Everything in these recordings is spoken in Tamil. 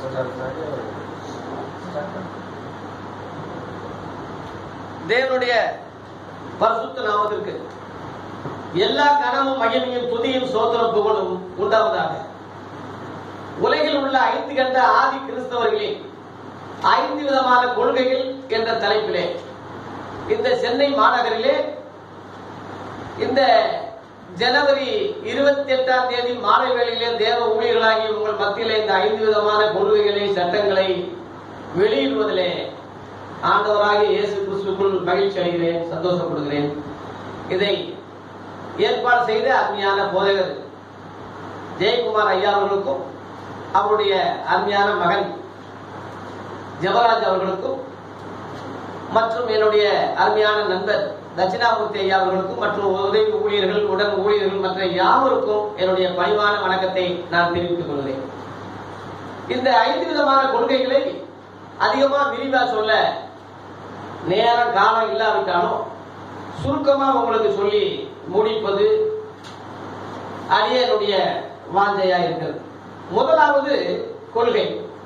தேவனுடைய பரிசுத்த நாமத்திற்கு எல்லா கனமும் மகிமையும் துதியும் சோத்திர புகழும் உண்டாவதாக உலகில் உள்ள ஐந்து கண்ட ஆதி கிறிஸ்தவர்களின் ஐந்து விதமான கொள்கைகள் என்ற தலைப்பிலே இந்த சென்னை மாநகரிலே இந்த ஜனவரி இருபத்தி எட்டாம் தேதி மாலை வேளையிலே தேவ ஊழியர்களாகி உங்கள் மத்தியிலே இந்த ஐந்து விதமான கொள்கைகளை சட்டங்களை வெளியிடுவதிலே ஆண்டவராகிய இயேசு கிறிஸ்துக்குள் மகிழ்ச்சி அடைகிறேன் சந்தோஷப்படுகிறேன் இதை ஏற்பாடு செய்த அருமையான போதகர் ஜெயக்குமார் ஐயா அவர்களுக்கும் அவருடைய அருமையான மகன் ஜெபராஜ் அவர்களுக்கும் மற்றும் என்னுடைய அருமையான நண்பர் தட்சிணாமூர்த்தி ஐயா அவர்களுக்கும் மற்றும் உதவி ஊழியர்கள் உடன் ஊழியர்கள் மற்ற யாவருக்கும் என்னுடைய பணிவான வணக்கத்தை நான் தெரிவித்துக் கொள்கிறேன் இந்த ஐந்து விதமான கொள்கைகளை அதிகமா விரிவா சொல்ல நேரம் காலம் இல்லாவிட்டாலும் சுருக்கமா உங்களுக்கு சொல்லி முடிப்பது அடியனுடைய வாஞ்சையா இருக்கிறது முதலாவது கொள்கை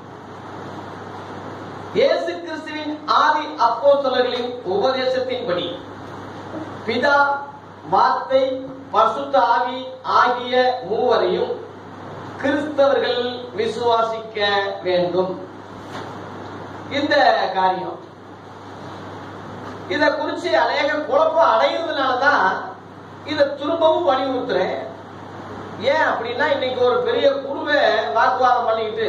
இயேசு கிறிஸ்துவின் ஆதி அப்போஸ்தலர்களின் உபதேசத்தின்படி பிதா வார்த்தை பரிசுத்த ஆவி ஆகிய மூவரையும் கிறிஸ்தவர்கள் விசுவாசிக்க வேண்டும் இந்த காரியம் இத குறிச்சு அநேக குழப்பம் அடைகிறதுனாலதான் இத திரும்பவும் வலியுறுத்துறேன் ஏன் அப்படின்னா இன்னைக்கு ஒரு பெரிய குருவை வாக்குவாதம் பண்ணிக்கிட்டு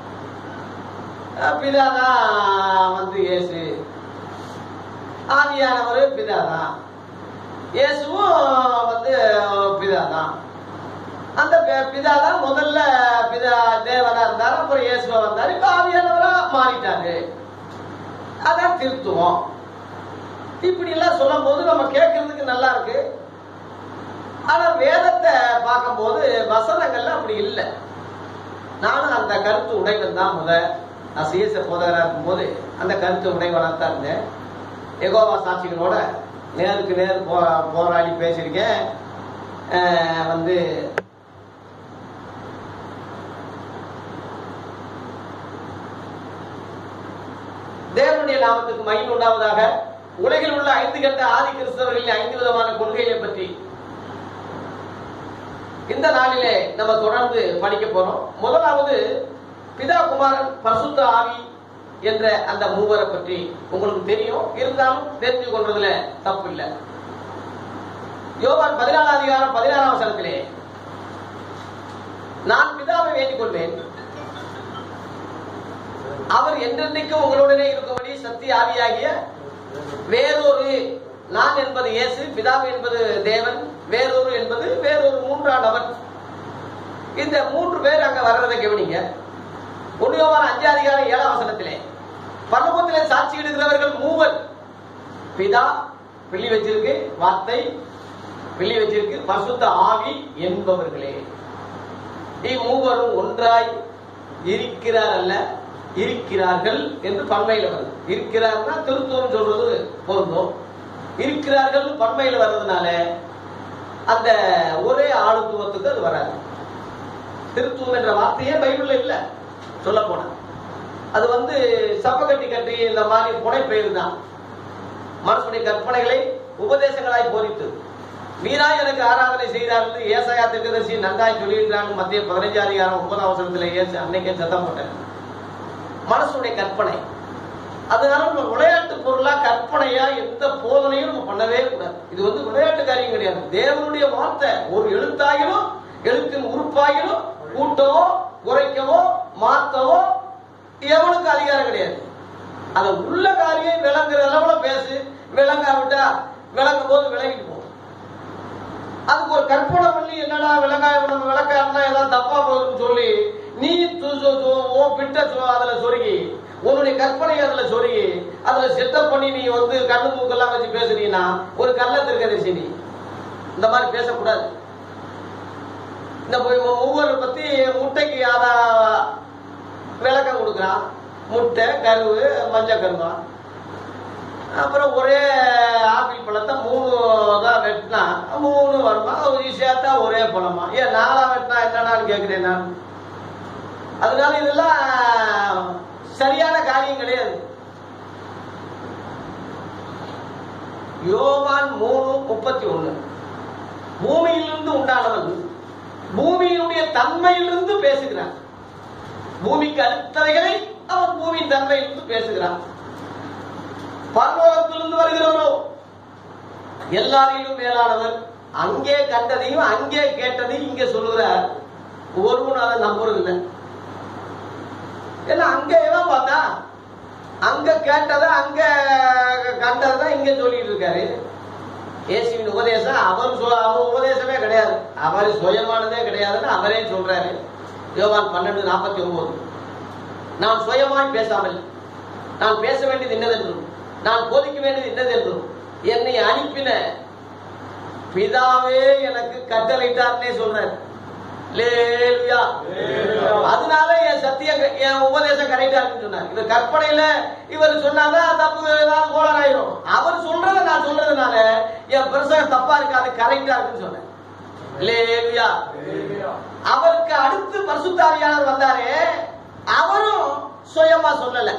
அஹ், பிதாதான் வந்து இயேசு ஆவியானவர் பிதாதான் இயேசுவும் வந்து பிதாதான் அந்த பி- பிதாதான் முதல்ல பிதா தேவனா இருந்தாரு அப்புறம் இயேசுவா வந்தாரு இப்ப ஆவியானவரா மாறிட்டாரு அதான் திருத்துவம் இப்படி எல்லாம் சொல்லும் போது நம்ம கேட்கறதுக்கு நல்லா இருக்கு ஆனா வேதத்தை பார்க்கும்போது வசனங்கள்ல அப்படி இல்லை நானும் அந்த கருத்து உடைவன் தான் முத நான் சிஎஸ்எ போதகரா இருக்கும்போது அந்த கருத்து உடைவனா தான் இருந்தேன் எகோவா சாட்சிகளோட நேருக்கு நேர் போ போராடி பேசியிருக்கேன் அஹ் வந்து தேவனுடைய நாமத்துக்கு மகிமை உண்டாவதாக உலகில் உள்ள ஐந்து கண்ட ஆதி கிறிஸ்தவர்களின் ஐந்து விதமான கொள்கைகளை பற்றி இந்த நாளிலே நம்ம தொடர்ந்து படிக்க போறோம் முதலாவது பிதா குமாரன் பரிசுத்த ஆவி என்ற அந்த மூவரை பற்றி உங்களுக்கு தெரியும் இருந்தாலும் தெரிஞ்சு கொள்றதுல தப்பு இல்லை யோவான் பதினாலாம் அதிகாரம் பதினாறாம் வசனத்திலே நான் பிதாவை வேண்டிக் கொள்வேன் அவர் என்றென்றைக்கும் உங்களுடனே இருக்கும்படி சக்தி ஆவியாகிய வேறொரு நான் என்பது இயேசு பிதாவு என்பது தேவன் வேறொரு என்பது வேறொரு மூன்றாம் நபர் இந்த மூன்று பேர் அங்க வர்றதை கவனிங்க ஒன்றியமான அஞ்சு அதிகாரம் ஏழாம் வசனத்திலே பரலோகத்திலே சாட்சி இடுகிறவர்கள் மூவர் பிதா பிள்ளி வச்சிருக்கு வார்த்தை பிள்ளி வச்சிருக்கு பரிசுத்த ஆவி என்பவர்களே இம்மூவரும் ஒன்றாய் இருக்கிறார் அல்ல இருக்கிறார்கள் என்று பன்மையில வருது இருக்கிறார்னா திருத்துவம் சொல்றது பொருந்தும் இருக்கிறார்கள் பன்மையில வர்றதுனால அந்த ஒரே ஆளுத்துவத்துக்கு அது வராது திருத்துவம் என்ற வார்த்தையே பைபிள்ல இல்ல சொல்ல போனா அது வந்து சப்ப கட்டி கட்டி இந்த மாதிரி புனைப்பெயர் தான் மனசுடைய கற்பனைகளை உபதேசங்களாய் போதித்து வீராய் எனக்கு ஆராதனை செய்தார் என்று ஏசாயா திருக்கதர்சி நன்றாய் சொல்லியிருக்கிறான் மத்திய பதினஞ்சு அதிகாரம் ஒன்பதாம் அவசரத்தில் ஏசு அன்னைக்கே சத்தம் போட்டேன் மனசுடைய கற்பனை அதனால நம்ம விளையாட்டு பொருளா கற்பனையா எந்த போதனையும் நம்ம பண்ணவே கூடாது இது வந்து விளையாட்டு காரியம் கிடையாது தேவனுடைய வார்த்தை ஒரு எழுத்தாகிலும் எழுத்தின் உறுப்பாகிலும் கூட்டவோ குறைக்கவோ மாத்தவோ எவனுக்கு அதிகாரம் கிடையாது அத உள்ள காரியம் விளங்குற அளவுல பேசு விளங்காவிட்டா விளங்கும் போது விளங்கிட்டு போ அதுக்கு ஒரு கற்பனை பண்ணி என்னடா விளங்காய நம்ம விளக்காருன்னா ஏதாவது தப்பா போகுதுன்னு சொல்லி நீ து- து- து- ஓ பிட்ட சொ- அதுல சொருகி உன்னுடைய கற்பனை அதுல சொருகி அதுல செட்டப் பண்ணி நீ வந்து கண்ணு மூக்கெல்லாம் வச்சு பேசுறீங்கன்னா ஒரு கள்ள திருக்கதரிசி நீ இந்த மாதிரி பேசக்கூடாது இந்த போய் ஒவ்வொரு பத்தி முட்டைக்கு ஆதா விளக்கம் கொடுக்குறான் முட்டை கருவு மஞ்சள் கருவா அப்புறம் ஒரே ஆப்பிள் பழத்தை மூணு தான் வெட்டினா மூணு வருமா ஒரு சேர்த்தா ஒரே பழமா ஏன் நாலா வெட்டினா என்னடான்னு கேட்கிறேன் நான் அதனால இதெல்லாம் சரியான காரியம் கிடையாது யோவான் மூணு முப்பத்தி ஒண்ணு பூமியிலிருந்து உண்டானவன் பூமியினுடைய தன்மையிலிருந்து பேசுகிறான் பூமிக்கு அடுத்தவைகளை அவன் பூமியின் தன்மையிலிருந்து பேசுகிறான் பரலோகத்திலிருந்து வருகிறவரோ எல்லாரையும் மேலானவர் அங்கே கண்டதையும் அங்கே கேட்டதையும் இங்கே சொல்லுகிறார் ஒருவன் அதை நம்புறது இல்லை ஏன்னா அங்க எவன் பார்த்தா அங்க கேட்டதை அங்க கண்டதை இங்க சொல்லிட்டு இருக்காரு இயேசுவின் உபதேசம் அவர் சொல் அவர் உபதேசமே கிடையாது அவர் சுயமானதே கிடையாதுன்னு அவரே சொல்றாரு யோவான் பன்னெண்டு நாற்பத்தி ஒன்பது நான் சுயமாய் பேசாமல் நான் பேச வேண்டியது என்னதென்றும் நான் போதிக்க வேண்டியது என்னதென்றும் என்னை அனுப்பின பிதாவே எனக்கு கட்டளையிட்டார்னே சொல்றாரு லேலுயா அதனால என் சத்தியம் என் உபதேசம் கரெக்டா இருக்குன்னு சொன்னார் இது கற்பனையில இவர் சொன்னாதான் தப்பு ஏதாவது கோளாறாயிரும் அவர் சொல்றத நான் சொல்றதுனால என் பிரசங்கம் தப்பா இருக்காது கரெக்டா இருக்குன்னு சொன்னேன் லேலுயா அவருக்கு அடுத்து பரிசுத்தாவியானவர் வந்தாரே அவரும் சுயமா சொல்லல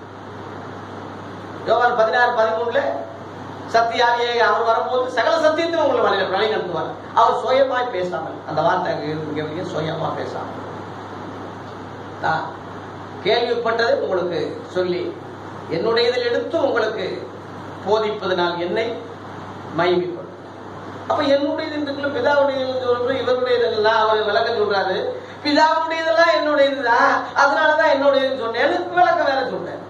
யோவான் பதினாறு பதிமூணுல சத்தியாவியை அவர் வரும்போது சகல சத்தியத்தையும் உங்களை வழி வழி நடத்துவார் அவர் சுயமாய் பேசாமல் அந்த வார்த்தை அங்க இங்க வரைக்கும் சுயமா பேசாமல் நான் கேள்விப்பட்டதை உங்களுக்கு சொல்லி என்னுடைய இதில் எடுத்து உங்களுக்கு போதிப்பதனால் என்னை மகிமைப்படும் அப்ப என்னுடைய இதுக்குள்ள பிதாவுடைய சொல்றது இவருடைய இதெல்லாம் அவர் விளக்கம் சொல்றாரு பிதாவுடைய இதெல்லாம் என்னுடைய இதுதான் அதனாலதான் என்னுடைய இதுன்னு சொன்னேன் விளக்கம் வேற சொன்னேன்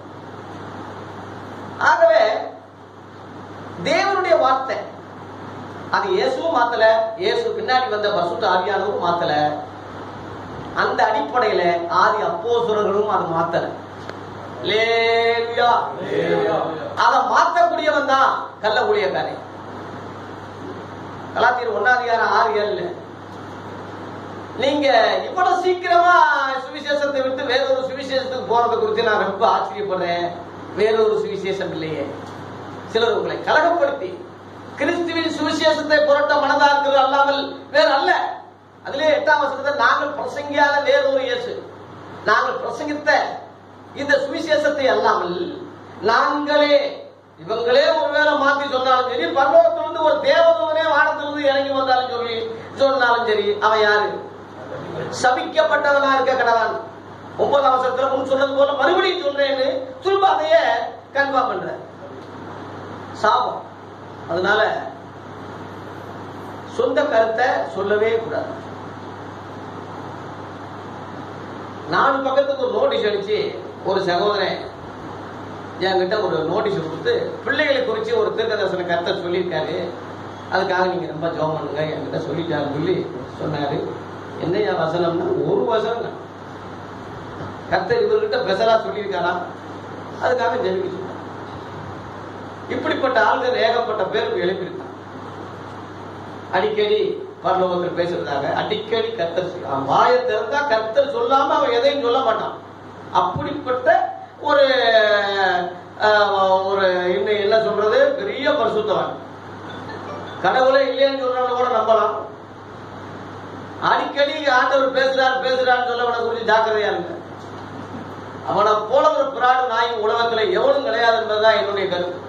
ஆகவே தேவனுடைய வார்த்தை அது இயேசுவும் மாத்தல இயேசு பின்னாடி வந்த பசுத்த ஆவியானவரும் மாத்தல அந்த அடிப்படையில ஆதி அப்போசுரர்களும் அது மாத்தல லேலுயா. அதை மாத்தக்கூடியவன் தான் கள்ள ஊழியக்காரன் கலாத்தியர் ஒன்னாதிகாரம் ஆறு ஏழுல நீங்க இவ்வளவு சீக்கிரமா சுவிசேஷத்தை விட்டு வேறொரு சுவிசேஷத்துக்கு போறதை குறித்து நான் ரொம்ப ஆச்சரியப்படுறேன் வேறொரு சுவிசேஷம் இல்லையே சிலர் உங்களை கலகப்படுத்தி கிறிஸ்துவின் சுவிசேஷத்தை புரட்ட மனதா இருக்கிறது அல்லாமல் வேறு அல்ல அதிலே எட்டாம் வசனத்தை நாங்கள் பிரசங்கியாத வேறொரு இயேசு நாங்கள் பிரசங்கித்த இந்த சுவிசேஷத்தை அல்லாமல் நாங்களே இவங்களே ஒருவேளை மாத்தி சொன்னாலும் சரி பரலோகத்திலிருந்து ஒரு தேவதூதனே வானத்திலிருந்து இறங்கி வந்தாலும் சொல்லி சொன்னாலும் சரி அவன் யாரு சபிக்கப்பட்டவனா இருக்க கடவான் ஒன்பதாம் அவசரத்துல முன் சொன்னது போல மறுபடியும் சொல்றேன்னு திரும்ப அதையே கன்ஃபார்ம் பண்ற சாபம் அதனால சொந்த கருத்தை சொல்லவே கூடாது நாலு பக்கத்துக்கு ஒரு நோட்டீஸ் அடிச்சு ஒரு சகோதரன் என்கிட்ட ஒரு நோட்டீஸ் கொடுத்து பிள்ளைகளை குறித்து ஒரு தீர்க்கதர்சன கருத்தை சொல்லியிருக்காரு அதுக்காக நீங்க ரொம்ப ஜெபம் பண்ணுங்க என்கிட்ட சொல்லிட்டாரு சொல்லி சொன்னாரு என்னையா வசனம்னா ஒரு வசனம் தான். கர்த்தர் இவர்கிட்ட பெசலா சொல்லியிருக்காரா அதுக்காக ஜெபிக்க சொன்னார் இப்படிப்பட்ட ஆள்கள் ஏகப்பட்ட பேர் எழுப்பியிருக்காங்க அடிக்கடி பரலோகத்தில் பேசுறதாக அடிக்கடி கர்த்தர் சொல்ல- அவன் வாயை திறந்தா கர்த்தர் சொல்லாம அவன் எதையும் சொல்ல மாட்டான் அப்படிப்பட்ட ஒரு ஆஹ், ஒரு இன்னும் என்ன சொல்றது பெரிய பரிசுத்தவன் கடவுளே இல்லைன்னு சொல்றவன கூட நம்பலாம் அடிக்கடி ஆண்டவர் பேசுறார் பேசுறான்னு சொல்லவனை குறித்து ஜாக்கிரதையா இருங்க அவனை போல ஒரு பிராடு நாய் உலகத்துல எவனும் கிடையாது என்பதுதான் என்னுடைய கருத்து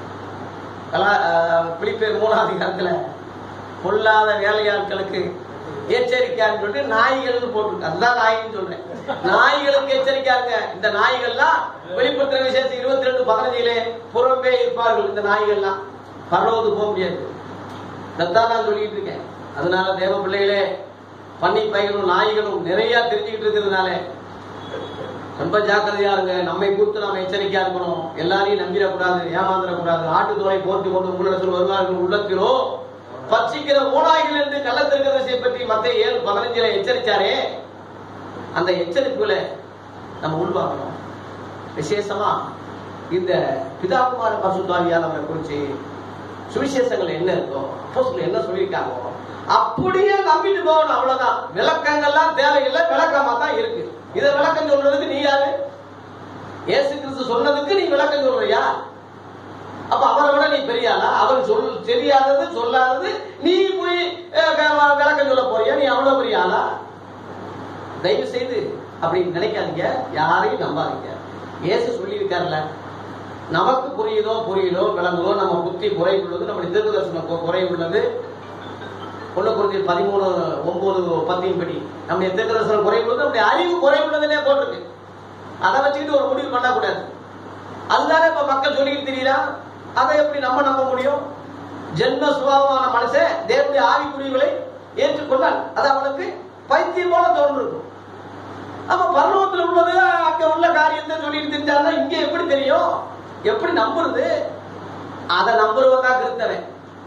கலா- ஆஹ், பிலிப்பியர் மூணாவது அதிகாரத்துல பொல்லாத வேலையாட்களுக்கு எச்சரிக்கையான்னு சொல்லிட்டு நாய்கள்னு போட்டு அதுதான் நாயின்னு சொல்றேன் நாய்களுக்கு எச்சரிக்கையாருங்க இந்த நாய்கள்லாம் வெளிப்படுத்துற விசேஷம் இருபத்தி ரெண்டு பதினஞ்சிலே புறம்பே இருப்பார்கள் இந்த நாய்கள்லாம் பரவது போக முடியாது இதைத்தான் நான் சொல்லிட்டு இருக்கேன் அதனால தேவ பிள்ளைகளே பன்னி பைகளும் நாய்களும் நிறைய தெரிஞ்சுக்கிட்டு இருக்கிறதுனால ரொம்ப ஜாக்கிரதையா இருங்க நம்மை குறித்து நாம எச்சரிக்கையா இருக்கணும் எல்லாரையும் நம்பிடக்கூடாது ஏமாந்துடக்கூடாது ஆட்டுத்தோலை போர்த்து கொண்டு உங்களிடத்தில் வருவார்கள் உள்ளத்திலோ பட்சிக்கிற ஓநாய்கள் என்று கள்ளத்திருக்கிறதை பற்றி மத்திய ஏழு பதினஞ்சுல எச்சரிச்சாரே அந்த எச்சரிப்புல நம்ம உள்வாங்கணும் விசேஷமா இந்த பிதாகுமார பசுத்தாரியானவரை குறிச்சு சுவிசேஷங்கள் என்ன இருக்கோ அப்போஸ்தலர் என்ன சொல்லியிருக்காங்க அப்படியே நம்பிட்டு போகணும் அவ்வளவுதான் விளக்கங்கள்லாம் தேவையில்லை விளக்கமா தான் இருக்கு இதை விளக்கம் சொல்றதுக்கு நீ யாரு இயேசு கிறிஸ்து சொன்னதுக்கு நீ விளக்கம் சொல்றியா அப்ப அவரை விட நீ பெரியாளா அவர் சொல் தெரியாதது சொல்லாதது நீ போய் அஹ், க- விளக்கம் சொல்ல போறியா நீ அவ்வளவு பெரிய ஆளா தயவு செய்து அப்படி நினைக்காதீங்க யாரையும் நம்பாதீங்க இயேசு சொல்லியிருக்காருல்ல நமக்கு புரியுதோ புரியுதோ விளங்குதோ நம்ம புத்தி குறைவுள்ளது நம்முடைய தீர்க்கதர்சனம் கு- குறைவுள்ளது ஒண்ணு குறிஞ்சி பதிமூணு ஒன்பது பத்தியும் படி நம்முடைய தீர்க்கதர்சனம் குறைவுள்ளது நம்முடைய அறிவு குறைவுள்ளதுன்னே போட்டிருக்கு அதை வச்சுக்கிட்டு ஒரு முடிவு பண்ணக்கூடாது அதுதானே இப்ப மக்கள் சொல்லிக்கிட்டு தெரியுதா அதை எப்படி நம்ம நம்ப முடியும் ஜென்ம சுபாவமான மனுஷன் தேவனுடைய ஆவிக்குரியவர்களை ஏற்றுக்கொண்டால் அது அவனுக்கு பைத்தியம் போல தோன்றிருக்கும் அப்ப பரலோகத்துல உள்ளது அங்க உள்ள காரியத்தை சொல்லிட்டு தெரிஞ்சாருன்னா இங்க எப்படி தெரியும் எப்படி நம்புறது அதை நம்புறவன் தான் கிறிஸ்தவன்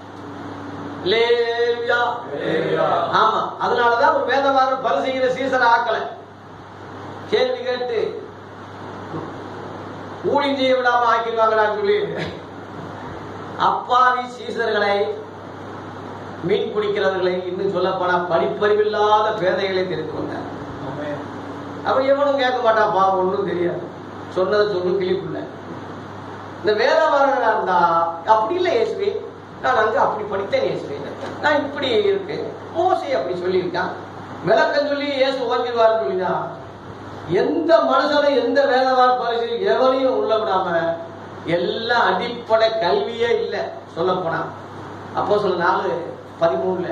லேலுயா. லேலுயா. ஆமா அதனாலதான் ஒரு வேதவாரம் பல செய்கிற சீசரை ஆக்கல கேள்வி கேட்டு ஊழியம் செய்ய விடாம ஆக்கிடுவாங்கடான்னு சொல்லி அப்பாவி சீசர்களை மீன் பிடிக்கிறவர்களை இன்னும் சொல்ல போனா படிப்பறிவில்லாத பேதைகளை தெரிந்து கொண்டார் அப்ப எவனும் கேட்க மாட்டான் பாவம் ஒண்ணும் தெரியாது சொன்னதை சொல்லு கிளிப்புள்ள இந்த வேதவாரகரா இருந்தா அப்படி இல்லை இயேசுவே நான் அங்க அப்படி படித்தேன் இயேசுவே நான் இப்படி இருக்கு மோசை அப்படி சொல்லியிருக்கான் விளக்கம் சொல்லி இயேசு ஓஞ்சிருவாருன்னு சொல்லிதான் எந்த மனுஷனும் எந்த வேதவார பரிசு எவனையும் உள்ள விடாம எல்லாம் அடிப்படை கல்வியே இல்ல சொல்ல போனா அப்போ சொல்ல நாலு பதிமூணுல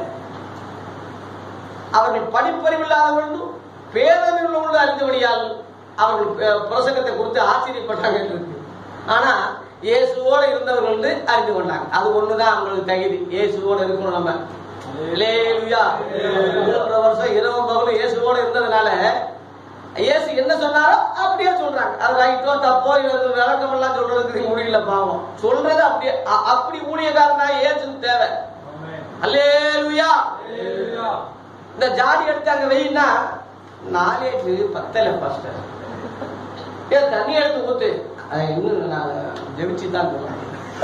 அவர்கள் படிப்பறிவில்லாதவர்களும் பேதமில் உள்ள அறிந்தபடியால் அவர்கள் அஹ், பிரசங்கத்தை குறித்து ஆச்சரியப்பட்டாங்க என்று இருக்கு ஆனா இயேசுவோட இருந்தவர்கள் வந்து அறிந்து கொண்டாங்க அது ஒண்ணுதான் அவங்களுக்கு தகுதி இயேசுவோட இருக்கணும் நம்ம அல்லேலூயா. மூன்றரை வருஷம் இரவு பகலும் இயேசுவோட இருந்ததுனால இயேசு என்ன சொன்னாரோ அப்படியே சொல்றாங்க அது ரைட்டோ தப்போ இது விளக்கம் எல்லாம் சொல்றதுக்கு முடியல பாவம் சொல்றது அப்படியே அ- அப்படி ஊழியக்காரனா இயேசு தேவை அல்லேலூயா இந்த ஜாடி எடுத்து அங்க வெயின்னா நாலேஜ் பத்தல பாஸ்டர் ஏன் தண்ணி எடுத்து ஊத்து அது இன்னும் நான் ஜெபிச்சு தான் போறேன்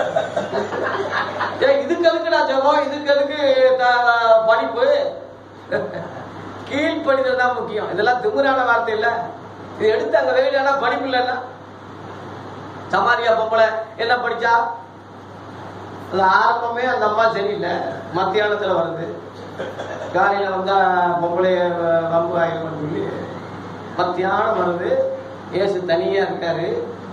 ஏன் இதுக்கு எதுக்கு நான் ஜெபம் இதுக்கு எதுக்கு த- படிப்பு கீழ்ப்படிதல் தான் முக்கியம் இதெல்லாம் திமுறான வார்த்தை இல்ல இது எடுத்து அங்க வெயிலானா படிப்பு இல்லைன்னா சமாரியா பொம்பளை என்ன படிச்சா அது ஆரம்பமே அந்த அம்மா சரியில்லை மத்தியானத்துல வருது காலையில வந்தா பொம்பளை வம்பு ஆயிரும்னு சொல்லி மத்தியானம் வருது இயேசு தனியா இருக்காரு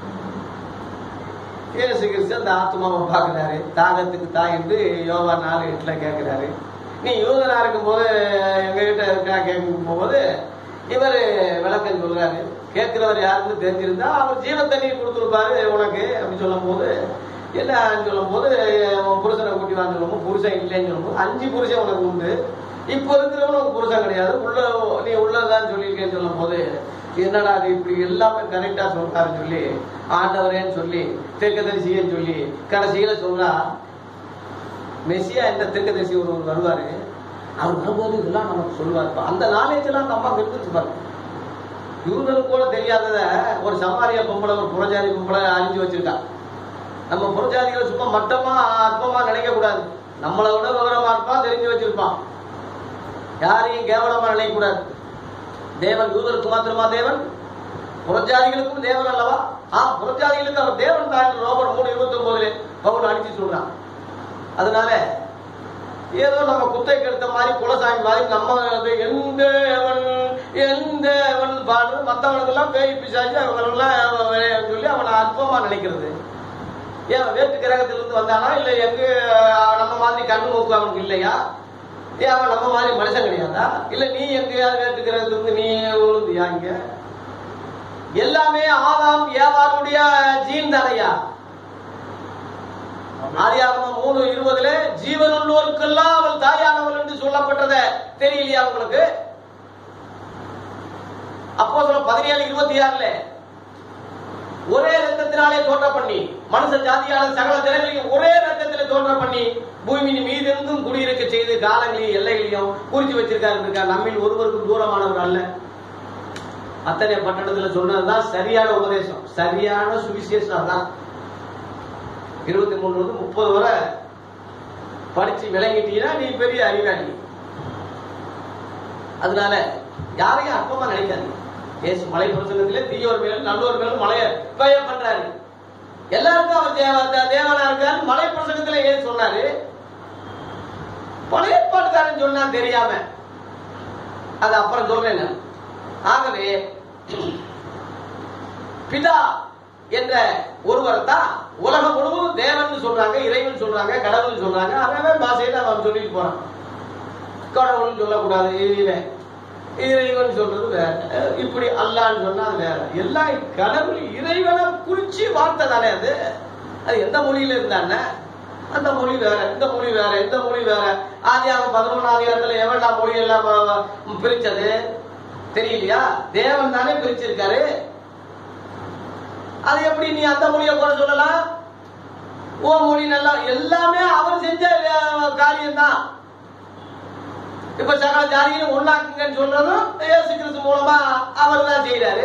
இயேசு கிறிஸ்து அந்த ஆத்மாவை பார்க்கிறாரு தாகத்துக்கு தாய் என்று யோவா நாலு எட்டுல கேட்கிறாரு நீ யூதனா இருக்கும்போது எங்க கிட்ட இருக்கா கேட்கும் போது இவர் விளக்கம் சொல்றாரு கேட்கிறவர் யாருன்னு தெரிஞ்சிருந்தா அவர் ஜீவ தண்ணீர் கொடுத்துருப்பாரு உனக்கு அப்படின்னு சொல்லும் போது என்னன்னு சொல்லும் போது உன் புருஷனை கூட்டி வாங்க சொல்லும் புருஷன் இல்லைன்னு சொல்லும் அஞ்சு புருஷன் உனக்கு உண்டு இப்ப இருக்கிறவன் உனக்கு புருஷன் கிடையாது உள்ள நீ உள்ளதான் சொல்லியிருக்கேன்னு சொல்லும் போது என்னடா அது இப்படி எல்லாமே கரெக்டா சொல்றாருன்னு சொல்லி ஆண்டவரேன்னு சொல்லி தெற்கதரிசியன்னு சொல்லி கடைசியில சொல்றா மெஸ்ஸியா என்ற தெற்கதரிசி ஒருவர் வருவாரு அவர் வரும்போது இதெல்லாம் நமக்கு சொல்லுவார் அந்த நாலேஜ் எல்லாம் நம்ம அங்க இருந்துச்சு பாருங்க யூதனுக்கு கூட தெரியாதத ஒரு சமாரிய பொம்பளை ஒரு புறஜாதி பொம்பளை அழிஞ்சு வச்சிருக்கா நம்ம புறஜாதிகளை சும்மா மட்டமா அற்பமா நினைக்க கூடாது நம்மளை விட விவரமா இருப்பான் தெரிஞ்சு வச்சிருப்பான் யாரையும் கேவலமா நினைக்க கூடாது தேவன் யூதருக்கு மாத்திரமா தேவன் புறஜாதிகளுக்கும் தேவன் அல்லவா ஆ புறஜாதிகளுக்கு அவர் தேவன் தான் என்று ரோமர் மூணு இருபத்தி ஒன்பதுல பவுல் அடிச்சு சொல்றான் அதனால ஏதோ நம்ம குத்தைக்கு எடுத்த மாதிரி குலசாமி மாதிரி நம்ம வந்து எந்த அவன் எந்த அவன் பாடு மற்றவனுக்கெல்லாம் பேய் பிசாச்சு அவங்களெல்லாம் சொல்லி அவனை அற்பமா நினைக்கிறது ஏன் வேற்று கிரகத்திலிருந்து வந்தானா இல்ல எங்க அஹ், நம்ம மாதிரி கண்ணு மூக்கு அவனுக்கு இல்லையா ஏன் அவன் நம்ம மாதிரி மனுஷன் கிடையாதா இல்ல நீ எங்கேயாவது வேற்று கிரகத்திலிருந்து நீ விழுந்தியா இங்க எல்லாமே ஆதாம் ஏவாருடைய ஜீன் தானையா ஆதியாகமம் மூணு இருபதுல ஜீவனுள்ளோருக்கெல்லாம் அவள் தாயானவள் என்று சொல்லப்பட்டத தெரியலையா உங்களுக்கு அப்போ சொல்ல பதினேழு இருபத்தி ஆறுல ஒரே ரத்தத்தினாலே தோன்ற பண்ணி மனுஷ ஜாதியான சகல ஜனங்களையும் ஒரே ரத்தத்திலே தோன்ற பண்ணி பூமியின் மீதெங்கும் குடியிருக்க செய்து காலங்களையும் எல்லைகளையும் குறிச்சு வச்சிருக்காரு இருக்கா நம்மில் ஒருவருக்கும் தூரமானவர் அல்ல அத்தனை பட்டணத்துல சொன்னதுதான் சரியான உபதேசம் சரியான சுவிசேஷம் அதான் இருபத்தி மூணு வந்து முப்பது வரை படிச்சு விளங்கிட்டீங்கன்னா நீ பெரிய அறிவாளி அதனால யாரையும் அற்பமா நினைக்காதீங்க இயேசு மலை பிரசங்கத்திலே தீயோர் மேலும் நல்லோர் மேலும் மலைய பெய பண்றாரு எல்லாருக்கும் அவர் தேவ- தே- தேவனா இருக்காரு மலை பிரசங்கத்துல ஏன் சொன்னாரு பழைய ஏற்பாட்டுக்காரன் சொன்னா தெரியாம அது அப்புறம் சொல்றேன் நான். ஆகவே பிதா என்ற ஒருவர் தான் உலகம் முழுவதும் தேவன் சொல்றாங்க இறைவன் சொல்றாங்க கடவுள் சொல்றாங்க அவன் பாஷையில அவன் சொல்லிட்டு போறான் கடவுள்னு சொல்லக்கூடாது இவன் இறைவன் சொல்றது வேற அஹ் இப்படி அல்லான்னு சொன்னா அது வேற எல்லாம் கடவுள் இறைவனை குறிச்சு வார்த்தை தானே அது அது எந்த மொழியில இருந்தானே அந்த மொழி வேற இந்த மொழி வேற இந்த மொழி வேற ஆதியாகம் பதினொன்றாம் அதிகாரத்துல எவன்டா மொழி எல்லாம் அஹ், பிரிச்சது தெரியலையா தேவன் தானே பிரிச்சிருக்காரு அது எப்படி நீ அந்த மொழியை கூட சொல்லலாம் ஓ மொழி நல்லா எல்லாமே அவர் செஞ்ச காரியம் தான் இப்ப சகல ஜாதியும் ஒண்ணாக்குங்கன்னு சொல்றதும் இயேசு கிறிஸ்து மூலமா அவர் தான் செய்யறாரு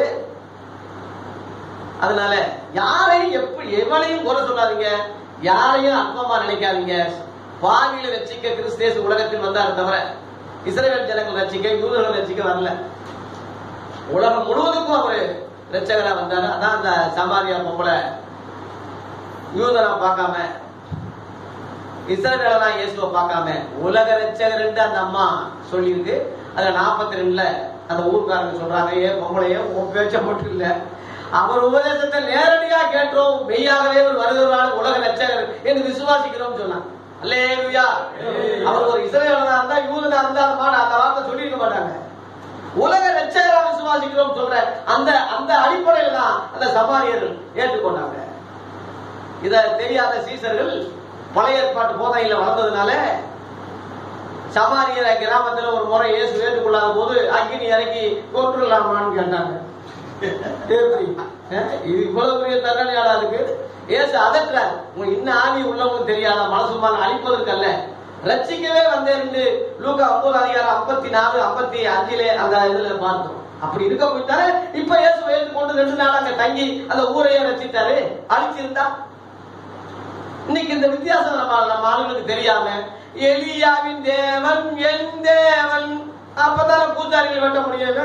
அதனால யாரையும் எப்படி எவனையும் குறை சொல்லாதீங்க யாரையும் அற்பமா நினைக்காதீங்க பாவியில ரட்சிக்க கிறிஸ்தேசு உலகத்தில் வந்தார் தவிர இஸ்ரேல் ஜனங்கள் ரட்சிக்க யூதர்கள் ரட்சிக்க வரல உலகம் முழுவதுக்கும் அவரு ரட்சகரா வந்தாரு அதான் அந்த சமாரியா பொம்பளை யூதனா பார்க்காம இஸ்ரவேலனா இயேசுவை பார்க்காம உலக ரட்சகர் அந்த அம்மா சொல்லியிருக்கு அதுல நாற்பத்தி ரெண்டுல அந்த ஊர்க்காரங்க சொல்றாங்க ஏன் பொம்பளைய உன் பேச்ச மட்டும் இல்ல அவர் உபதேசத்தை நேரடியா கேட்டோம் மெய்யாகவே ஒரு வருகிறாள் உலக ரட்சகர் என்று விசுவாசிக்கிறோம் சொன்னாங்க அல்லேலூயா அவர் ஒரு இஸ்ரவேலனா இருந்தா யூதனா இருந்தா அந்த மா- அந்த வார்த்தை சொல்லியிருக்க மாட்டாங்க உலக ரட்சகரா விசுவாசிக்கிறோம் சொல்ற அந்த அந்த அடிப்படையில தான் அந்த சமாரியர்கள் ஏற்றுக்கொண்டாங்க இத தெரியாத சீசர்கள் பழைய ஏற்பாட்டு போதையில வளர்ந்ததுனால சமாரியர கிராமத்துல ஒரு முறை இயேசு ஏற்றுக்கொள்ளாத போது அக்கினி இறக்கி கொண்டுலாமான்னு கேட்டாங்க எப்படி? அஹ், இது இவ்வளவு பெரிய தண்டனையாளா இருக்கு இயேசு அதற்றார் உங்க இன்ன ஆவி உள்ளவங்களுக்கு தெரியாத மனசுமான அழிப்பதற்கு அல்ல ரட்சிக்கவே வந்தேன் லூக்கா ஒன்பது அதிகாரம் ஐம்பத்தி நாலு ஐம்பத்தி அஞ்சிலே அந்த இதுல பார்த்தோம் அப்படி இருக்க போயிட்டாரு இப்ப இயேசு ஏற்றுக்கொண்டு ரெண்டு நாள் அங்க தங்கி அந்த ஊரையே ரசித்தாரு அழிச்சிருந்தா இன்னைக்கு இந்த வித்தியாசம் நம்ம நம்ம ஆளுங்களுக்கு தெரியாம எலியாவின் தேவன் என் தேவன் அப்பதானே பூஜாரிகள் வெட்ட முடியல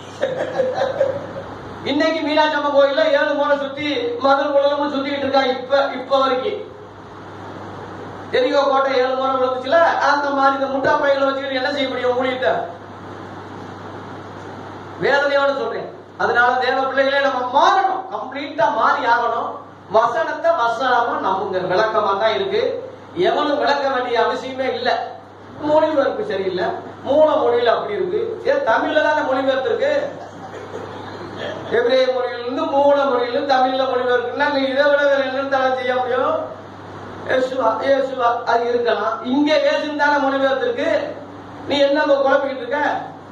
இன்னைக்கு மீனாட்சி அம்மன் கோயில்ல ஏழு மூணை சுத்தி மதுரை உலகமும் சுத்திட்டு இருக்காங்க இப்ப இப்ப வரைக்கும் எரிகோ கோட்டை ஏழு முறை விழுந்துச்சுல அந்த மாதிரி இந்த முட்டா பையில வச்சுக்கிட்டு என்ன செய்ய முடியும் ஊழியத்தை வேதனையோட சொல்றேன் அதனால தேவ பிள்ளைகளே நம்ம மாறணும் கம்ப்ளீட்டா மாறி ஆகணும் வசனத்தை வசனமா நம்புங்க விளக்கமா தான் இருக்கு எவனும் விளக்க வேண்டிய அவசியமே இல்ல மொழிபெயர்ப்பு சரியில்லை மூல மொழியில அப்படி இருக்கு ஏன் தமிழ்ல தானே மொழிபெயர்த்து இருக்கு எபிரேய மொழியிலிருந்து மூல மொழியிலும் தமிழ்ல மொழிபெயர்க்குன்னா நீ இதை விட வேற என்னன்னு தானே செய்ய முடியும் இயேசுவா இயேசுவா அது இருக்கலாம் இங்க இயேசுன்னு தானே மொழிபெயர்த்து இருக்கு நீ என்ன இப்ப குழப்பிக்கிட்டு இருக்க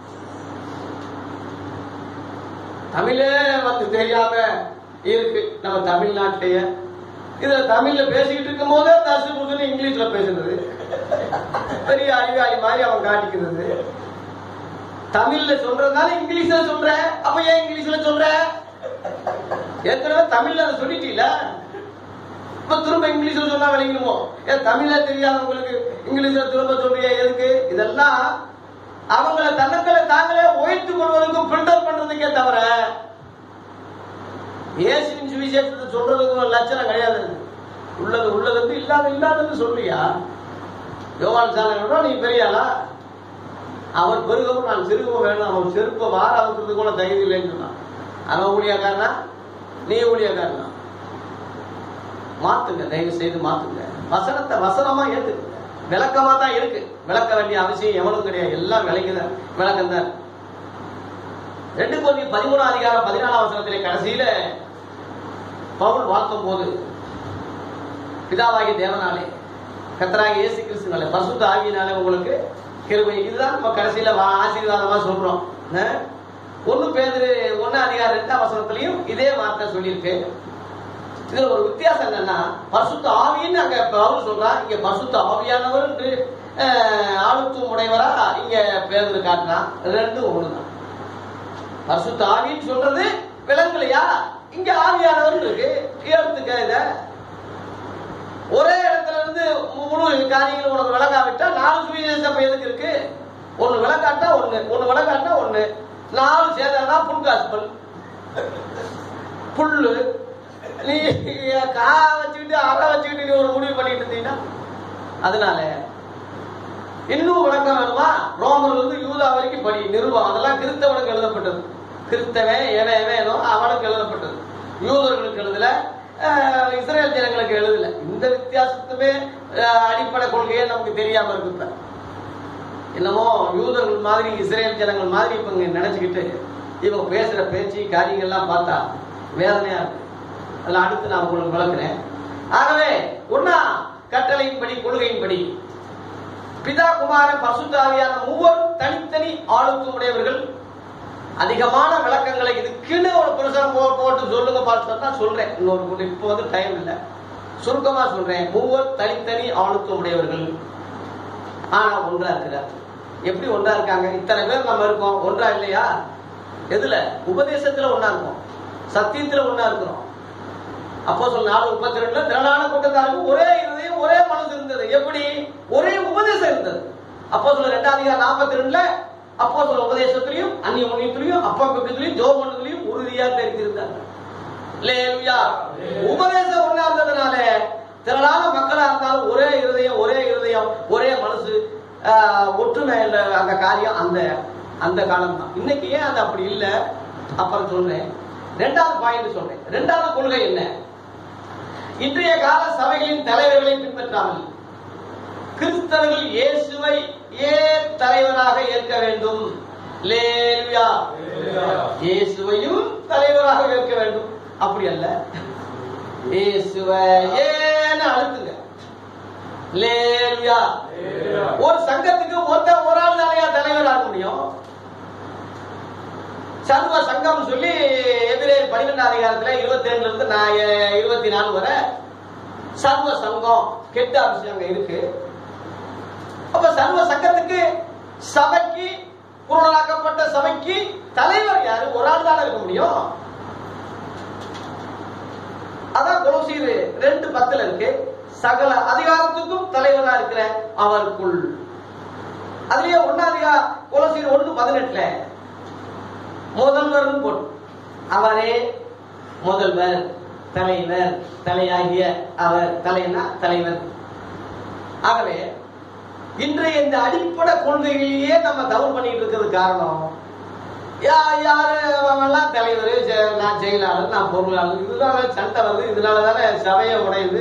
தமிழே வந்து தெரியாம இருக்கு நம்ம தமிழ்நாட்டிலேயே இதுல தமிழ்ல பேசிக்கிட்டு இருக்கும் போதே தசு புதுன்னு இங்கிலீஷ்ல பேசுறது பெரிய அறிவாளி மாதிரி அவன் காட்டிக்கிறது தமிழ்ல சொல்றதுனால இங்கிலீஷ்ல சொல்ற அப்ப ஏன் இங்கிலீஷ்ல சொல்ற ஏற்கனவே தமிழ்ல அதை சொல்லிட்டீல இப்ப திரும்ப இங்கிலீஷ்ல சொன்னா விளங்கிடுமோ ஏன் தமிழ்ல தெரியாதவங்களுக்கு இங்கிலீஷ்ல திரும்ப சொல்றியா எதுக்கு இதெல்லாம் அவங்கள தன்னுக்களை தாங்களே உயர்த்து கொள்வதற்கும் பில்டப் பண்றதுக்கே தவிர இயேசுவின் சுவிசேஷத்தை சொல்றதுக்கு ஒரு லட்சணம் கிடையாது உள்ளது உள்ளது இல்லாத இல்லாதன்னு சொல்றியா யோவான் சாலை நீ பெரியாளா அவர் பெருகவும் நான் சிறுகவும் வேணும் அவன் செருப்ப வார அவுக்கிறது கூட தைரியம் இல்லைன்னு சொன்னான் அவன் ஊழியக்காரனா நீ ஊழியக்காரனா மாத்துங்க தயவு செய்து மாத்துங்க வசனத்தை வசனமா ஏத்துக்குங்க விளக்கமா தான் இருக்கு விளக்க வேண்டிய அவசியம் எவனும் கிடையாது எல்லாம் விளக்குத விளக்கம் தான் ரெண்டு கோடி பதிமூணாம் அதிகாரம் பதினாலாம் வசனத்திலே கடைசியில பவுல் வாழ்த்தும் போது பிதாவாகி தேவனாலே கத்தராகி இயேசு கிறிஸ்துனாலே பசுத்த ஆகியனாலே உங்களுக்கு கிருபை இதுதான் நம்ம கடைசியில வா- ஆசீர்வாதமா சொல்றோம் அஹ்? ஒண்ணு பேரு ஒண்ணு அதிகாரம் ரெண்டாம் வசனத்திலையும் இதே வார்த்தை சொல்லியிருக்கு இதுல ஒரு வித்தியாசம் என்னன்னா பரிசுத்த ஆவின்னு அங்க பவுல் சொல்றா இங்க பரிசுத்த ஆவியானவர் என்று அஹ், ஆளுத்துவம் உடையவரா இங்க பேருந்து காட்டுறான் ரெண்டும் ஒண்ணுதான் பரிசுத்த ஆவின்னு சொல்றது விலங்குலையா இங்க ஆவியானவர் இருக்கு எடுத்துக்க இத ஒரே இடத்துல இருந்து முழு காரியங்கள் உனக்கு விளக்காவிட்டா நாலு சுவிசேஷம் அப்ப எதுக்கு இருக்கு ஒண்ணு விளக்காட்டா ஒண்ணு ஒண்ணு விளக்காட்டா ஒண்ணு நாலு சேர்ந்தா புல் காஸ்பல் புல்லு நீ கா வச்சுக்கிட்டு அரை வச்சுக்கிட்டு நீ ஒரு முடிவு பண்ணிட்டு இருந்தீங்கன்னா அதனால இன்னும் விளக்கம் வேணுமா ரோமர்ல இருந்து யூதா வரைக்கும் படி நிருபம் அதெல்லாம் கிறிஸ்தவனுக்கு எழுதப்பட்டது கிறிஸ்தவன் எவன் எவன் ஏதோ அவனுக்கு எழுதப்பட்டது யூதர்களுக்கு எழுதல அஹ், இஸ்ரேல் ஜனங்களுக்கு எழுதல இந்த வித்தியாசத்துமே அஹ், அடிப்படை கொள்கையே நமக்கு தெரியாம இருக்கு இப்ப. என்னமோ யூதர்கள் மாதிரி இஸ்ரேல் ஜனங்கள் மாதிரி இப்ப இங்க நினைச்சுக்கிட்டு இவங்க பேசுற பேச்சு காரியங்கள்லாம் பார்த்தா வேதனையா இருக்கு அதுல அடுத்து நான் உங்களுக்கு விளக்குறேன் ஆகவே ஒன்னா கட்டளையின்படி கொள்கையின்படி பிதா குமாரன் பசுதாவியான மூவரும் தனித்தனி ஆளுத்துவம் உடையவர்கள் அதிகமான விளக்கங்களை இதுக்குன்னு ஒரு புருஷன் போ- போட்டு சொல்லுங்க பார்த்தா சொல்றேன் இன்னொரு கூட இப்போ வந்து டைம் இல்ல சுருக்கமா சொல்றேன் மூவர் தனித்தனி ஆளுத்துவம் உடையவர்கள் ஆனா ஒன்றா இருக்கிறார் எப்படி ஒன்றா இருக்காங்க இத்தனை பேர் நம்ம இருக்கோம் ஒன்றா இல்லையா எதுல உபதேசத்துல ஒண்ணா இருக்கோம் சத்தியத்துல ஒண்ணா இருக்கிறோம் அப்போ சொல் நாலு முப்பத்தி ரெண்டுல திரளான கூட்டத்தாருக்கு ஒரே இருதயம் ஒரே மனசு இருந்தது எப்படி ஒரே உபதேசம் இருந்தது அப்போ சொல்ல ரெண்டாம் அதிகாரம் நாற்பத்தி ரெண்டுல அப்போ சொல்ல உபதேசத்திலையும் அந்நிய மொழியத்திலையும் அப்பா பக்கத்திலையும் ஜோ மண்டத்திலையும் உறுதியா தெரிஞ்சிருந்தாங்க லேலுயா உபதேசம் ஒண்ணா இருந்ததுனால திரளான மக்களா இருந்தாலும் ஒரே இருதயம் ஒரே இருதயம் ஒரே மனசு ஆஹ், ஒற்றுமை இல்ல அந்த காரியம் அந்த அந்த காலம் தான் இன்னைக்கு ஏன் அது அப்படி இல்ல அப்புறம் சொல்றேன் ரெண்டாவது பாயிண்ட் சொல்றேன் ரெண்டாவது கொள்கை என்ன இன்றைய கால சபைகளின் தலைவர்களை பின்பற்றாமல் கிறிஸ்தவர்கள் இயேசுவை ஏன் தலைவராக ஏற்க வேண்டும் லேலுயா இயேசுவையும் தலைவராக ஏற்க வேண்டும் அப்படி அல்ல இயேசுவை ஏன்னு அழுத்துங்க லேலுயா ஒரு சங்கத்துக்கு ஒருத்த ஒரு ஆள் தானையா தலைவராக முடியும் சர்வ சங்கம் சொல்லி எதிரே பன்னிரெண்டாம் அதிகாரத்துல இருபத்தி ரெண்டுல இருந்து நான் இருபத்தி நாலு வரை சர்வ சங்கம் கெட்ட அபிஷேகம் இருக்கு அப்ப சர்வ சங்கத்துக்கு சபைக்கு பூரணாக்கப்பட்ட சபைக்கு தலைவர் யாரு ஒரு ஆள் தானே இருக்க முடியும் அதான் கொலோசீர் ரெண்டு பத்துல இருக்கு சகல அதிகாரத்துக்கும் தலைவரா இருக்கிற அவருக்குள் அதுலயே ஒன்னாதிகா கொலோசீர் ஒண்ணு பதினெட்டுல முதல்வர் போட்டு அவரே முதல்வர் தலைவர் தலையாகிய அவர் தலைனா தலைவர் ஆகவே இன்றைய இந்த அடிப்படை கொள்கைகளையே நம்ம தவறு பண்ணிட்டு இருக்கிறது காரணம் யா யாரு அவன்லாம் தலைவர் செ- நான் செயலாளர் நான் பொருளாளர் இதனால சண்டை வருது இதனால தானே சபையை உடையுது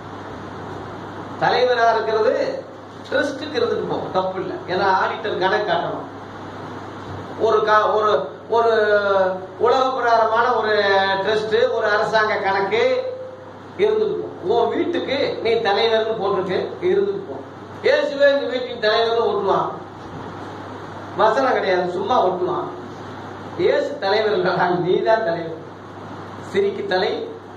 தலைவரா இருக்கிறது ட்ரஸ்ட்டுக்கு இருந்துட்டு போகும் தப்பு இல்லை ஏன்னா ஆடிட்டர் கணக்கு காட்டணும் ஒரு கா- ஒரு ஒரு உலக பிரகாரமான ஒரு ட்ரஸ்ட் ஒரு அரசாங்க கணக்கு இருந்துட்டு போ உன் வீட்டுக்கு நீ தலைவர்னு போட்டிருக்கு இருந்துட்டு போ இயேசுவே இந்த வீட்டின் தலைவர்னு ஒட்டுவான் வசனம் கிடையாது சும்மா ஒட்டுவான் இயேசு தலைவர் இல்லடா நீ தான் தலைவர் சிரிக்கு தலை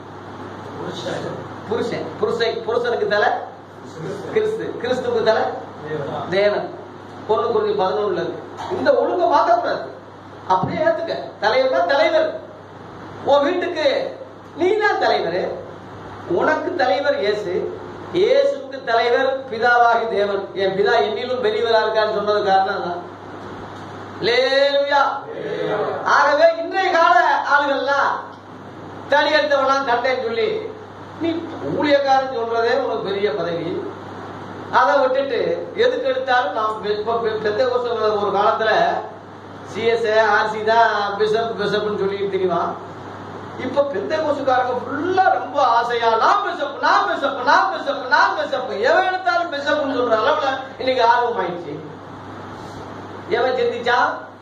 புருஷன் புருஷன் புருஷனுக்கு தலை கிறிஸ்து கிறிஸ்துவுக்கு தலை தேவன் பொண்ணு குறிஞ்சி பதினொன்றுல இருக்கு இந்த ஒழுங்க மாத்தக்கூடாது அப்படியே ஏத்துக்க தலைவர் தான் தலைவர் உன் வீட்டுக்கு நீ தான் தலைவர் உனக்கு தலைவர் இயேசு இயேசுக்கு தலைவர் பிதாவாகி தேவன் என் பிதா என்னிலும் பெரியவரா இருக்கான்னு சொன்னது காரணம் தான் லேலுயா ஆகவே இன்றைய கால ஆளுகள்லாம் தடி எடுத்தவெல்லாம் தட்டைன்னு சொல்லி நீ ஊழியக்காரன் சொல்றதே உனக்கு பெரிய பதவி அதை விட்டுட்டு எதுக்கு எடுத்தாலும் நாம் பெத்த ஒரு காலத்துல சிஎஸ் ஆர்சி தான் பிஷப் பிஷப்னு சொல்லிட்டு தெரியுவான் இப்ப பெந்த கோசுக்காரங்க ஃபுல்லா ரொம்ப ஆசையா நான் பிஷப் நான் பிஷப் நான் பிஷப் நான் பிஷப் எவன் எடுத்தாலும் பிஷப்னு சொல்ற அளவுல இன்னைக்கு ஆர்வம் ஆயிடுச்சு எவன் சிந்திச்சா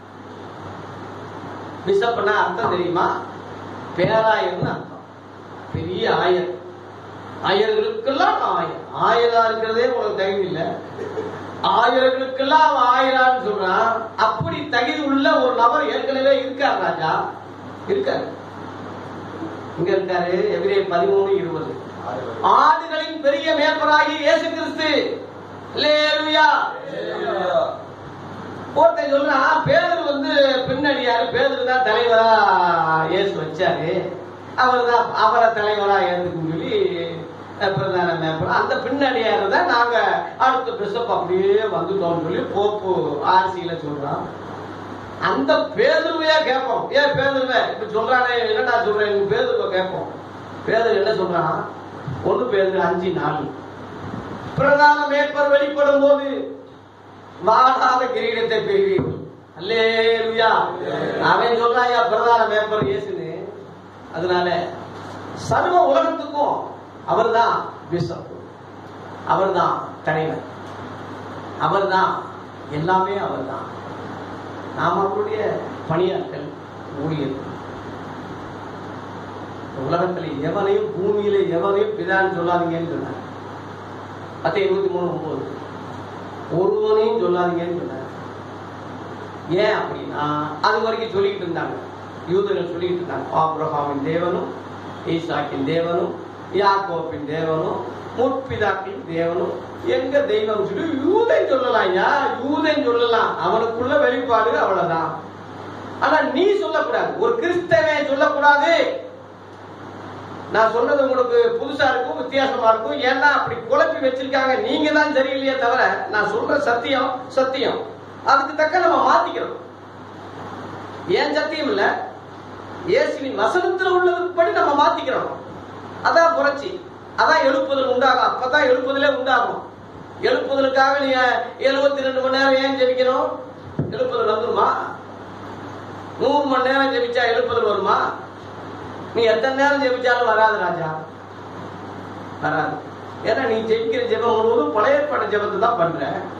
பிஷப்னா அர்த்தம் தெரியுமா பேராயர்னு அர்த்தம் பெரிய ஆயர் ஆயர்களுக்கெல்லாம் நான் ஆயர் ஆயரா இருக்கிறதே உனக்கு தகுதி இல்ல ஆயர்களுக்கெல்லாம் அவன் ஆயரான்னு சொல்றான் அப்படி தகுதி உள்ள ஒரு நபர் ஏற்கனவே இருக்கார் ராஜா இருக்காரு இங்க இருக்காரு எதிரே பதிமூணு இருபது ஆடுகளின் பெரிய மேற்பராகி இயேசு கிறிஸ்து அல்லேலூயா ஒருத்தன் சொல்றான் பேதர் வந்து பின்னடியாரு பேதர் தான் தலைவரா இயேசு வச்சாரு அவர் தான் அவரை தலைவரா ஏத்துக்குன்னு சொல்லி அஹ், பிரதான மேப்பர் அந்த பின்னடியாரு தான் நாங்க அடுத்த பிஷப் அப்படியே வந்துட்டோம்னு சொல்லி போப்பு ஆர்சியில சொல்றான் அந்த பேதுருவையா கேட்போம் ஏன் பேதுருவே இப்ப சொல்றானே என்னடா சொல்றேன் பேதுருவை கேட்போம் பேதுரு என்ன சொல்றான் ஒண்ணு பேதுரு அஞ்சு நாலு பிரதான மேற்பர் வெளிப்படும் போது வாடாத கிரீடத்தை பெறுவீர்கள் அல்லேலூயா அவன் சொல்றாயா பிரதான மேம்பர் இயேசுன்னு அதனால சர்வ உலகத்துக்கும் அவர்தான் பிஷப் அவர்தான் தலைவர் அவர்தான் எல்லாமே அவர்தான் நாம் அவருடைய பணியாட்கள் ஊழியர்கள் இந்த உலகத்துல எவனையும் பூமியில எவனையும் பிதான்னு சொல்லாதீங்கன்னு சொன்னார் பத்து இருபத்தி மூணு ஒன்பது ஒருவனையும் சொல்லாதீங்கன்னு சொன்னார் ஏன் அப்படின்னா அது வரைக்கும் சொல்லிக்கிட்டு இருந்தாங்க யூதர்கள் சொல்லிக்கிட்டு இருந்தாங்க ஆப்ரஹாமின் தேவனும் ஈசாக்கின் தேவனும் யாக்கோப்பின் தேவனும் முற்பிதாக்களின் தேவனும் எங்க தெய்வம் சொல்லி யூதன் சொல்லலாம் ஐயா யூதன் சொல்லலாம் அவனுக்குள்ள வெளிப்பாடு அவ்வளவுதான் ஆனா நீ சொல்லக்கூடாது ஒரு கிறிஸ்தவன் சொல்லக்கூடாது நான் சொன்னது உங்களுக்கு புதுசா இருக்கும் வித்தியாசமா இருக்கும் ஏன்னா அப்படி குழப்பி வச்சிருக்காங்க நீங்க தான் சரியில்லையே தவிர நான் சொல்ற சத்தியம் சத்தியம் அதுக்கு தக்க நம்ம மாத்திக்கிறோம் ஏன் சத்தியம் இல்ல இயேசுவின் வசனத்துல உள்ளதுபடி நம்ம மாத்திக்கிறோம் அதான் புரட்சி அதான் எழுப்புதல் உண்டாகும் அப்பதான் எழுப்புதலே உண்டாகும் எழுப்புதலுக்காக நீ எழுபத்தி ரெண்டு மணி நேரம் ஏன் ஜெபிக்கணும் எழுப்புதல் வந்துருமா நூறு மணி நேரம் ஜெபிச்சா எழுப்புதல் வருமா நீ எத்தனை நேரம் ஜெபிச்சாலும் வராது ராஜா வராது ஏன்னா நீ ஜெபிக்கிற ஜெபம் முழுவதும் பழைய ஏற்பாடு ஜெபத்தை தான் பண்ற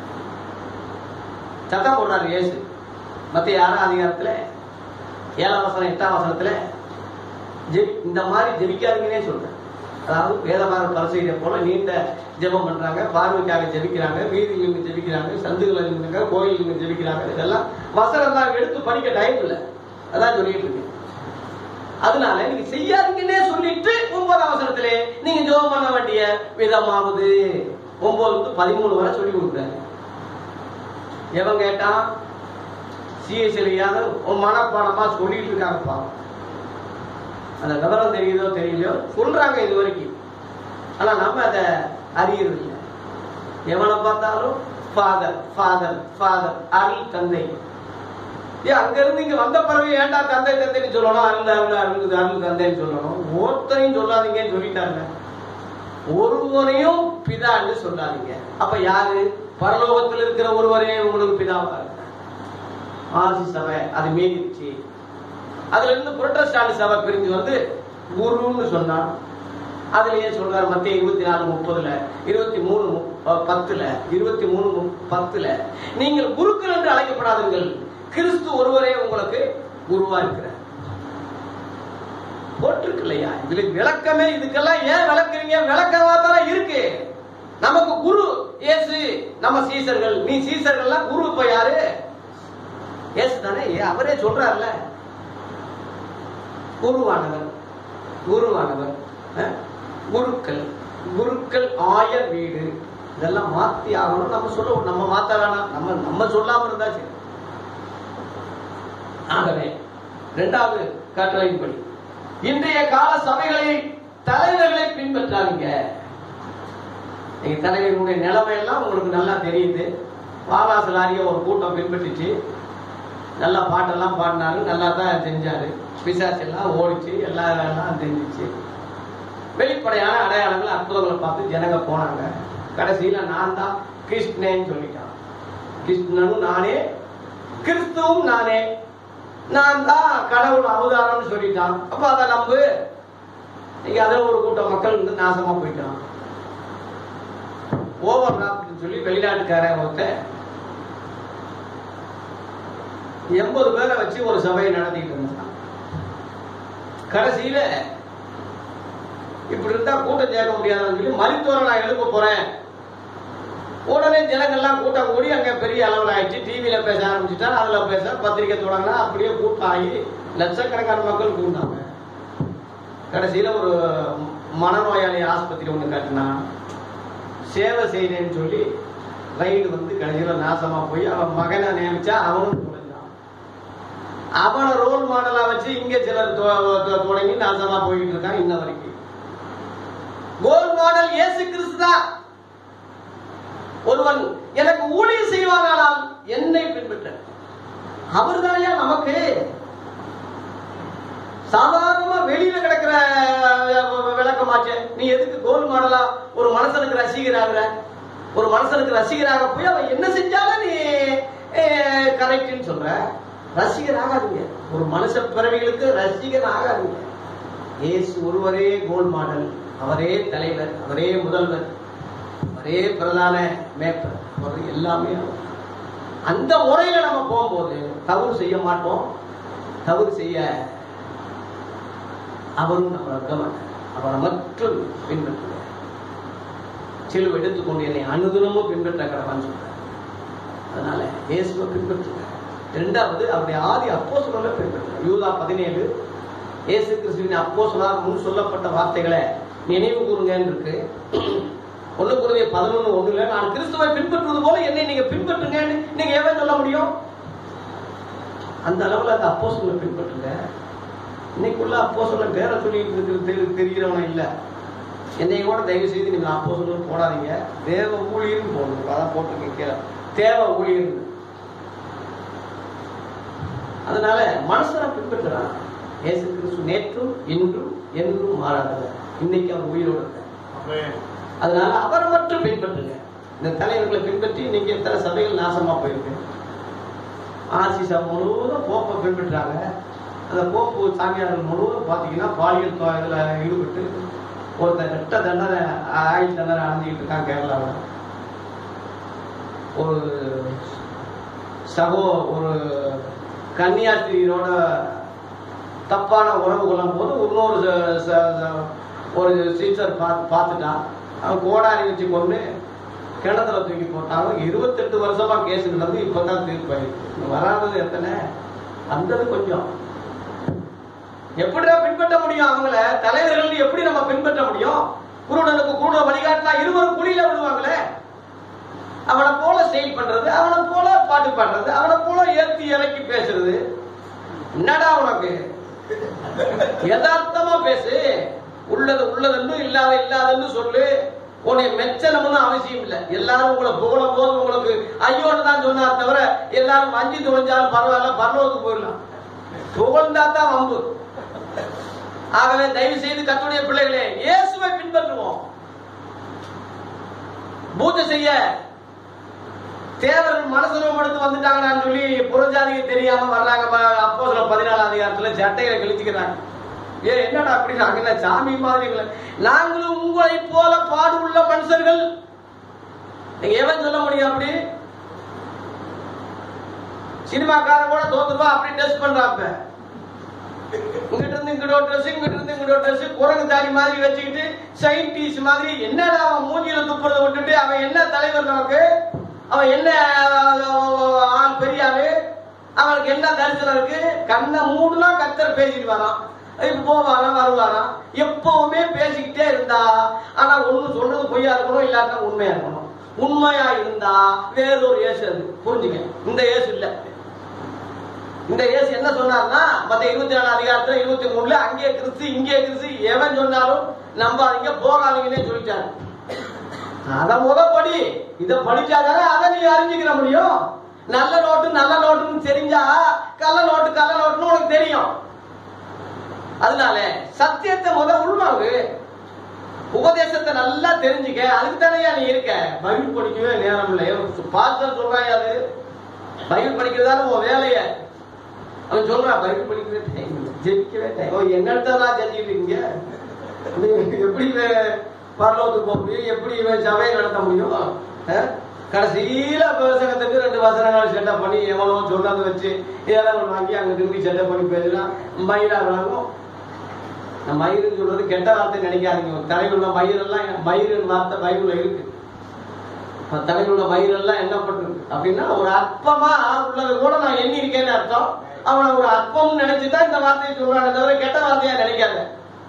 சட்டம் போடுறாரு இயேசு மத்திய ஆறாம் அதிகாரத்துல ஏழாம் வசனம் எட்டாம் வசனத்துல ஜெபி இந்த மாதிரி ஜெபிக்காதீங்கன்னே சொல்றேன் அதாவது வேதமாக பரிசெய்த போல நீண்ட ஜெபம் பண்றாங்க பார்வைக்காக ஜெபிக்கிறாங்க வீதியில் இவங்க ஜெபிக்கிறாங்க சந்துகள் இருக்காங்க கோயில் இவங்க ஜெபிக்கிறாங்க இதெல்லாம் வசனம் தான் எடுத்து படிக்க டைம் இல்லை அதான் சொல்லிட்டு இருக்கு அதனால நீங்க செய்யாதீங்கன்னே சொல்லிட்டு ஒன்பதாம் அவசரத்திலே நீங்க ஜெபம் பண்ண வேண்டிய விதமாவது ஒன்பது to பதிமூணு வரை சொல்லி கொடுக்குறாரு எவன் கேட்டான் சிஎஸ்எல் உன் மனப்பாடமா சொல்லிட்டு இருக்காங்கப்பா அந்த விவரம் தெரியுதோ தெரியலையோ சொல்றாங்க இது வரைக்கும் ஆனா நம்ம அதை அறியறது இல்லை எவனை பார்த்தாலும் ஃபாதர் ஃபாதர் ஃபாதர் அருள் தந்தை ஏன் அங்க இருந்து இங்க வந்த பிறகு ஏன்டா தந்தை தந்தைன்னு சொல்லணும் அருள் அருள் அருள் அருள் தந்தைன்னு சொல்லணும் ஒருத்தரையும் சொல்லாதீங்கன்னு சொல்லிட்டாங்க ஒருவரையும் பிதான்னு சொல்லாதீங்க அப்ப யாரு பரலோகத்தில் இருக்கிற ஒருவரே உங்களுக்கு பிதாவா இருக்கிறார் ஆசி சபை அது மீறிடுச்சு அதுல இருந்து புரட்டஸ்டாண்ட் சபை பிரிஞ்சு வந்து குருன்னு சொன்னா அதுலயே சொல்றாரு மத்திய இருபத்தி நாலு முப்பதுல இருபத்தி மூணு மு- அஹ் பத்துல இருபத்தி மூணு மு- பத்துல நீங்கள் குருக்கள் என்று அழைக்கப்படாதீர்கள் கிறிஸ்து ஒருவரே உங்களுக்கு குருவா இருக்கிறார் போட்டிருக்கு இல்லையா இதுல விளக்கமே இதுக்கெல்லாம் ஏன் விளக்குறீங்க விளக்கமா தானே இருக்கு நமக்கு குரு இயேசு நம்ம சீசர்கள் நீ சீசர்கள்லாம் குரு இப்ப யாரு இயேசு தானே ஏ, அவரே சொல்றாருல குருவானவர் குருவானவர் அஹ், குருக்கள் குருக்கள் ஆயர் வீடு இதெல்லாம் மாத்தி ஆகணும் நம்ம சொல்ல நம்ம மாத்த வேணாம் நம்ம நம்ம சொல்லாம இருந்தா சரி ஆகவே இரண்டாவது கட்டளையின்படி இன்றைய கால சபைகளை தலைவர்களை பின்பற்றாதீங்க எங்க தலைவர்களுடைய நிலைமை எல்லாம் உங்களுக்கு நல்லா தெரியுது வாராசலாரிய ஒரு கூட்டம் பின்பற்றிச்சு நல்லா பாட்டெல்லாம் பாடினாரு நல்லா தான் செஞ்சாரு பிசாசு எல்லாம் ஓடிச்சு எல்லா எல்லாம் தெரிஞ்சிச்சு வெளிப்படையான அடையாளங்கள் அற்புதங்களை பார்த்து ஜனங்க போனாங்க கடைசியில நான் தான் கிருஷ்ணேன்னு சொல்லிட்டான் கிருஷ்ணனும் நானே கிறிஸ்துவும் நானே நான் தான் கடவுள் அவதாரம்னு சொல்லிட்டான் அப்ப அதை நம்பு நீங்க அதில் ஒரு கூட்டம் மக்கள் வந்து நாசமா போயிட்டான் ஓவர் அப்படின்னு சொல்லி வெளிநாட்டுக்காரன் ஒருத்தன் எண்பது பேரை வச்சு ஒரு சபையை நடத்திட்டு இருந்தான் கடைசியில இப்படி இருந்தா கூட்டம் சேர்க்க முடியாதுன்னு சொல்லி மருத்துவரை நான் எழுப்ப போறேன் உடனே ஜனங்கள்லாம் கூட்டம் கூடி அங்க பெரிய அளவில் ஆயிடுச்சு டிவியில பேச ஆரம்பிச்சுட்டா அதுல பேச பத்திரிக்கை தொடங்கினா அப்படியே கூட்டம் ஆகி லட்சக்கணக்கான மக்கள் கூட்டாங்க கடைசியில ஒரு மனநோயாளி ஆஸ்பத்திரி ஒண்ணு கட்டினா சேவை செய்யறேன்னு சொல்லி ரைடு வந்து கடைசியில நாசமா போய் அவன் மகனை நியமிச்சா அவனும் தொலைஞ்சான் அவனை ரோல் மாடலா வச்சு இங்க சிலர் தொ- தொ- தொடங்கி நாசமா போயிட்டு இருக்கான் இன்ன வரைக்கும் கோல் மாடல் இயேசு கிறிஸ்து தான் ஒருவன் எனக்கு ஊழியர் செய்வானால் என்னை பின்பற்ற அவர் நமக்கு சாதாரணமா வெளியில கிடக்கிற அஹ், விளக்கமாச்சே நீ எதுக்கு கோல் மாடலா ஒரு மனுஷனுக்கு ரசிகராகிற ஒரு மனுஷனுக்கு ரசிகராக போய் அவன் என்ன செஞ்சாலும் நீ கரெக்ட்னு சொல்றேன் ரசிகர் ஆகாதீங்க ஒரு மனுஷ பிறவிகளுக்கு ரசிகர் ஆகாதீங்க இயேசு ஒருவரே கோல் மாடல் அவரே தலைவர் அவரே முதல்வர் அவரே பிரதான மேப்பர் அவர் எல்லாமே அவர். அந்த முறையில நம்ம போகும்போது தவறு செய்ய மாட்டோம் தவறு செய்ய அவரும் நம்ம இருக்க மாட்டார் அவரை மட்டும் பின்பற்றுங்க சிலுவை எடுத்துக்கொண்டு என்னை அனுதினமும் பின்பற்ற கடவான்னு சொல்றார் அதனால இயேசுவை பின்பற்றுங்க இரண்டாவது அவருடைய ஆதி அப்போ சொல்ல பின்பற்றுங்க யூதா பதினேழு இயேசு கிறிஸ்துவின் அப்போ முன் சொல்லப்பட்ட வார்த்தைகளை நினைவு கூறுங்கன்னு இருக்கு ஒண்ணு குருதிய பதினொன்னு ஒண்ணுல நான் கிறிஸ்துவை பின்பற்றுவது போல என்னை நீங்க பின்பற்றுங்கன்னு நீங்க எவன் சொல்ல முடியும் அந்த அளவுல அந்த அப்போ சொல்ல பின்பற்றுங்க இன்னைக்குள்ள அப்போ சொல்ல பேர சொல்லிட்டு இருக்கிறது தெரிகிறவன இல்ல என்னை கூட தயவு செய்து நீங்க அப்போ சொல்ல போடாதீங்க தேவ ஊழியர்னு போடணும் அதான் போட்டு கீழே தேவ ஊழியர் அதனால மனுஷனை பின்பற்றுறான் இயேசு கிறிஸ்து நேற்றும் இன்றும் என்றும் மாறாதவர் இன்னைக்கு அவர் உயிரோடு இருக்கார் அதனால அவரை மட்டும் பின்பற்றுங்க இந்த தலைவர்களை பின்பற்றி இன்னைக்கு எத்தனை சபைகள் நாசமா போயிருக்கு ஆர்சி சபை முழுவதும் போப்பை பின்பற்றாங்க அந்த போப்பு சாமியார்கள் முழுவதும் பார்த்தீங்கன்னா பாலியல் தொ- இதுல ஈடுபட்டு ஒருத்தன் ரெட்ட தண்டனை ஆயுள் தண்டனை அடைஞ்சிக்கிட்டு இருக்கான் கேரளாவில் ஒரு சகோ ஒரு கன்னியாஸ்திரியோட தப்பான உறவு கொள்ளும் போது இன்னொரு ச- ச- ச- ஒரு சீசர் பார்த்து பார்த்துட்டான் அவன் கோடாரி வச்சு கொண்டு கிணத்துல தூக்கி போட்டாங்க இருபத்தெட்டு வருஷமா கேஸ் நடந்து இப்பதான் தீர்ப்பாயிருக்கு வராதது எத்தனை வந்தது கொஞ்சம் எப்படிடா பின்பற்ற முடியும் அவங்கள தலைவர்கள் எப்படி நம்ம பின்பற்ற முடியும் குருடனுக்கு குருட வழிகாட்டினா இருவரும் குழியில விடுவாங்களே அவனை போல செயல் பண்றது அவனை போல பாட்டு பாடுறது அவனை போல ஏத்தி இறக்கி பேசுறது என்னடா உனக்கு யதார்த்தமா பேசு உள்ளது உள்ளதுன்னு இல்லாத இல்லாதன்னு சொல்லு உன்னை மெச்சனம்னு அவசியம் இல்லை எல்லாரும் உங்களை புகழும் போது உங்களுக்கு ஐயோன்னு தான் சொன்னார் தவிர எல்லாரும் வஞ்சி துவஞ்சாலும் பரவாயில்ல பரலோகத்துக்கு போயிடலாம் புகழ்ந்தா தான் வம்பு ஆகவே தயவு செய்து கத்துடைய பிள்ளைகளே இயேசுவை பின்பற்றுவோம் பூஜை செய்ய தேவர் மனசுரம் எடுத்து வந்துட்டாங்கன்னு சொல்லி புறஜாதிக்கு தெரியாம வர்றாங்க அப்போ சில பதினாலாம் அதிகாரத்துல சட்டைகளை கிழிச்சுக்கிறாங்க ஏ என்னடா அப்படி நாங்க என்ன சாமி மாதிரி இல்லை நாங்களும் உங்களை போல பாடு உள்ள மனுஷர்கள் நீங்க எவன் சொல்ல முடியும் அப்படி சினிமாக்காரன் கூட தோத்துருவா அப்படி டெஸ்ட் பண்றாப்ப இங்கிட்ட இருந்து இங்கிட்ட ட்ரெஸ் இங்கிட்ட இருந்து இங்கிட்ட ட்ரெஸ் குரங்கு தாடி மாதிரி வச்சுக்கிட்டு சயின்டிஸ்ட் மாதிரி என்னடா அவன் மூஞ்சில துப்புறதை விட்டுட்டு அவன் என்ன தலைவர் நமக்கு அவன் என்ன அஹ், ஆள் பெரிய ஆளு அவனுக்கு என்ன தரிசனம் இருக்கு கண்ணை மூடுனா கத்தர் பேசிட்டு வரான் இப்ப போவாராம் வருவாராம் எப்பவுமே பேசிக்கிட்டே இருந்தா ஆனா ஒண்ணு சொல்றது பொய்யா இருக்கணும் இல்லாட்டா உண்மையா இருக்கணும் உண்மையா இருந்தா வேறொரு இயேசு அது புரிஞ்சுக்க இந்த இயேசு இல்ல இந்த இயேசு என்ன சொன்னார்னா மத்த இருபத்தி நாலு அதிகாரத்துல இருபத்தி மூணுல அங்கே கிறிஸ்து இங்கே கிறிஸ்து எவன் சொன்னாலும் நம்பாதீங்க போகாதீங்கன்னே சொல்லிட்டாரு அத முத படி இத படிச்சாதானே அதை நீ அறிஞ்சுக்கிற முடியும் நல்ல நோட்டு நல்ல நோட்டுன்னு தெரிஞ்சா கள்ள நோட்டு கள்ள நோட்டுன்னு உனக்கு தெரியும் அதனால சத்தியத்தை முத உள்வாங்கு உபதேசத்தை நல்லா தெரிஞ்சுக்க அதுக்கு தானே நீ இருக்க பைபிள் படிக்கவே நேரம் இல்லை பாஸ்டர் சொல்றாங்க அது பைபிள் படிக்கிறதால உன் வேலைய அவன் சொல்றான் பைபிள் படிக்கவே டைம் இல்லை ஜெபிக்கவே டைம் ஓ என்னத்தான் செஞ்சுட்டு இருக்கீங்க இது எப்படி இவன் பரலோகத்துக்கு போக முடியும் எப்படி இவன் சபையை நடத்த முடியும் அஹ்? கடைசியில பிரசங்கத்துக்கு ரெண்டு வசனங்கள் செட்டப் பண்ணி எவனோ சொன்னது வச்சு இதெல்லாம் ஒண்ணு வாங்கி அங்க திரும்பி செட்டப் பண்ணி பேசினா மயிலா விளங்கும் நான் மயிருன்னு சொல்றது கெட்ட வார்த்தை நினைக்காதீங்க தலையிலுள்ள மயிரெல்லாம் மயிருன்னு வார்த்தை பைபிள்ல இருக்கு அப்ப தலையிலுள்ள மயிரெல்லாம் என்ன பண்றது அப்படின்னா ஒரு அற்பமா உள்ளது கூட நான் எண்ணி இருக்கேன்னு அர்த்தம் அவனை ஒரு அற்பம்னு நினைச்சுதான் இந்த வார்த்தையை சொல்றானே தவிர கெட்ட வார்த்தையா நினைக்காத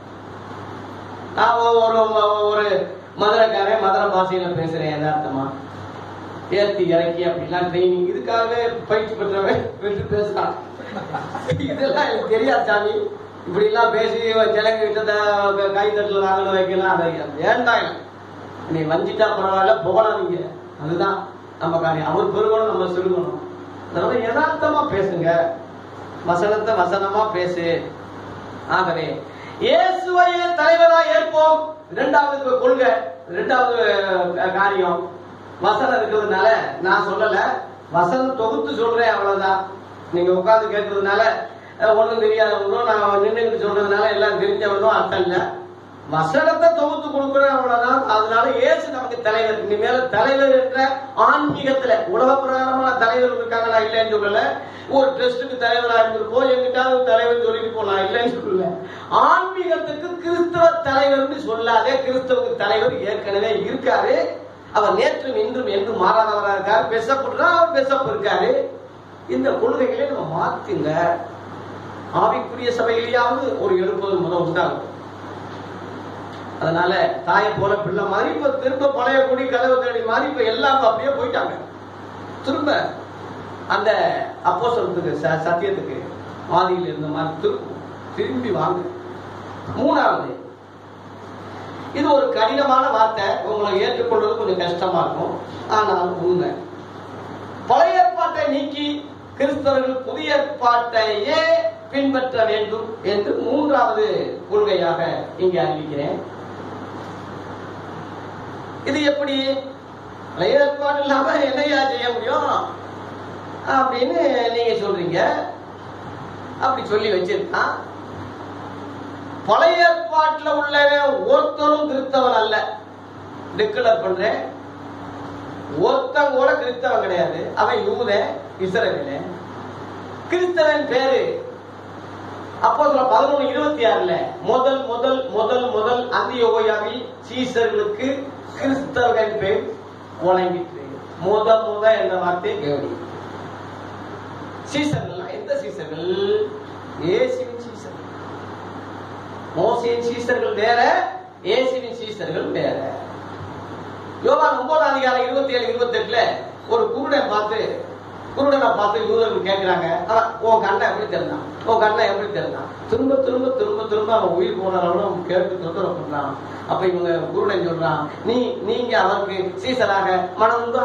நான் ஒரு ஒரு மதுரைக்காரன் மதுரை பாஷையில பேசுறேன் யதார்த்தமா ஏத்தி இறக்கி அப்படிலாம் ட்ரைனிங் இதுக்காகவே பயிற்சி பெற்றவன் வென்று பேசுறான் இதெல்லாம் எனக்கு தெரியாது சாமி இப்படி எல்லாம் பேசி ஜனங்க கிட்ட கை தட்டுல வாங்கணும் வைக்கலாம் அதை வேண்டாம் எனக்கு. நீ வஞ்சிட்டா பரவாயில்ல புகழாதீங்க அதுதான் நம்ம காரியம் அவர் பெருகணும் நம்ம சிறுகணும் அதனால யதார்த்தமா பேசுங்க வசனத்தை வசனமா பேசு ஆகவே இயேசுவையே தலைவரா ஏற்போம் இரண்டாவது கொள்கை இரண்டாவது அஹ், காரியம் வசனம் இருக்கிறதுனால நான் சொல்லல வசனம் தொகுத்து சொல்றேன் அவ்வளவுதான் நீங்க உட்கார்ந்து கேட்கறதுனால அஹ், ஒண்ணும் தெரியாதவங்களும் நான் நின்றுட்டு சொல்றதுனால எல்லாம் தெரிஞ்சவனும் அர்த்தம் இல்ல வசனத்தை தொகுத்து கொடுக்குறேன் அவ்வளவுதான் அதனால இயேசு நமக்கு தலைவர் இனிமேல தலைவர் என்ற ஆன்மீகத்துல உலக பிரகாரமான தலைவர் இருக்காங்க நான் இல்லைன்னு சொல்லல ஒரு ட்ரஸ்டுக்கு தலைவரா இருந்திருப்போம் எங்கிட்டாவது தலைவர் சொல்லிட்டு போலாம் இல்லைன்னு சொல்லல ஆன்மீகத்துக்கு கிறிஸ்தவ தலைவர்னு சொல்லாதே கிறிஸ்தவுக்கு தலைவர் ஏற்கனவே இருக்காரு அவர் நேற்றும் இன்றும் என்றும் மாறாதவரா இருக்காரு பெசப்படுறா அவர் பெசப்பு இருக்காரு இந்த கொள்கைகளை நம்ம மாத்துங்க ஆவிக்குரிய சபையிலேயாவது ஒரு எழுப்புதல் முதல் உண்டாகும் அதனால தாயை போல பிள்ளை மாதிரி இப்ப திரும்ப பழைய குடி கதவு தேடி மாதிரி இப்ப எல்லாம் இப்ப அப்படியே போயிட்டாங்க திரும்ப அந்த அப்போ சத்தியத்துக்கு ஆதியில் இருந்த மாதிரி திரும்ப திரும்பி வாங்க மூணாவது இது ஒரு கடினமான வார்த்தை உங்களை ஏற்றுக்கொள்வது கொஞ்சம் கஷ்டமா இருக்கும் ஆனால் உண்மை பழைய ஏற்பாட்டை நீக்கி கிறிஸ்தவர்கள் புதிய ஏற்பாட்டையே பின்பற்ற வேண்டும் என்று மூன்றாவது கொள்கையாக இங்கே அறிவிக்கிறேன் இது எப்படி பழைய ஏற்பாடு இல்லாம என்னையா செய்ய முடியும் அப்படின்னு நீங்க சொல்றீங்க அப்படி சொல்லி வச்சிருக்கான் பழைய ஏற்பாட்டுல உள்ளவன் ஒருத்தரும் கிறிஸ்தவன் அல்ல டிக்ளர் பண்றேன் ஒருத்தன் கூட கிறிஸ்தவன் கிடையாது அவன் யூத இஸ்ரவேல கிறிஸ்தவன் பேரு அப்போ சொல்ல பதினொன்று இருபத்தி ஆறுல முதல் முதல் முதல் முதல் அந்தியோகையாவில் சீசர்களுக்கு கிறிஸ்தவன் பேர் வழங்கிற்று முத முத என்ற வார்த்தை கேவடி சீசர்கள் எந்த சீசர்கள் இயேசுவின் சீசர்கள் மோசையின் சீசர்கள் வேற இயேசுவின் சீசர்கள் வேற யோவான் ஒன்பதாம் அதிகாரம் இருபத்தி ஏழு இருபத்தி எட்டுல ஒரு குருடன் பார்த்து குருடனை பார்த்து யூதர்கள் கேட்கிறாங்க அவன் உன் கண்ணை எப்படி தெரிஞ்சான் உன் கண்ணை எப்படி தெரிஞ்சான் திரும்ப திரும்ப திரும்ப திரும்ப அவன் உயிர் போனவனும் அவன் கேட்டு தொந்தரவு பண்றான் அப்ப இவங்க குருடன் சொல்றான் நீ நீங்க அவனுக்கு சீசராக மனம் உண்டா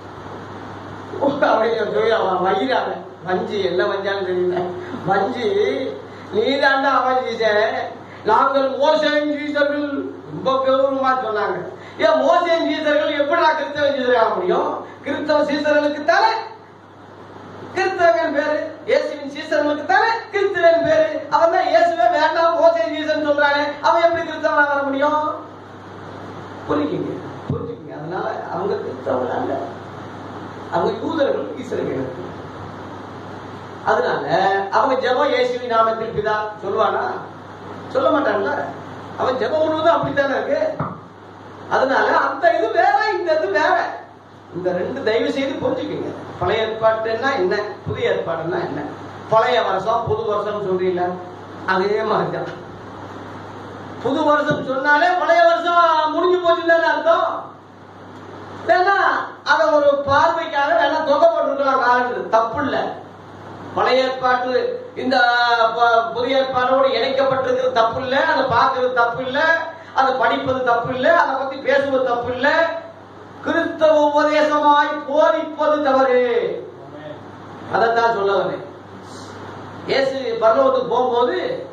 அவன் சொல்லி அவன் வயிறாங்க வஞ்சி என்ன வஞ்சான்னு தெரியல வஞ்சி நீதாண்டா அவன் சீசன் நாங்கள் மோசையின் சீசர்கள் ரொம்ப கௌரவமா சொன்னாங்க ஏன் மோசையின் சீசர்கள் எப்படிடா கிறிஸ்தவ சீசராக முடியும் கிறிஸ்தவ சீசர்களுக்கு தானே கிறிஸ்தவன் பேரு இயேசுவின் சீசர்களுக்கு தானே கிறிஸ்தவன் பேரு அவன் தான் இயேசுவே வேண்டாம் மோசையின் சீசன் சொல்றானே அவன் எப்படி கிறிஸ்தவனா வர முடியும் புரியுங்க புரிஞ்சுக்கங்க அதனால அவங்க கிறிஸ்தவன் அல்ல அவங்க யூதர்கள் இஸ்ரவேலர்கள் அதனால அவங்க ஜெபம் இயேசுவின் நாமத்தில் பிதா சொல்லுவானா சொல்ல மாட்டான்ல அவன் ஜெபம் முழுவதும் அப்படித்தானே இருக்கு அதனால அந்த இது வேற இந்த இது வேற இந்த ரெண்டு தயவு செய்து புரிஞ்சுக்கங்க பழைய ஏற்பாட்டுன்னா என்ன புதிய ஏற்பாடுன்னா என்ன பழைய வருஷம் புது வருஷம் சொல்றீங்களா அதே மாதிரிதான் புது வருஷம் சொன்னாலே பழைய வருஷம் முடிஞ்சு போச்சுன்னு அர்த்தம் வேணா அத ஒரு பார்வைக்காக வேணா தொகை போட்டுருக்கலாம் காலங்கள் தப்பு இல்ல பழைய ஏற்பாட்டு இந்த ப- புதிய ஏற்பாடோடு இணைக்கப்பட்டிருக்கிறது தப்பு இல்ல அதை பார்க்கறது தப்பு இல்ல அதை படிப்பது தப்பு இல்ல அதை பத்தி பேசுவது தப்பு இல்ல கிறிஸ்தவ உபதேசமாய் போதிப்பது தவறு அதைத்தான் சொல்ல வரேன் இயேசு பரலோகத்துக்கு போகும்போது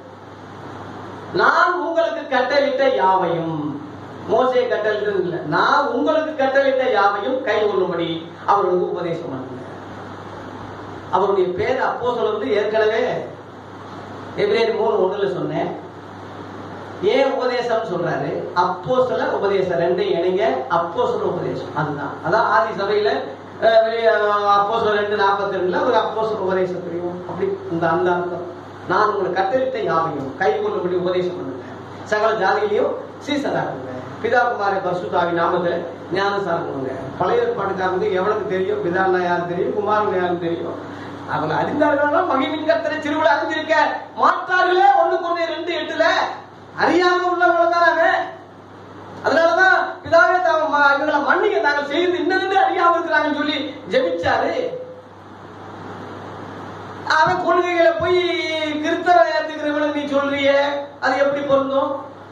நான் உங்களுக்கு கட்டளிட்ட யாவையும் மோசையை கட்டளிட்டது இல்ல நான் உங்களுக்கு கட்டளிட்ட யாவையும் கை கொள்ளும்படி அவர்களுக்கு உபதேசம் பண்ணுங்க அவருடைய பேர் அப்போ வந்து ஏற்கனவே எபிரேயர் மூணு ஒண்ணுல சொன்னேன் ஏன் உபதேசம் சொல்றாரு அப்போ உபதேசம் ரெண்டையும் இணைங்க அப்போ உபதேசம் அதுதான் அதான் ஆதி சபையில அஹ், வெளிய அப்போ ரெண்டு நாற்பத்தி ரெண்டுல ஒரு அப்போ உபதேசம் தெரியும் அப்படி இந்த அந்த அர்த்தம் நான் உங்களுக்கு கத்தரித்த யாவையும் கை கொள்ளும்படி உபதேசம் பண்ணுங்க சகல ஜாதியிலையும் சீசராகுங்க பிதாகுமாரி பரிசுத்தாவி நாமத்துல ஞானசாரம் பண்ணுங்க பழைய ஏற்பாட்டுக்காரங்க எவனுக்கு தெரியும் பிதான்னா யாரு தெரியும் குமாரன் யாரு தெரியும் அவங்க அறிந்தார்கள் மகிமின் கத்தரை திருவிழா அறிஞ்சிருக்க மாற்றார்களே ஒண்ணுக்கு ஒண்ணு ரெண்டு எட்டுல அறியாம உள்ளவங்க தானே அதனாலதான் பிதாவே தாங்க ம- இவங்களை மன்னிக்க நாங்கள் செய்து இன்னது அறியாம இருக்கிறாங்கன்னு சொல்லி ஜெபிச்சாரு அவன் கொள்கைகளை போய் கிறிஸ்தவ ஏத்துக்கிறவனுக்கு நீ சொல்றியே அது எப்படி பொருந்தும்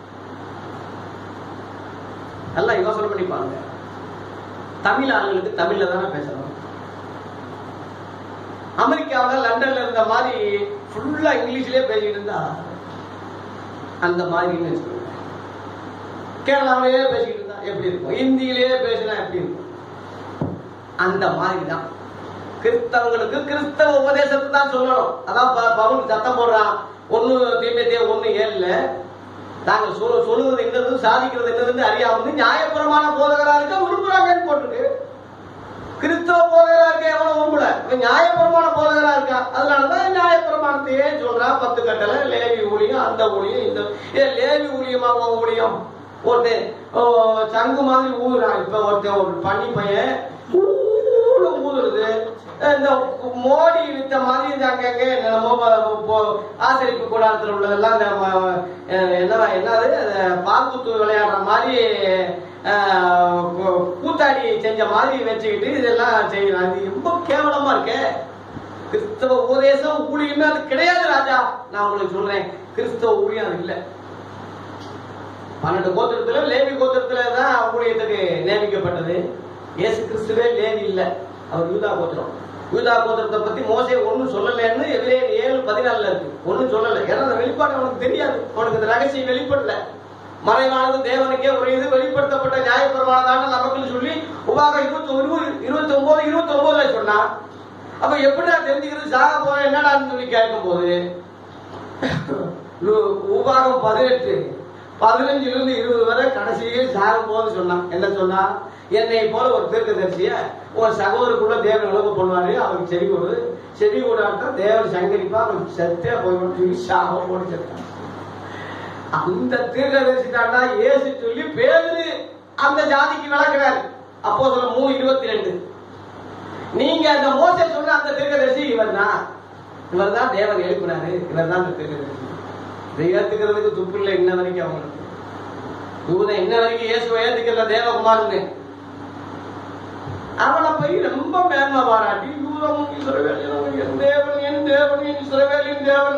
நல்லா யோசனை பண்ணி பாருங்க தமிழ் ஆளுங்களுக்கு தமிழ்ல தானே பேசணும் அமெரிக்காவுல லண்டன்ல இருந்த மாதிரி ஃபுல்லா இங்கிலீஷ்லயே பேசிட்டு இருந்தா அந்த மாதிரின்னு வச்சுக்கோங்க கேரளாவிலேயே பேசிக்கிட்டு இருந்தா எப்படி இருக்கும் இந்தியிலேயே பேசினா எப்படி இருக்கும் அந்த மாதிரி தான் கிறிஸ்தவங்களுக்கு கிறிஸ்தவ உபதேசத்தை தான் சொல்லணும் அதான் ப- பவுல் சத்தம் போடுறான் ஒண்ணு தீமைத்தே ஒண்ணு ஏழுல நாங்கள் சொல் சொல்லுவது என்னது சாதிக்கிறது என்னதுன்னு அறியாமல் நியாயபுரமான போதகரா இருக்க விரும்புறாங்கன்னு போட்டிருக்கு கிறிஸ்தவ போதகரா இருக்க எவனும் விரும்பல இவன் நியாயபுரமான போதகரா இருக்கா அதனாலதான் நியாயபுரமானத்தையே சொல்றான் பத்து கட்டளை லேவி ஊழியம் அந்த ஊழியம் இந்த ஏன் லேவி ஊழியமா உன் ஊழியம் ஒருத்தன் ஓ, சங்கு மாதிரி ஊதுறான் இப்ப ஒருத்தன் ஒரு பண்ணி பையன் ஊழ ஊதுறது இந்த மோடி வித்த மாதிரி இந்த அங்கங்க என்னமோ ப- போ- ஆசரிப்பு கூடாரத்தில் உள்ளதெல்லாம் இந்த ம- அஹ் என்னடா என்னது அந்த பால்குத்து விளையாடுற மாதிரி அஹ், கூ- கூத்தாடி செஞ்ச மாதிரி வச்சுக்கிட்டு இதெல்லாம் செய்யலாம் இது ரொம்ப கேவலமா இருக்கே கிறிஸ்தவ உபதேசம் ஊழியமே அது கிடையாது ராஜா நான் உங்களுக்கு சொல்றேன் கிறிஸ்தவ ஊழியம் அது இல்லை பன்னெண்டு கோத்திரத்துல லேவி கோத்திரத்துல தான் ஊழியத்துக்கு நியமிக்கப்பட்டது இயேசு கிறிஸ்துவே லேவி இல்ல அவர் யூதா கோத்திரம் யூதா கோத்திரத்தை பத்தி மோசே ஒண்ணும் சொல்லலன்னு எதிரே ஏழு பதினாலுல இருக்கு ஒண்ணும் சொல்லல ஏன்னா அந்த வெளிப்பாடு அவனுக்கு தெரியாது அவனுக்கு இந்த ரகசியம் வெளிப்படல மறைவானது தேவனுக்கே ஒரு இது வெளிப்படுத்தப்பட்ட நியாயப்பிரமாணதான நமக்குன்னு சொல்லி உபாக இருபத்தி ஒரு இருபத்தி ஒன்பது இருபத்தி ஒன்பதுல சொன்னா அப்ப எப்படிடா தெரிஞ்சுக்கிறது சாக போறேன் என்னடான்னு சொல்லி கேட்கும் போது லு- உபாகம் பதினெட்டு பதினஞ்சுல இருந்து இருபது வரை கடைசியே சாகும் போது சொன்னான் என்ன சொன்னா என்னை போல ஒரு தீர்க்கதரிசிய உன் சகோதரருக்குள்ள தேவன் உலக பண்ணுவாரு அவருக்கு செடி கொடு செடி கொடாட்டா தேவன் சங்கரிப்பா அவனுக்கு செத்தே போய்விட்டு சொல்லி சாகம் போட்டு செத்தான் அந்த தீர்க்கதரிசி தாண்டா இயேசு சொல்லி பேரு அந்த ஜாதிக்கு விளக்குறாரு அப்போ சொல்ல மூணு இருபத்தி ரெண்டு நீங்க அந்த மோசே சொன்ன அந்த தீர்க்கதரிசி இவர் தான் இவர் தான் தேவன் எழுப்பினாரு இவர் தான் அந்த தீர்க்கதரிசி இதை ஏத்துக்கிறதுக்கு துப்பு இல்லை இன்ன வரைக்கும் அவங்களுக்கு யூதன் இன்ன வரைக்கும் இயேசுவை ஏத்துக்கல தேவகுமார்னு அவனை போய் ரொம்ப மேன்மை பாராட்டி யூதமும் இஸ்ரவேலும் என் தேவன் என் தேவன் என் இஸ்ரவேலின் தேவன்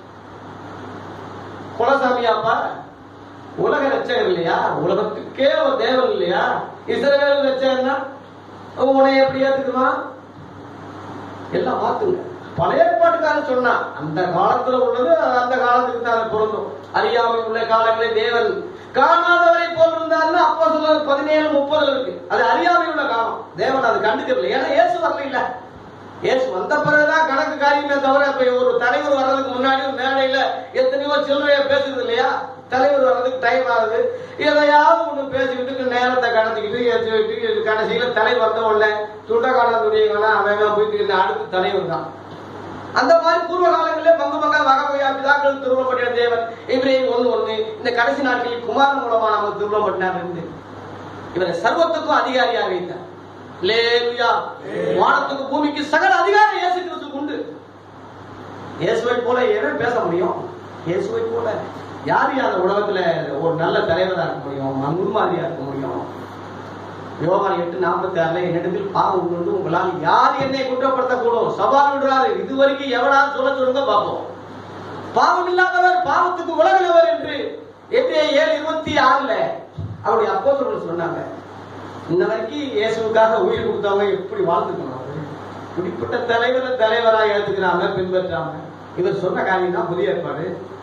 குலசாமியாப்பா உலக ரட்சகர் இல்லையா உலகத்துக்கே ஒரு தேவன் இல்லையா இஸ்ரவேல் ரட்சகர்னா உன்னை எப்படி ஏத்துக்குவான் எல்லாம் மாத்துங்க பழைய ஏற்பாட்டுக்காரன் சொன்னான் அந்த காலத்துல உள்ளது அது அந்த காலத்துக்கு தான் அது பொருந்தும் அறியாமை உள்ள காலங்களே தேவன் காணாதவரை போல் இருந்தாருன்னு அப்போ சொல்ல பதினேழு முப்பதுல இருக்கு அது அறியாமை உள்ள காலம் தேவன் அது கண்டுக்கல ஏன்னா இயேசு வரல இல்ல இயேசு வந்த பிறகுதான் கணக்கு காரியமே தவிர இப்ப ஒரு தலைவர் வர்றதுக்கு முன்னாடி ஒரு மேடையில எத்தனையோ சில்லறையா பேசுறது இல்லையா தலைவர் வர்றதுக்கு டைம் ஆகுது எதையாவது ஒண்ணு பேசிக்கிட்டு நேரத்தை கடத்திக்கிட்டு ஏற்றி விட்டு கடைசியில தலைவர் வந்த உடனே துண்டகாலம் துணியங்களாம் அவன் போயிட்டு அடுத்த தலைவர் தான் அந்த மாதிரி பூர்வ காலங்களிலே பங்கு பங்கா வகவையா பிதாக்கள் திருமணம் பண்ணின தேவன் இவரையும் ஒண்ணு ஒண்ணு இந்த கடைசி நாட்களில் குமாரன் மூலமா நமக்கு திருமணம் பண்ணினார் இருந்து இவரை சர்வத்துக்கும் அதிகாரியாக வைத்தார் லேலுயா வானத்துக்கு பூமிக்கு சகல அதிகாரம் இயேசு கிறிஸ்துக்கு உண்டு இயேசுவை போல எவன் பேச முடியும் இயேசுவை போல யார் அந்த உலகத்துல ஒரு நல்ல தலைவரா இருக்க முடியும் முன்மாதிரியா இருக்க முடியும் யோகான் எட்டு நாற்பத்தி ஆறுல என்னிடத்தில் பாவம் உண்டு உங்களால் யார் என்னை குற்றப்படுத்தக்கூடும் சவால் விடுறாரு இதுவரைக்கும் எவனாவது சொல்ல சொல்லுங்க பார்ப்போம் பாவம் இல்லாதவர் பாவத்துக்கு உலகளவர் என்று எபிரே ஏழு இருபத்தி ஆறுல அவருடைய அப்போ சொன்னாங்க இன்ன வரைக்கும் இயேசுவுக்காக உயிர் கொடுத்தவங்க எப்படி வாழ்ந்துக்கணும் இப்படிப்பட்ட தலைவரை தலைவராக ஏத்துக்கிறாங்க பின்பற்றாங்க இவர் சொன்ன காரியம் தான் புதிய ஏற்பாடு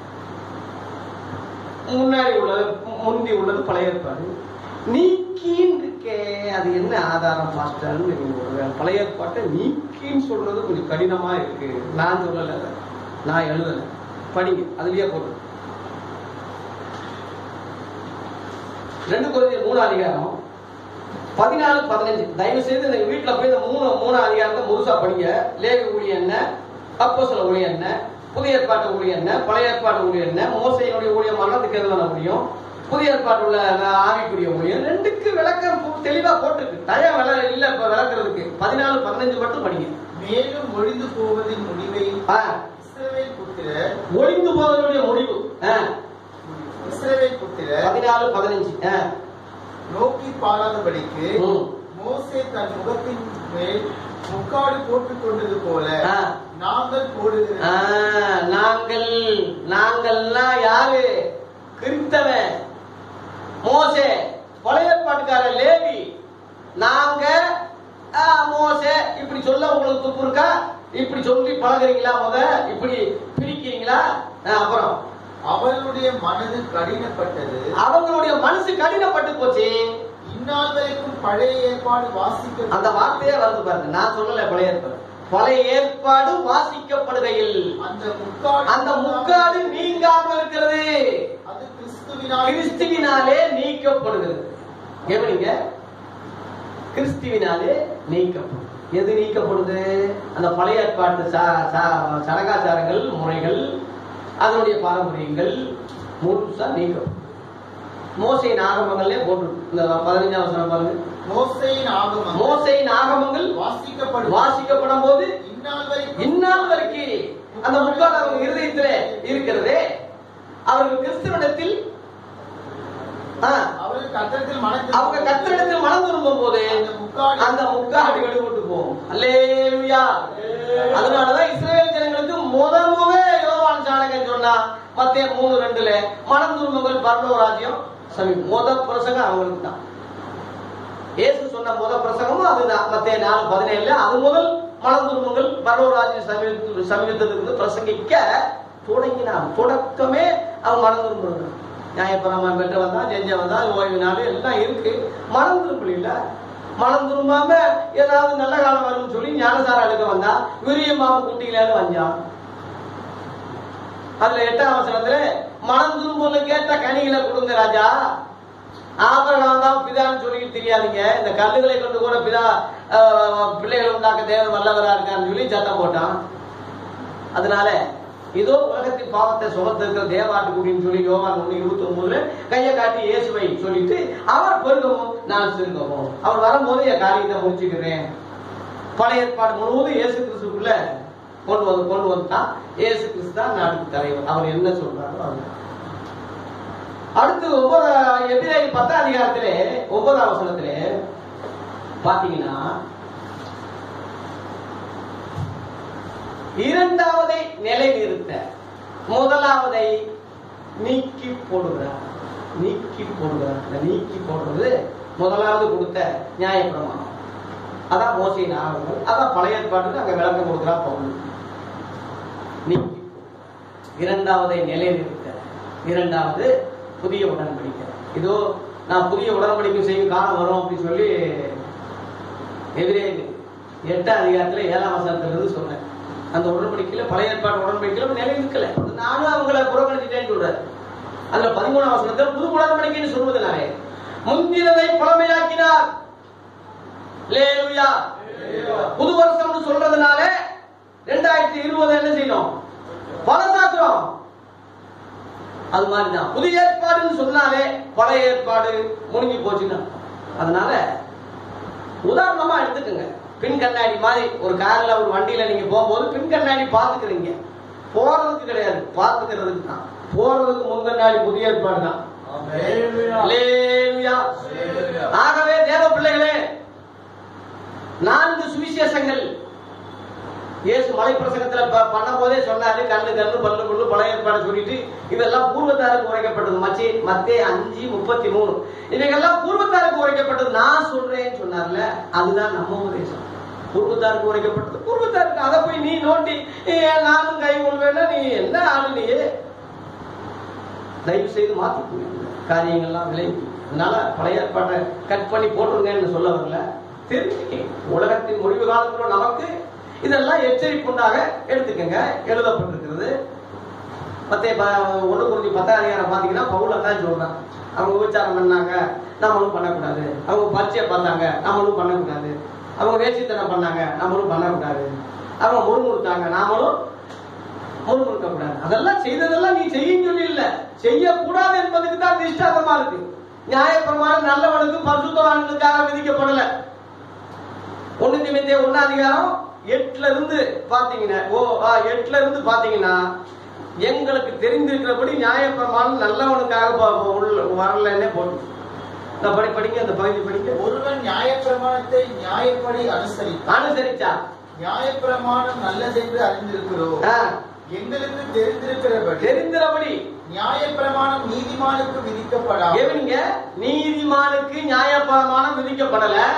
முன்னாடி உள்ளது முந்தி உள்ளது பழைய ஏற்பாடு நீக்கின்னு இருக்கே அது என்ன ஆதாரம் பாஸ்டர்னு நீங்க ஒரு பழைய ஏற்பாட்டை நீக்கின்னு சொல்றது கொஞ்சம் கடினமா இருக்கு நான் சொல்லல அதை. நான் எழுதல படிங்க அதுலயே போட்டு ரெண்டு குழந்தை மூணு அதிகாரம் பதினாலு பதினஞ்சு தயவு செய்து இந்த வீட்டுல போய் இந்த மூணு மூணு அதிகாரத்தை முழுசா படிங்க லேவி ஊழியம் என்ன அப்போ சில ஊழியம் என்ன புதிய ஏற்பாட்டு ஊழியம் என்ன பழைய ஏற்பாட்டு ஊழியம் என்ன மோசையினுடைய ஊழியம் மரணத்துக்கு எதிரான ஊழியம் புதிய ஏற்பாட்டு உள்ள ஆவிக்குரிய ஊழியம் ரெண்டுக்கு விளக்கம் பு- தெளிவா போட்டுருக்கு டயம் விள இல்ல இப்ப விளக்குறதுக்கு பதினாலு பதினஞ்சு மட்டும் படிங்க மேலும் ஒழிந்து போவதின் முடிவை ஆ, இஸ்ரவேல் புத்திரர் ஒளிந்து போவதனுடைய முடிவு ஆ, இஸ்ரவேல் புத்திரர் பதினாலு பதினஞ்சு ஆ, நோக்கி பாராதபடிக்கு ம். மோசே தன் முகத்தின் மேல் முக்காடு போட்டுக் கொண்டது போல ஆ. நாங்கள் போடுகிற ஆ, நாங்கள் நாங்கள்னா யாரு கிறிஸ்தவன் மோசே பழைய ஏற்பாட்டுக்காரர் லேவி நாங்க ஆ, மோசே இப்படி சொல்ல உங்களுக்கு துப்பு இருக்கா இப்படி சொல்லி பழகுறீங்களா முத இப்படி பிரிக்கிறீங்களா ஆ, அப்புறம் அவர்களுடைய மனது கடினப்பட்டது அவங்களுடைய மனசு கடினப்பட்டு போச்சு இந்நாள் வரைக்கும் பழைய ஏற்பாடு வாசிக்க அந்த வார்த்தையே வருது பாருங்க நான் சொல்லல பழைய ஏற்பாடு பழைய ஏற்பாடு வாசிக்கப்படுகையில் அந்த முக்காடு அந்த முக்காடு நீங்காமல் இருக்கிறது அது கிறிஸ்துவினால் கிறிஸ்துவினாலே நீக்கப்படுகிறது கவனிங்க கிறிஸ்துவினாலே நீக்கப்படும் எது நீக்கப்படுது அந்த பழைய ஏற்பாட்டு ச- ச- சடங்காச்சாரங்கள் முறைகள் அதனுடைய பாரம்பரியங்கள் முழுசா நீக்கப்படும் மோசையின் ஆகமங்களே போட்டு இந்த பதினஞ்சாம் வசனம் பாருங்க மோசேயின் ஆகமம் மோசையின் ஆகமங்கள் வாசிக்கப்படும் வாசிக்கப்படும் போது இந்நாள் வரைக்கும் இந்நாள் வரைக்கும் அந்த முக்காடு அவங்க இருதயத்துல இருக்கிறதே அவர்கள் கிறிஸ்துவனிடத்தில் ஆ, அவர்கள் கத்தத்தில் மனத்தில் அவங்க கத்திரிடத்தில் மனம் திரும்பும் போது அந்த முக்காடு அந்த முக்காடு விடுபட்டு போகும் அல்லேலுயா அதனாலதான் இஸ்ரேல் ஜனங்களுக்கு முத முத யோவான் சாணகன் சொன்னா மத்திய மூணு ரெண்டுல மனம் திரும்புங்கள் பரலோக ராஜ்யம் சமீ முத பிரசங்கம் அவங்களுக்கு தான் இயேசு சொன்ன முத பிரசங்கமும் அதுதான் மத்திய நாலு பதினேழுல அது முதல் மனம் திரும்புங்கள் பரலோக ராஜ்யம் சமீப சமீபத்திலிருந்து பிரசங்கிக்க தொடங்கினான் தொடக்கமே அவன் மனம் திரும்புறது நியாயப்பிரமாணம் பெற்று வந்தா செஞ்ச வந்தா ஓய்வு நாள் எல்லாம் இருக்கு மனம் திரும்பல இல்ல மனம் திரும்பாம ஏதாவது நல்ல காலம் வரும்னு சொல்லி ஞானசாரம் எடுக்க வந்தா விரிய மாம குட்டிகளான்னு வந்தான் அதுல எட்டாம் வசனத்துல மனம் திரும்பல கேட்ட கனிகளை கொடுங்க ராஜா ஆபரகம் தான் பிதான்னு சொல்லிட்டு தெரியாதீங்க இந்த கல்லுகளை கொண்டு கூட பிதா ஆஹ், பிள்ளைகளை உண்டாக்க தேவன் வல்லவரா இருக்கான்னு சொல்லி சத்தம் போட்டான் அதனால இதோ உலகத்தின் பாவத்தை சுமத்திருக்கிற தேவாட்டுக்குடின்னு சொல்லி யோவான் ஒண்ணு இருபத்தி ஒன்பதுல கையை காட்டி இயேசுவை சொல்லிட்டு அவர் பெருகவும் நான் சிறுகவும் அவர் வரும்போது என் காரியத்தை முடிச்சுக்கிறேன் பழைய ஏற்பாடு முழுவதும் இயேசு கிறிஸ்துக்குள்ள கொண்டு வந்து கொண்டு வந்துட்டான் இயேசு கிறிஸ்து தான் நாட்டுக்கு தலைவர் அவர் என்ன சொல்றாரோ அவர் அடுத்து ஒன்பது எபிரேய பத்தாம் அதிகாரத்திலே ஒன்பதாம் வசனத்திலே பாத்தீங்கன்னா இரண்டாவதை நிலைநிறுத்த முதலாவதை நீக்கி போடுகிறார் நீக்கி போடுகிறார் இந்த நீக்கி போடுறது முதலாவது கொடுத்த நியாயப்பிரமாணம் அதான் மோசையின் ஆரம்பங்கள் அதான் பழைய ஏற்பாட்டுக்கு அங்க விளக்கம் கொடுக்கிறா பவுல் நீக்கி இரண்டாவதை நிலைநிறுத்த இரண்டாவது புதிய உடன்படிக்கை இதோ நான் புதிய உடன்படிக்கை செய்யும் காலம் வரும் அப்படின்னு சொல்லி எதிரே எட்டாம் அதிகாரத்துல ஏழாம் வசனத்துல இருந்து சொன்னேன் அந்த உடன்படிக்கையில பழைய ஏற்பாடு உடன்படிக்கையில நிலை நிற்கல நானும் அவங்கள புறக்கணிச்சிட்டேன்னு சொல்றாரு அதுல பதிமூணாம் வசனத்துல புது உடன்படிக்கைன்னு சொல்வதனாலே முந்தினதை பழமையாக்கினார் லேலுயா புது வருஷம்னு சொல்றதுனால ரெண்டாயிரத்தி இருபது என்ன செய்யணும் பழசாக்குறோம் அது மாதிரிதான் புதிய ஏற்பாடுன்னு சொன்னாலே பழைய ஏற்பாடு முடிஞ்சு போச்சுன்னா அதனால உதாரணமா எடுத்துக்கோங்க பின் கண்ணாடி மாதிரி ஒரு கார்ல ஒரு வண்டியில நீங்க போகும்போது பின் கண்ணாடி பாத்துக்கிறீங்க போறதுக்கு கிடையாது பாத்துக்கிறதுக்கு தான் போறதுக்கு முன் கண்ணாடி புதிய ஏற்பாடு தான் அல்லேலூயா. ஆகவே தேவ பிள்ளைகளே நான்கு சுவிசேஷங்கள் இயேசு மலை பிரசங்கத்துல ப- பண்ணும் போதே சொன்னாரு கண்ணு கண்ணு பல்லு பல்லு பழைய ஏற்பாடு சொல்லிட்டு இதெல்லாம் பூர்வத்தாருக்கு உரைக்கப்பட்டது மச்சி மத்தே அஞ்சு முப்பத்தி மூணு இவைகள்லாம் பூர்வத்தாருக்கு உரைக்கப்பட்டது நான் சொல்றேன்னு சொன்னார்ல அதுதான் நம்ம உபதேசம் பூர்வத்தாருக்கு உரைக்கப்பட்டது பூர்வத்தாருக்கு அதை போய் நீ நோண்டி "ஏ, நானும் கை கொள்வேன்னா நீ என்ன ஆளு நீ தயவு செய்து மாத்தி காரியங்கள்லாம் விளைவி அதனால பழைய ஏற்பாட்டை கட் பண்ணி போட்டுருங்கன்னு சொல்ல வரல தெரிஞ்சுக்க உலகத்தின் முடிவு காலத்துல நமக்கு இதெல்லாம் எச்சரிப்புண்டாக எடுத்துக்கங்க எழுதப்பட்டிருக்கிறது பத்தே ஒண்ணு குறிஞ்சி பத்தாம் அதிகாரம் பாத்தீங்கன்னா பவுல தான் சொல்றான் அவங்க விபச்சாரம் பண்ணாங்க நம்மளும் பண்ணக்கூடாது அவங்க பரிச்சையை பார்த்தாங்க நம்மளும் பண்ணக்கூடாது அவங்க வேசித்தனம் பண்ணாங்க நம்மளும் பண்ணக்கூடாது அவங்க முறுமுறுத்தாங்க நாமளும் முறுமுறுக்க கூடாது அதெல்லாம் செய்ததெல்லாம் நீ செய்யும் சொல்லி இல்ல செய்யக்கூடாது என்பதுக்கு தான் திஷ்டாந்தமா இருக்கு நியாயப்பிரமாணம் நல்லவனுக்கு பரிசுத்தவான்களுக்காக விதிக்கப்படல ஒண்ணு நிமித்தே ஒண்ணு அதிகாரம் எட்டுல இருந்து பாத்தீங்கன்னா ஓ ஆ, எட்டுல இருந்து பாத்தீங்கன்னா எங்களுக்கு தெரிந்திருக்கிறபடி நியாயப்பிரமாணம் நல்லவனுக்காக ப- உள்ள வரலன்னே போட்டு நான் படி படிங்க அந்த பகுதி படிங்க ஒருவன் நியாயப்பிரமாணத்தை நியாயப்படி அனுசரித்தான் அனுசரிச்சா நியாயப்பிரமாணம் நல்லதென்று அறிந்திருக்கிறோம் ஆ, எங்களுக்கு தெரிந்திருக்கிறபடி தெரிந்திரபடி நியாயப்பிரமாணம் நீதிமானுக்கு விதிக்கப்படாமல் எவனிங்க நீதிமானுக்கு நியாயப்பிரமாணம் விதிக்கப்படல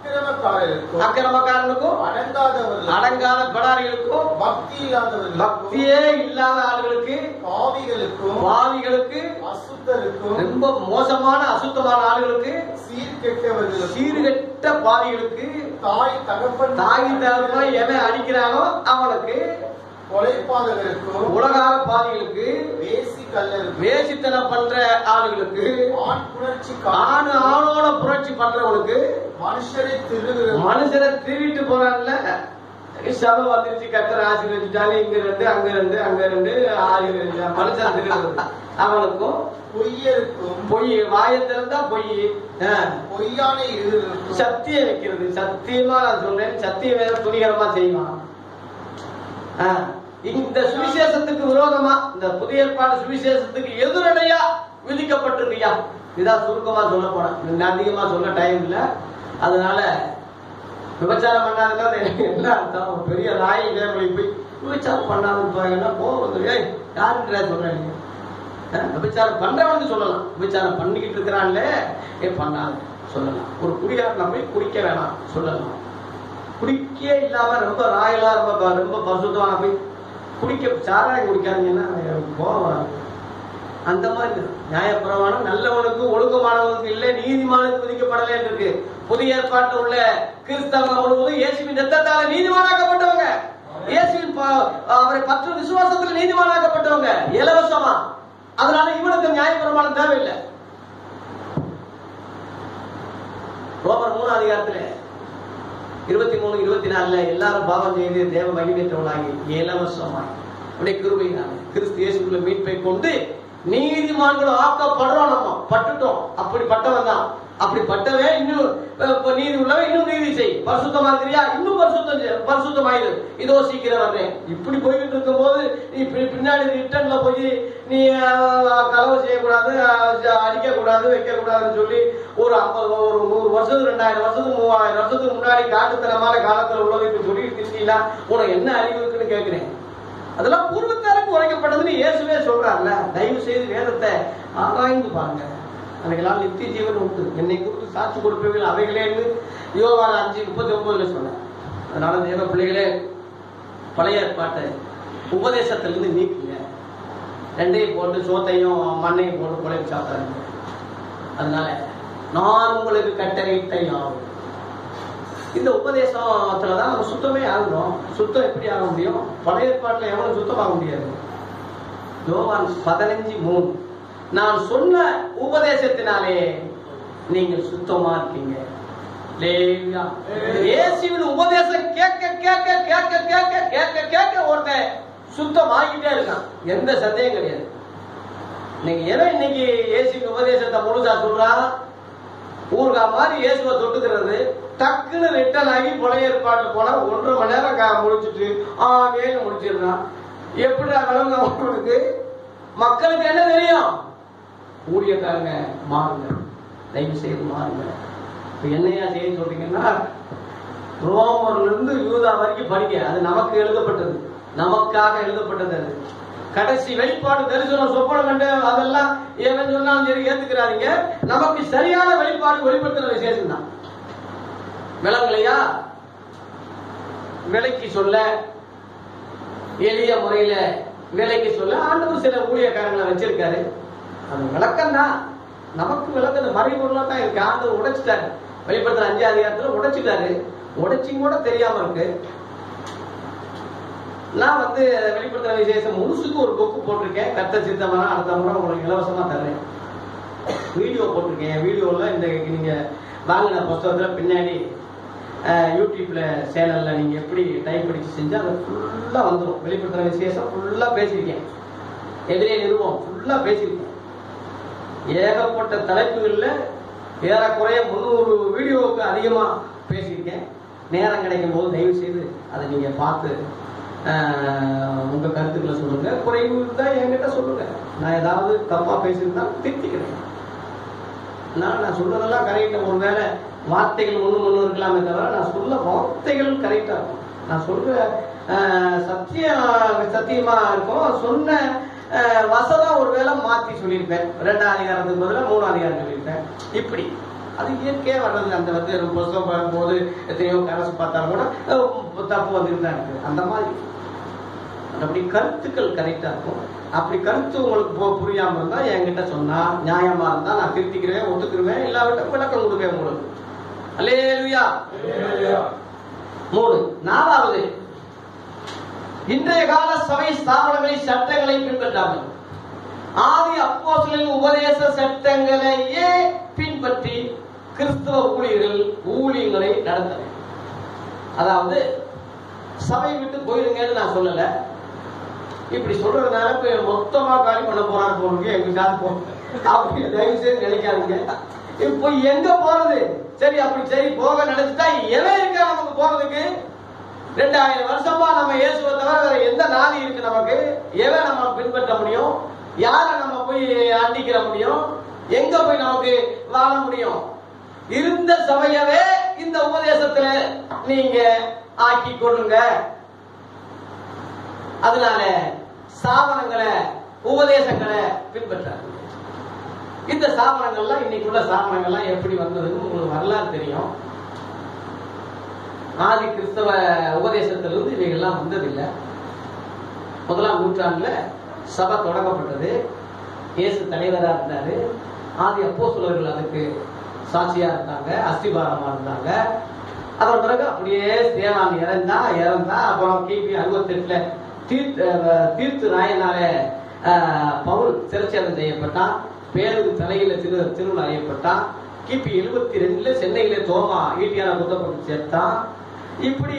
அக்கிரமக்காரருக்கும் அக்கிரமக்காரனுக்கும் அடங்காதவர்களுக்கும் அடங்காத படாரிகளுக்கும் பக்தி இல்லாதவர்களுக்கும் பக்தியே இல்லாத ஆளுகளுக்கு பாவிகளுக்கும் பாவிகளுக்கு அசுத்தருக்கும் ரொம்ப மோசமான அசுத்தமான ஆளுகளுக்கு சீர்கெட்டவர்களுக்கும் சீர்கெட்ட பாவிகளுக்கு தாய் தகப்பன் தாய் தகப்பனை எவன் அடிக்கிறானோ அவனுக்கு கொலைபாதகருக்கும் உலகார பாவிகளுக்கு வேசி கல்லருக்கும் வேசித்தனம் பண்ற ஆளுகளுக்கு ஆண் புணர்ச்சி ஆணு ஆணோட புரட்சி பண்றவனுக்கு மனுஷரை திருடுகிற மனுஷனை திருவிட்டு போறான்ல சபை வந்துருச்சு கத்தர் ஆசீர்வதிச்சாலும் இங்க ரெண்டு அங்க ரெண்டு அங்க ரெண்டு ஆசீர்வதிச்சா மனுஷன் திருடுறது அவனுக்கும் பொய்யருக்கும் பொய் வாயை திறந்தா பொய் ஆ. பொய்யான எழுதுகளுக்கும் சத்தியம் வைக்கிறது சத்தியமா நான் சொல்றேன் சத்தியம் வேற துணிகரமா செய்வான் ஆ, இந்த சுவிசேஷத்துக்கு விரோதமா இந்த புதிய ஏற்பாடு சுவிசேஷத்துக்கு எதிரடையா விதிக்கப்பட்டிருக்கியா இதான் சுருக்கமா சொல்ல போறேன் இன்னும் அதிகமா சொல்ல டைம் இல்ல அதனால விபச்சாரம் பண்ணாதுன்னா எனக்கு என்ன அர்த்தம் ஒரு பெரிய ராய் தேவலை போய் விபச்சாரம் பண்ணாதுன்னு பாருங்கன்னா போகுது ஏய் யாருன்றா சொல்றேன் நீங்க ஆ, விபச்சாரம் பண்றவனுக்கு சொல்லலாம் விபச்சாரம் பண்ணிக்கிட்டு இருக்கிறான்ல ஏ பண்ணாது சொல்லலாம் ஒரு குடிகாரனை போய் குடிக்க வேணாம் சொல்லலாம் குடிக்கே இல்லாம ரொம்ப ராயலா ரொம்ப ப- ரொம்ப பரிசுத்தமான போய் குடிக்க சாராயம் குடிக்காதீங்கன்னா எனக்கு கோபம் வராது அந்த மாதிரி இருக்கு. நியாயப்பிரமாணம் நல்லவனுக்கு ஒழுக்கமானவனுக்கு இல்லை நீதிமானுக்கு விதிக்கப்படலை இருக்கு புதிய ஏற்பாட்டில் உள்ள கிறிஸ்தவங்க முழுவதும் இயேசுவின் ரத்தத்தால நீதிமானாக்கப்பட்டவங்க இயேசுவின் ப- அவரை பற்று விசுவாசத்தில் நீதிமானாக்கப்பட்டவங்க இலவசமா அதனால இவனுக்கு நியாயப்பிரமாணம் தேவையில்லை ரோமர் மூணு அதிகாரத்துல இருபத்தி மூணு இருபத்தி நாலுல எல்லாரும் பாவம் செய்து தேவ மகிமேற்றவனாகி இலவசமாய் அப்படியே கிருபையினால கிறிஸ்து இயேசுக்குள்ள மீட்பை கொண்டு நீதிமான்களும் ஆக்கப்படுறோம் நம்ம பட்டுட்டோம் அப்படி பட்டவன் தான் அப்படி பட்டவே இன்னும் அஹ், இப்ப நீதி உள்ளவன் இன்னும் நீதி செய் பரிசுத்தமா இருக்கிறியா இன்னும் பரிசுத்தம் செய். பரிசுத்தமாயிரு இதோ சீக்கிரம் வர்றேன் இப்படி போய்கிட்டு இருக்கும்போது நீ பி- பின்னாடி ரிட்டர்ன்ல போய் நீ அஹ், களவு செய்யக்கூடாது அஹ், அடிக்க கூடாது வைக்க கூடாதுன்னு சொல்லி ஒரு ஐம்பது ஒரு நூறு வருஷத்துக்கு ரெண்டாயிரம் வருஷத்துக்கு மூவாயிரம் வருஷத்துக்கு முன்னாடி காட்டுத்தனமான காலத்துல உள்ளதை இப்ப சொல்லிட்டு திட்டீங்களா உனக்கு என்ன அறிவு இருக்குன்னு கேட்கிறேன் அதெல்லாம் பூர்வத்தாருக்கு உரைக்கப்பட்டதுன்னு இயேசுவே சொல்றாருல்ல தயவு செய்து வேதத்தை ஆராய்ந்து பாருங்க அன்னைக்கெல்லாம் நித்திய ஜீவன் உண்டு என்னை குறித்து சாட்சி கொடுப்பீர்கள் அவைகளே யோவான் அஞ்சு முப்பத்தி ஒன்பதுல சொன்னேன் அதனால தேவ பிள்ளைகளே பழைய ஏற்பாட்டை உபதேசத்திலிருந்து நீக்குங்க ரெண்டையும் போட்டு சோத்தையும் மண்ணையும் போட்டு குழைப்பு சாப்பிடாதீங்க அதனால நான் உங்களுக்கு கட்டளையிட்ட யாவும் இந்த உபதேசத்துல தான் நம்ம சுத்தமே ஆகணும் சுத்தம் எப்படி ஆக முடியும் பழைய ஏற்பாட்டுல எவனும் சுத்தமாக முடியாது யோவான் பதினஞ்சு மூணு நான் சொன்ன உபதேசத்தினாலே நீங்கள் சுத்தமா இருக்கீங்க லேவியா. இயேசுவின் உபதேசம் கேட்க கேட்க கேட்க கேட்க கேட்க கேட்க ஒருத்தன் சுத்தமாகிட்டே இருக்கான் எந்த சந்தேகம் கிடையாது இன்னைக்கு எவன் இன்னைக்கு இயேசுவின் உபதேசத்தை முழுசா சொல்றான் ஊர்கா மாதிரி இயேசுவை தொட்டுக்கிறது டக்குன்னு ரிட்டர்ன் ஆகி பழைய ஏற்பாட்டு போனா ஒன்றரை மணி நேரம் கா- முடிச்சிட்டு ஆ வேணும் முடிச்சிடுறான் எப்படி விளங்க அவனுக்கு மக்களுக்கு என்ன தெரியும் ஊழியக்காரங்க மாறுங்க தயவு செய்து மாறுங்க இப்ப என்னையா செய்ய சொல்றீங்கன்னா ரோமர்ல இருந்து யூதா வரைக்கும் படிக்க அது நமக்கு எழுதப்பட்டது நமக்காக எழுதப்பட்டது அது கடைசி வெளிப்பாடு தரிசனம் சொப்பனம் கண்டு அதெல்லாம் ஏவன் சொன்னாலும் சரி ஏத்துக்கிறாதீங்க நமக்கு சரியான வெளிப்பாடு வெளிப்படுத்தின விசேஷம் தான் விளங்கலையா விலைக்கு சொல்ல எளிய முறையில விலைக்கு சொல்ல ஆண்டவர் சில ஊழியக்காரங்களை வச்சிருக்காரு அது விளக்கம் தான் நமக்கு விளக்கம் மறைபொருளா தான் இருக்கு ஆண்டவர் உடைச்சிட்டாரு வெளிப்படுத்துற அஞ்சு அதிகாரத்துல உடைச்சிட்டாரு உடைச்சியும் கூட தெரியாம இருக்கு நான் வந்து வெளிப்படுத்துற விசேஷம் முழுசுக்கு ஒரு புக்கு போட்டிருக்கேன் கத்த சித்தமான அடுத்த முறை உங்களுக்கு இலவசமா தர்றேன் வீடியோ போட்டிருக்கேன் வீடியோல இந்த நீங்க வாங்கின புஸ்தகத்துல பின்னாடி அஹ், யூடியூப்ல சேனல்ல நீங்க எப்படி டைப் அடிச்சு செஞ்சா அது ஃபுல்லா வந்துடும் வெளிப்படுத்துற விசேஷம் ஃபுல்லா பேசியிருக்கேன் எதிரே நிறுவம் ஃபுல்லா பேசியிருக்கேன் ஏகப்பட்ட தலைப்புகள்ல ஏறக்குறைய முந்நூறு வீடியோவுக்கு அதிகமா பேசியிருக்கேன் நேரம் கிடைக்கும் போது தயவு செய்து அதை நீங்க பார்த்து ஆஹ், உங்க கருத்துக்களை சொல்லுங்க குறைவு இருந்தா என்கிட்ட சொல்லுங்க நான் ஏதாவது தப்பா பேசியிருந்தா திருத்திக்கிறேன் நான் நான் சொல்றதெல்லாம் கரெக்டா ஒருவேளை வார்த்தைகள் ஒண்ணு ஒண்ணு இருக்கலாமே தவிர நான் சொல்ல வார்த்தைகள் கரெக்டா இருக்கும் நான் சொல்ற ஆஹ், சத்தியம் சத்தியமா இருக்கும் சொன்ன ஆஹ், வசனம் ஒருவேளை மாத்தி சொல்லியிருப்பேன் ரெண்டாம் அதிகாரத்துக்கு பதிலா மூணாம் அதிகாரம் சொல்லியிருப்பேன் இப்படி அது இயற்கையா வர்றது அந்த வந்து புஸ்தகம் பார்க்கும்போது எத்தனையோ கரசு பார்த்தாலும் கூட அஹ், தப்பு வந்துட்டு தான் இருக்கு அந்த மாதிரி அப்படி கருத்துக்கள் கரெக்டா இருக்கும் அப்படி கருத்து உங்களுக்கு பு- புரியாம இருந்தா என்கிட்ட சொன்னா நியாயமா இருந்தா நான் திருத்திக்கிறேன் ஒத்துக்கிருவேன் இல்லாவிட்ட விளக்கம் கொடுப்பேன் உங்களுக்கு அல்லேலுயா மூணு நாலாவது இன்றைய கால சபை ஸ்தாபனங்களை சட்டங்களை பின்பற்றாமல் ஆதி அப்போஸ்தலரின் உபதேச சட்டங்களையே பின்பற்றி கிறிஸ்தவ ஊழியர்கள் ஊழியங்களை நடத்தனர் அதாவது சபை விட்டு போயிருங்கன்னு நான் சொல்லல இப்படி சொல்றதுனால இப்ப மொத்தமா காலி பண்ண போறாரு போறதுக்கு எங்க காசு போ அப்படி தயவு செய்து நினைக்காதீங்க இப்போ எங்க போறது சரி அப்படி சரி போக நினைச்சிட்டா எவன் இருக்கா நமக்கு போறதுக்கு ரெண்டாயிரம் வருஷமா நம்ம இயேசுவை தவிர வேற எந்த நாதி இருக்கு நமக்கு எவன் நம்ம பின்பற்ற முடியும் யாரை நம்ம போய் அண்டிக்கிற முடியும் எங்க போய் நமக்கு வாழ முடியும் இருந்த சபையவே இந்த உபதேசத்துல நீங்க ஆக்கி கொள்ளுங்க அதனால சாபனங்களை உபதேசங்களை பின்பற்றாங்க இந்த சாபனங்கள்லாம் இன்னைக்குள்ள சாபனங்கள்லாம் எப்படி வந்ததுன்னு உங்களுக்கு வரலாறு தெரியும் ஆதி கிறிஸ்தவ உபதேசத்திலிருந்து இவைகள்லாம் வந்ததில்லை முதலாம் நூற்றாண்டுல சபை தொடங்கப்பட்டது இயேசு தலைவரா இருந்தாரு ஆதி அப்போஸ்தலர்கள் அதுக்கு சாட்சியா இருந்தாங்க அஸ்திபாரமா இருந்தாங்க அதன் பிறகு அப்படியே தேவான் இறந்தா இறந்தா அப்புறம் கிபி அறுபத்தெட்டுல தீர்த்து அஹ், தீர்த்து நாயனால அஹ், பவுல் சிறைச்சேதம் செய்யப்பட்டான் பேருக்கு தலையில திரு திருவிழா செய்யப்பட்டான் கிபி எழுபத்தி ரெண்டுல சென்னையில தோமா ஈட்டியான குத்தப்பட்டு சேர்த்தான் இப்படி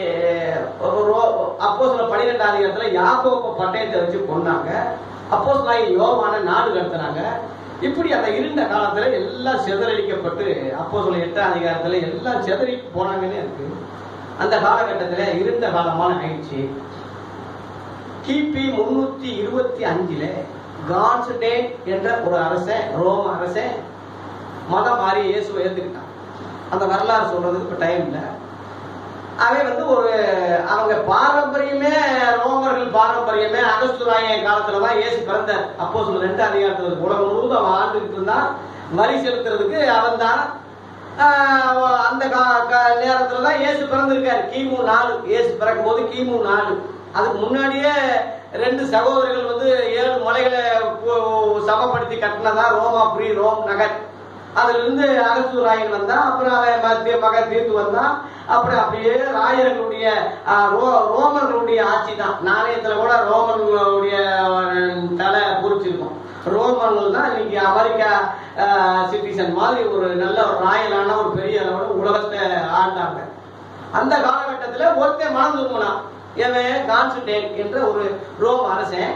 அப்போ சில பனிரெண்டாம் அதிகாரத்துல யாக்கோப்ப பட்டயத்தை வச்சு கொண்டாங்க அப்போ யோவான நாடு கடத்தினாங்க இப்படி அந்த இருண்ட காலத்துல எல்லாம் சிதறடிக்கப்பட்டு அப்போ சொல்ல எட்டாம் அதிகாரத்துல எல்லாம் சிதறி போனாங்கன்னே இருக்கு அந்த காலகட்டத்துல இருண்ட காலமான ஆயிடுச்சு கிபி முன்னூத்தி இருபத்தி அஞ்சுல கான்ஸ்டேன் என்ற ஒரு அரசன் ரோம அரசன் மதம் மாறி இயேசுவை ஏத்துக்கிட்டான் அந்த வரலாறு சொல்றதுக்கு இப்ப டைம் இல்ல அவன் வந்து ஒரு அவங்க பாரம்பரியமே ரோமர்கள் பாரம்பரியமே அகஸ்துராய காலத்துல தான் இயேசு பிறந்தார் அப்போ சொல்ல ரெண்டு அதிகாரத்துல இருக்கு. உலகம் முழுவதும் அவன் ஆண்டுகிட்டு இருந்தான் வரி செலுத்துறதுக்கு அவன் தான் அந்த கா- கா- நேரத்துல தான் இயேசு பிறந்திருக்காரு கிமு நாலு இயேசு பிறக்கும் போது கிமு நாலு அதுக்கு முன்னாடியே ரெண்டு சகோதரர்கள் வந்து ஏழு மலைகளை கு- சமப்படுத்தி கட்டினதா ரோமாபுரி ரோம் நகர் அதுல இருந்து அகஸ்தூராயன் வந்தான் அப்புறம் அவன் மத்திய மகன் தீர்த்து வந்தான் அப்புறம் அப்படியே ராயர்களுடைய ஆஹ், ரோ- ரோமர்களுடைய ஆட்சி தான் நாணயத்துல கூட ரோமர்களுடைய அஹ், தலை பொறிச்சிருக்கும் ரோமர்கள் தான் இன்னைக்கு அமெரிக்கா சிட்டிசன் மாதிரி ஒரு நல்ல ஒரு ராயலான ஒரு பெரிய அளவோட உலகத்தை ஆண்டாங்க அந்த காலகட்டத்துல ஒருத்தன் மனம் திரும்பினான் இவன் கான்ஸ்டன்டைன் என்ற ஒரு ரோம் அரசன்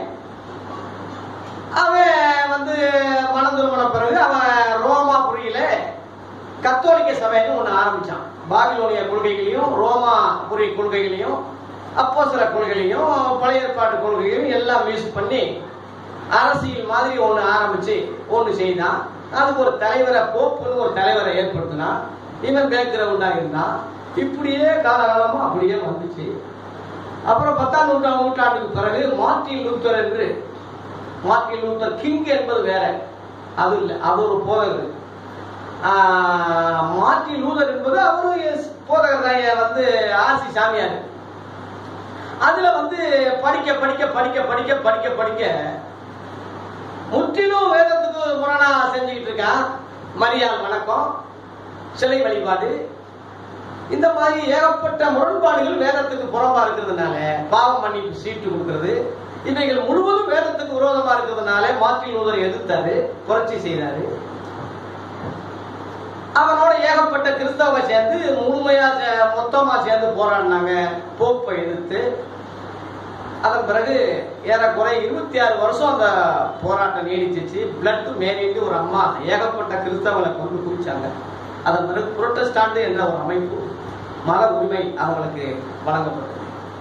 அவன் வந்து மனம் திரும்பின பிறகு அவன் ரோமாபுரியில கத்தோலிக்க சபைன்னு ஒண்ணு ஆரம்பிச்சான் பாபிலோனிய கொள்கைகளையும் ரோமாபுரி கொள்கைகளையும் அப்போ சில கொள்கைகளையும் பழைய ஏற்பாட்டு கொள்கைகளையும் எல்லாம் மிக்ஸ் பண்ணி அரசியல் மாதிரி ஒண்ணு ஆரம்பிச்சு ஒண்ணு செய்தான் அதுக்கு ஒரு தலைவரை போப்புன்னு ஒரு தலைவரை ஏற்படுத்தினான் இவன் பேக்ரவுண்டா இருந்தான் இப்படியே காலகாலமா அப்படியே வந்துச்சு அப்புறம் பத்தாம் நூற்றாண்டு நூற்றாண்டுக்கு பிறகு மார்ட்டின் லூத்தர் என்று மார்ட்டின் லூத்தர் கிங் என்பது வேற அது இல்லை அது ஒரு போதகர் ஆஹ், மார்ட்டின் லூதர் என்பது அவரு போதகர் தான் ஏன் வந்து ஆசி சாமியார் அதுல வந்து படிக்க படிக்க படிக்க படிக்க படிக்க படிக்க முற்றிலும் வேதத்துக்கு முரணா செஞ்சுக்கிட்டு இருக்கான் மரியாள் வணக்கம் சிலை வழிபாடு இந்த மாதிரி ஏகப்பட்ட முரண்பாடுகள் வேதத்துக்கு புறம்பா இருக்கிறதுனால பாவம் மன்னிப்பு சீட்டு கொடுக்கிறது இவைகள் முழுவதும் வேதத்துக்கு விரோதமா இருக்கிறதுனால மார்ட்டின் லூதர் எதிர்த்தாரு புரட்சி செய்தாரு அவனோட ஏகப்பட்ட கிறிஸ்தவ சேர்ந்து முழுமையா சே- மொத்தமா சேர்ந்து போராடினாங்க போப்பை எதிர்த்து அதன் பிறகு ஏறக்குறை இருபத்தி ஆறு வருஷம் அந்த போராட்டம் நீடிச்சிச்சு பிளட் மேரிட்டு ஒரு அம்மா ஏகப்பட்ட கிறிஸ்தவங்களை கொண்டு குவிச்சாங்க அதன் பிறகு புரொட்டஸ்டாண்ட் என்ற ஒரு அமைப்பு மத உரிமை அவங்களுக்கு வழங்கப்பட்டது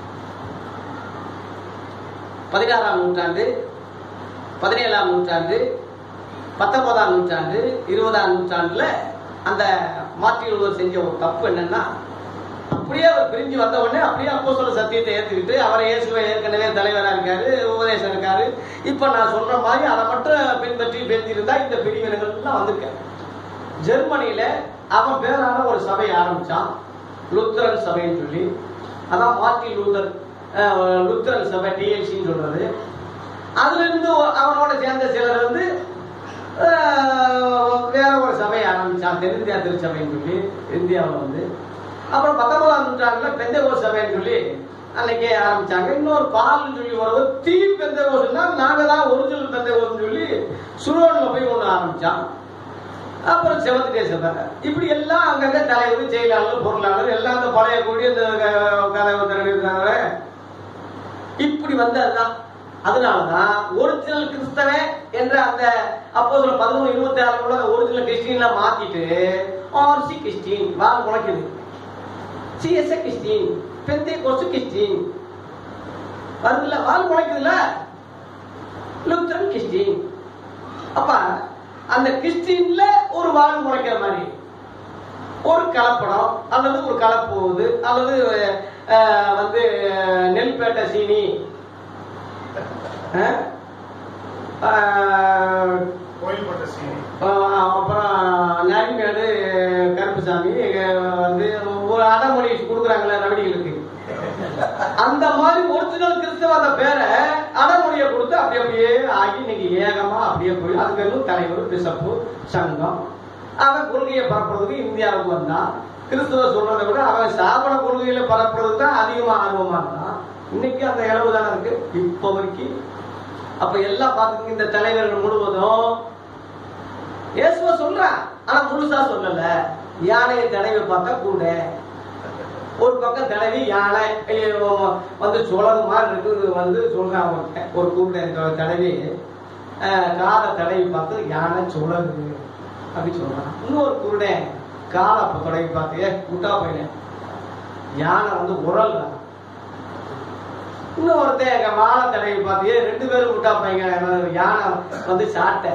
பதினாறாம் நூற்றாண்டு பதினேழாம் நூற்றாண்டு பத்தொன்பதாம் நூற்றாண்டு இருபதாம் நூற்றாண்டுல அந்த மார்ட்டின் லூதர் செஞ்ச ஒரு தப்பு என்னன்னா அப்படியே அவர் பிரிஞ்சு வந்த உடனே அப்படியே அப்போ சொல்ல சத்தியத்தை ஏத்துக்கிட்டு அவரை இயேசுவை ஏற்கனவே தலைவரா இருக்காரு உபதேசம் இருக்காரு இப்ப நான் சொல்ற மாதிரி அதை மட்டும் பின்பற்றி பேசியிருந்தா இந்த பிரிவினர்கள் எல்லாம் வந்திருக்காரு ஜெர்மனியில அவன் பேரான ஒரு சபையை ஆரம்பிச்சான் லுத்தரன் சபைன்னு சொல்லி அதான் மார்ட்டின் லூத்தர் அஹ், லுத்தரன் சபை டிஎல்சின்னு சொல்றது அதுல இருந்து அவனோட சேர்ந்த சிலர் வந்து அஹ், வேற ஒரு சபையை ஆரம்பிச்சான் தென்னிந்தியா திருச்சபைன்னு சொல்லி இந்தியாவில் வந்து அப்புறம் பத்தொன்பதாம் நூற்றாண்டுல பெந்தகோஸ் சபைன்னு சொல்லி அன்னைக்கே ஆரம்பிச்சாங்க இன்னொரு பால்னு சொல்லி ஒரு தீ பெந்தகோஸ்னா நாங்க தான் ஒரிஜினல் பெந்தகோஸ்னு சொல்லி சுரோன்ல போய் ஒண்ணு ஆரம்பிச்சான் அப்புறம் செவத்துட்டே சபை இப்படி எல்லாம் அங்கங்க தலைவர் செயலாளர் பொருளாளர் எல்லாம் அந்த பழைய கூடிய இந்த கதை இருக்காங்க இப்படி வந்ததுதான் அதனாலதான் ஒரிஜினல் கிறிஸ்தவன் என்ற அந்த அப்போ பதினொன்று இருபத்தி ஆறு உள்ள ஒரிஜினல் கிறிஸ்டின்ல மாத்திட்டு ஆர்சி கிறிஸ்டின் வா முளைக்குது சிஎஸ்ஏ கிறிஸ்டின் பெந்தே கொசு கிறிஸ்டின் வருதுல்ல வால் முளைக்குதுல்ல லுத்தரன் கிறிஸ்டின் அப்ப அந்த கிறிஸ்டின்ல ஒரு வாழ் முளைக்கிற மாதிரி ஒரு கலப்படம் அல்லது ஒரு கலப்போகுது அல்லது அஹ், வந்து நெல்பேட்டை சீனி அஹ், அஹ், கோயில்பட்ட சீனி அஹ், அப்புறம் நரிமேடு கருப்புசாமி அஹ், வந்து ஒரு அடமொழி கொடுக்குறாங்களே ரவடிகளுக்கு அந்த மாதிரி ஒரிஜினல் கிறிஸ்தவ அந்த பேரை அடமொழியை கொடுத்து அப்படி அப்படியே ஆகி இன்னைக்கு ஏகமா அப்படியே போய் அதுக்கு இன்னும் தலைவர் பிசப்பு சங்கம் அவன் கொள்கையை பரப்புறதுக்கு இந்தியாவுக்கு வந்தான் கிறிஸ்துவ சொல்றதை விட அவன் சாபன கொள்கையில பரப்புறதுக்கு தான் அதிகமா ஆர்வமா இருந்தான் இன்னைக்கு அந்த இளவு தானே இருக்கு இப்ப வரைக்கும் அப்ப எல்லாம் பாத்துக்கிங்க இந்த தலைவர்கள் முழுவதும் இயேசுவ சொல்றான் ஆனா முழுசா சொல்லல யானையை தடவை பார்த்தா கூட ஒரு பக்கம் தடவி யானை ஐயோ, வந்து சுழகு மாதிரி இருக்கு வந்து சொல்றான் அவன்கிட்ட. ஒரு கூட்ட தடவி அஹ், காதை தடவி பார்த்து யானை சுழகு அப்படி சொல்றான் இன்னொரு குருடே காலை அப்ப தடவி பார்த்து ஏ முட்டா பையன் யானை வந்து உரல் இன்னொருத்தன் எங்க மாலை தடவி பார்த்து ஏ ரெண்டு பேரும் முட்டா பையன் யானை வந்து சாட்டை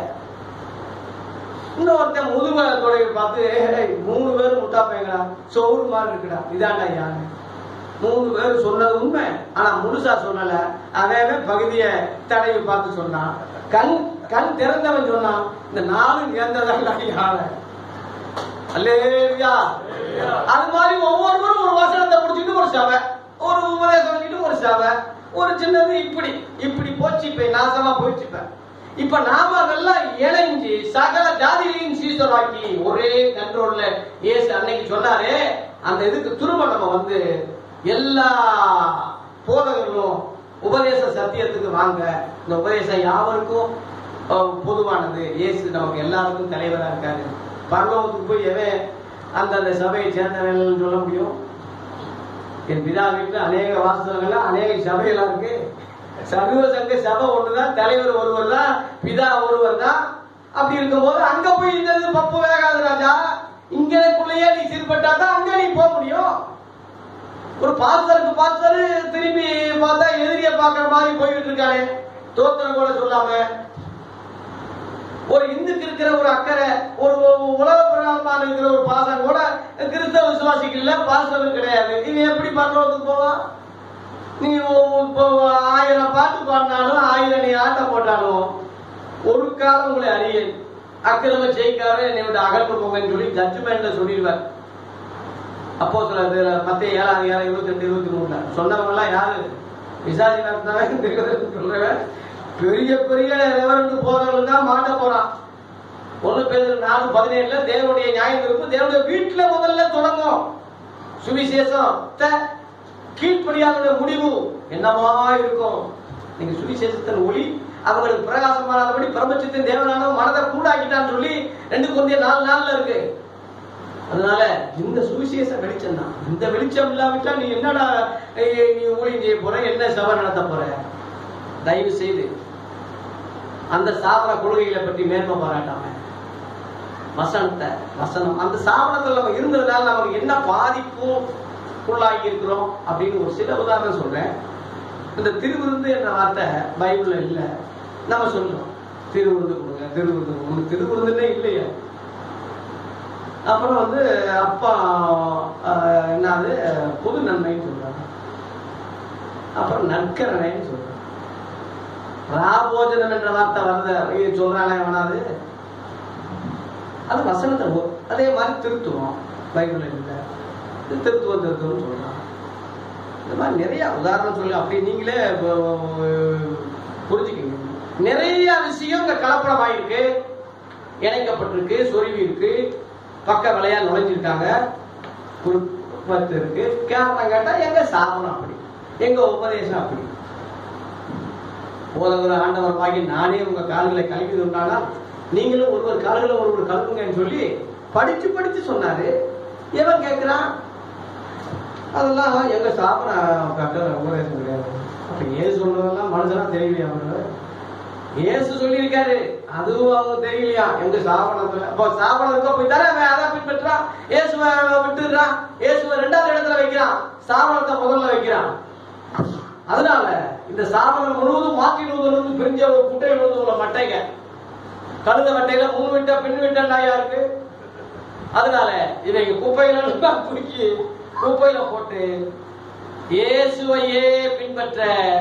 இன்னொருத்தன் முதுக தொடங்கி பார்த்து "ஏய், மூணு பேரும் முட்டா பையங்களா சோறு மாதிரி இருக்குடா இதாண்டா யானை மூணு பேர் சொன்னது உண்மை ஆனா முழுசா சொல்லல அவன் பகுதியை தடவி பார்த்து சொன்னான் கண் கண் திறந்தவன் சொன்னான் இந்த நாலும் சேர்ந்ததாண்டா யானை அல்லேலியா அது மாதிரி ஒவ்வொருவரும் ஒரு வசனத்தை முடிச்சுட்டு ஒரு சபை ஒரு உபதேசம் பண்ணிட்டு ஒரு சபை ஒரு சின்னது இப்படி இப்படி போச்சு இப்ப நாசமா போயிடுச்சு இப்ப இப்ப நாம அதெல்லாம் இணைஞ்சு சகல ஜாதிகளையும் சீசராக்கி ஒரே கண்ட்ரோல்ல இயேசு அன்னைக்கு சொன்னாரே அந்த இதுக்கு திரும்ப நம்ம வந்து எல்லா போதகர்களும் உபதேச சத்தியத்துக்கு வாங்க இந்த உபதேசம் யாவருக்கும் அஹ், பொதுவானது இயேசு நமக்கு எல்லாருக்கும் தலைவரா இருக்காரு பரலோகத்துக்கு போய் எவன் அந்தந்த சபையை சேர்ந்தவன் சொல்ல முடியும் என் பிதா வீட்டுல அநேக வாசகங்கள்ல அநேக சபையெல்லாம் இருக்கு சர்வ சங்க சபை ஒண்ணுதான் தலைவர் ஒருவர் தான் பிதா ஒருவர் தான் அப்படி இருக்கும்போது அங்க போய் இந்த இது பப்பு வேகாது ராஜா இங்கேக்குள்ளேயே நீ சீர்பட்டா தான் அங்க நீ போக முடியும் ஒரு பாஸ்டருக்கு பாஸ்டர் திரும்பி பார்த்தா எதிரிய பாக்குற மாதிரி போயிட்டு இருக்கானே தோத்திரம் கூட சொல்லாம ஒரு இந்துக்கு இருக்கிற ஒரு அக்கறை ஒரு உலக பிரகாரமான இருக்கிற ஒரு பாசம் கூட கிறிஸ்தவ விசுவாசிக்கு இல்ல பாசம் கிடையாது இவன் எப்படி பண்றதுக்கு போவான் நீ ஒ- இப்போ ஆயிரம் பாட்டு பாடினாலும் ஆயிரம் நீ ஆட்டம் போட்டாலும் ஒரு காலம் உங்களை அறிய அக்கிரம ஜெயிக்காரு என்னை விட்டு அகற்று போங்கன்னு சொல்லி ஜட்ஜ்மெண்ட்ல சொல்லிடுவார் அப்போ சில மத்திய ஏழாம் அதிகாரம் இருபத்தி ரெண்டு இருபத்தி மூணுல சொன்னவங்க எல்லாம் யாரு விசாரி நடத்தினவன் சொல்றவன் பெரிய பெரிய ரெவரண்ட் போதவர்கள் தான் மாட்ட போறான் ஒண்ணு பேர் நாலு பதினேழுல தேவனுடைய நியாயம் தீர்ப்பு தேவனுடைய வீட்டுல முதல்ல தொடங்கும் சுவிசேஷம் த- கீழ்ப்படியாத முடிவு என்னவா இருக்கும் நீங்க சுவிசேஷத்தின் ஒளி அவங்களுக்கு பிரகாசமானபடி பிரபஞ்சத்தின் தேவனான மனதை கூடாக்கிட்டான்னு சொல்லி ரெண்டு கொண்டே நாலு நாள்ல இருக்கு அதனால இந்த சுவிசேஷ வெளிச்சம் தான் இந்த வெளிச்சம் இல்லாவிட்டா நீ என்னடா ஏய், நீ ஊழியம் செய்ய போற என்ன சபை நடத்த போற தயவு செய்து அந்த சாவர கொள்கைகளை பற்றி மேன்மை பாராட்டாம வசனத்தை வசனம் அந்த சாவனத்துல நம்ம இருந்ததுனால நமக்கு என்ன பாதிப்பும் உள்ளாகி இருக்கிறோம் அப்படின்னு ஒரு சில உதாரணம் சொல்றேன் இந்த திருவிருந்து என்ற வார்த்தை பைபிள்ல இல்ல நம்ம சொல்றோம் திருவிருந்து கொடுங்க திருவிருந்து கொடுங்க திருவிருந்துன்னே இல்லையா அப்புறம் வந்து அப்பா ஆஹ், என்னது பொது நன்மைன்னு சொல்றாங்க அப்புறம் நற்கரணைன்னு சொல்றாங்க ராபோஜனம் என்ற வார்த்தை வருது இது சொல்றானே அவனாது அது வசனத்தை ஓ- அதே மாதிரி திருத்துவம் பைபிள் இல்லை இது திருத்துவம் திருத்துவம் சொல்றான் இந்த மாதிரி நிறைய உதாரணம் சொல்லி அப்படி நீங்களே இப்போ, புரிஞ்சுக்கங்க நிறைய விஷயம் இந்த கலப்படமாயிருக்கு இணைக்கப்பட்டிருக்கு சொருவி இருக்கு பக்க விலையா நுழைஞ்சிருக்காங்க பத்து இருக்கு காரணம் கேட்டா எங்க சாதனம் அப்படி எங்க உபதேசம் அப்படி போதவர ஆண்டவர் வாங்கி நானே உங்க கால்களை கழுவி உண்டானா நீங்களும் ஒருவர் கால்களை ஒருவர் கழுவுங்கன்னு சொல்லி படிச்சு படிச்சு சொன்னாரு எவன் கேட்கிறான் அதெல்லாம் எங்க சாப்பிட கட்ட உபதேசம் கிடையாது அப்ப ஏன் சொல்றதெல்லாம் மனுஷனா தெரியலையா அவரு இயேசு சொல்லியிருக்காரு அதுவும் அவங்க தெரியலையா எங்க சாபனத்துல அப்போ சாபனத்துக்கு போய் தானே அவன் அதான் பின்பற்றான் இயேசுவை விட்டுடுறான் இயேசுவை ரெண்டாவது இடத்துல வைக்கிறான் சாபனத்தை முதல்ல வைக்கிறான் அதனால இந்த சாபனம் முழுவதும் மாற்றிடுவதிலிருந்து பிரிஞ்ச ஒரு குட்டை உள்ள மட்டைங்க கழுத மட்டையில முன் விட்ட பின் விட்ட நாயா இருக்கு அதனால இவங்க குப்பையில எல்லாம் தூக்கி குப்பையில போட்டு இயேசுவையே பின்பற்ற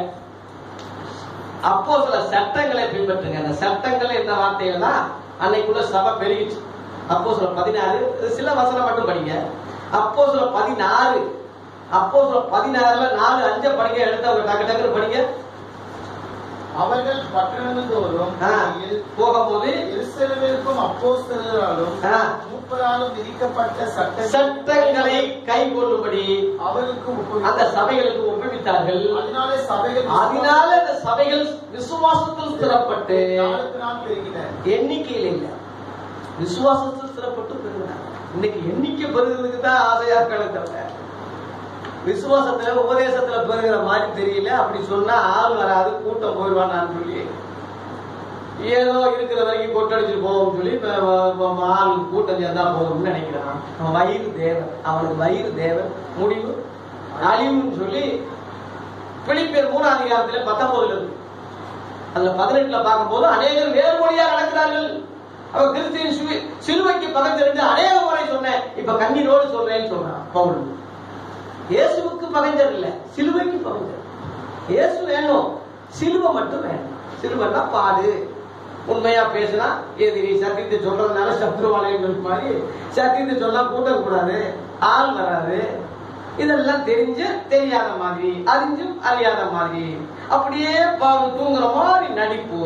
அப்போ சில சட்டங்களை பின்பற்றுங்க அந்த சட்டங்கள் என்ற வார்த்தைகள்லாம் அன்னைக்குள்ள சபை பெருகிச்சு அப்போ சில பதினாறு சில வசனம் மட்டும் படிங்க அப்போ சில பதினாறு அப்போ சில பதினாறுல நாலு அஞ்ச படிங்க எடுத்தவங்க டக்கு டக்குன்னு படிங்க அவர்கள் பட்டணங்கள் தோறும் ஆ, போகும்போது எருசலேமிற்கும் அப்போஸ்தலராலும் ஆ, மூப்பராலும் விதிக்கப்பட்ட சட்ட சட்டங்களை கை கொள்ளும்படி அவர்களுக்கு அந்த ஒப்புவித்தார். சபைகளுக்கு ஒப்புவித்தார்கள் அதனாலே சபைகள் அதனால இந்த சபைகள் விசுவாசத்தில் ஸ்திரப்பட்டு நாளுக்கு நாள் பெருகின எண்ணிக்கையில் இல்ல விசுவாசத்தில் ஸ்திரப்பட்டு பெருகினாங்க இன்னைக்கு எண்ணிக்கை பெருகிறதுக்கு தான் ஆசையா இருக்கிறத விசுவாசத்துல உபதேசத்துல பெருகிற மாதிரி தெரியல அப்படி சொன்னா ஆள் வராது கூட்டம் போயிடுவான்னு சொல்லி ஏதோ இருக்கிற வரைக்கும் கொட்டடிச்சுட்டு போவோம்னு சொல்லி இப்ப வ- வ- ஆள் கூட்டம் சேர்ந்தா போதும்னு நினைக்கிறான் அவன் வயிறு தேவன் அவனுக்கு வயிறு தேவன் முடிவு அழிவுன்னு சொல்லி பிலிப்பியர் மூணாம் அதிகாரத்துல பத்தொன்பதுல இருக்கு அதுல பதினெட்டுல பார்க்கும்போது அநேகர் வேறுமொழியா நடக்கிறார்கள் அவ கிறிஸ்தியின் சிலு- சிலுவைக்கு பகைஞ்சிருந்து அநேக முறை சொன்னேன் இப்ப கண்ணீரோடு சொல்றேன்னு சொல்றான் பவுல் இயேசுவுக்கு பகைஞ்சர் இல்ல சிலுவைக்கு பகைஞ்சர் இயேசு வேணும் சிலுவை மட்டும் வேணும் சிலுவைன்னா பாடு உண்மையா பேசினா எதிரி சத்தியத்தை சொல்றதுனால சத்ருவாலயம் மாதிரி சத்தியத்தை சொன்னா கூட்டம் கூடாது ஆள் வராது இதெல்லாம் தெரிஞ்சு தெரியாத மாதிரி அறிஞ்சும் அறியாத மாதிரி அப்படியே ப- தூங்குற மாதிரி நடிப்பு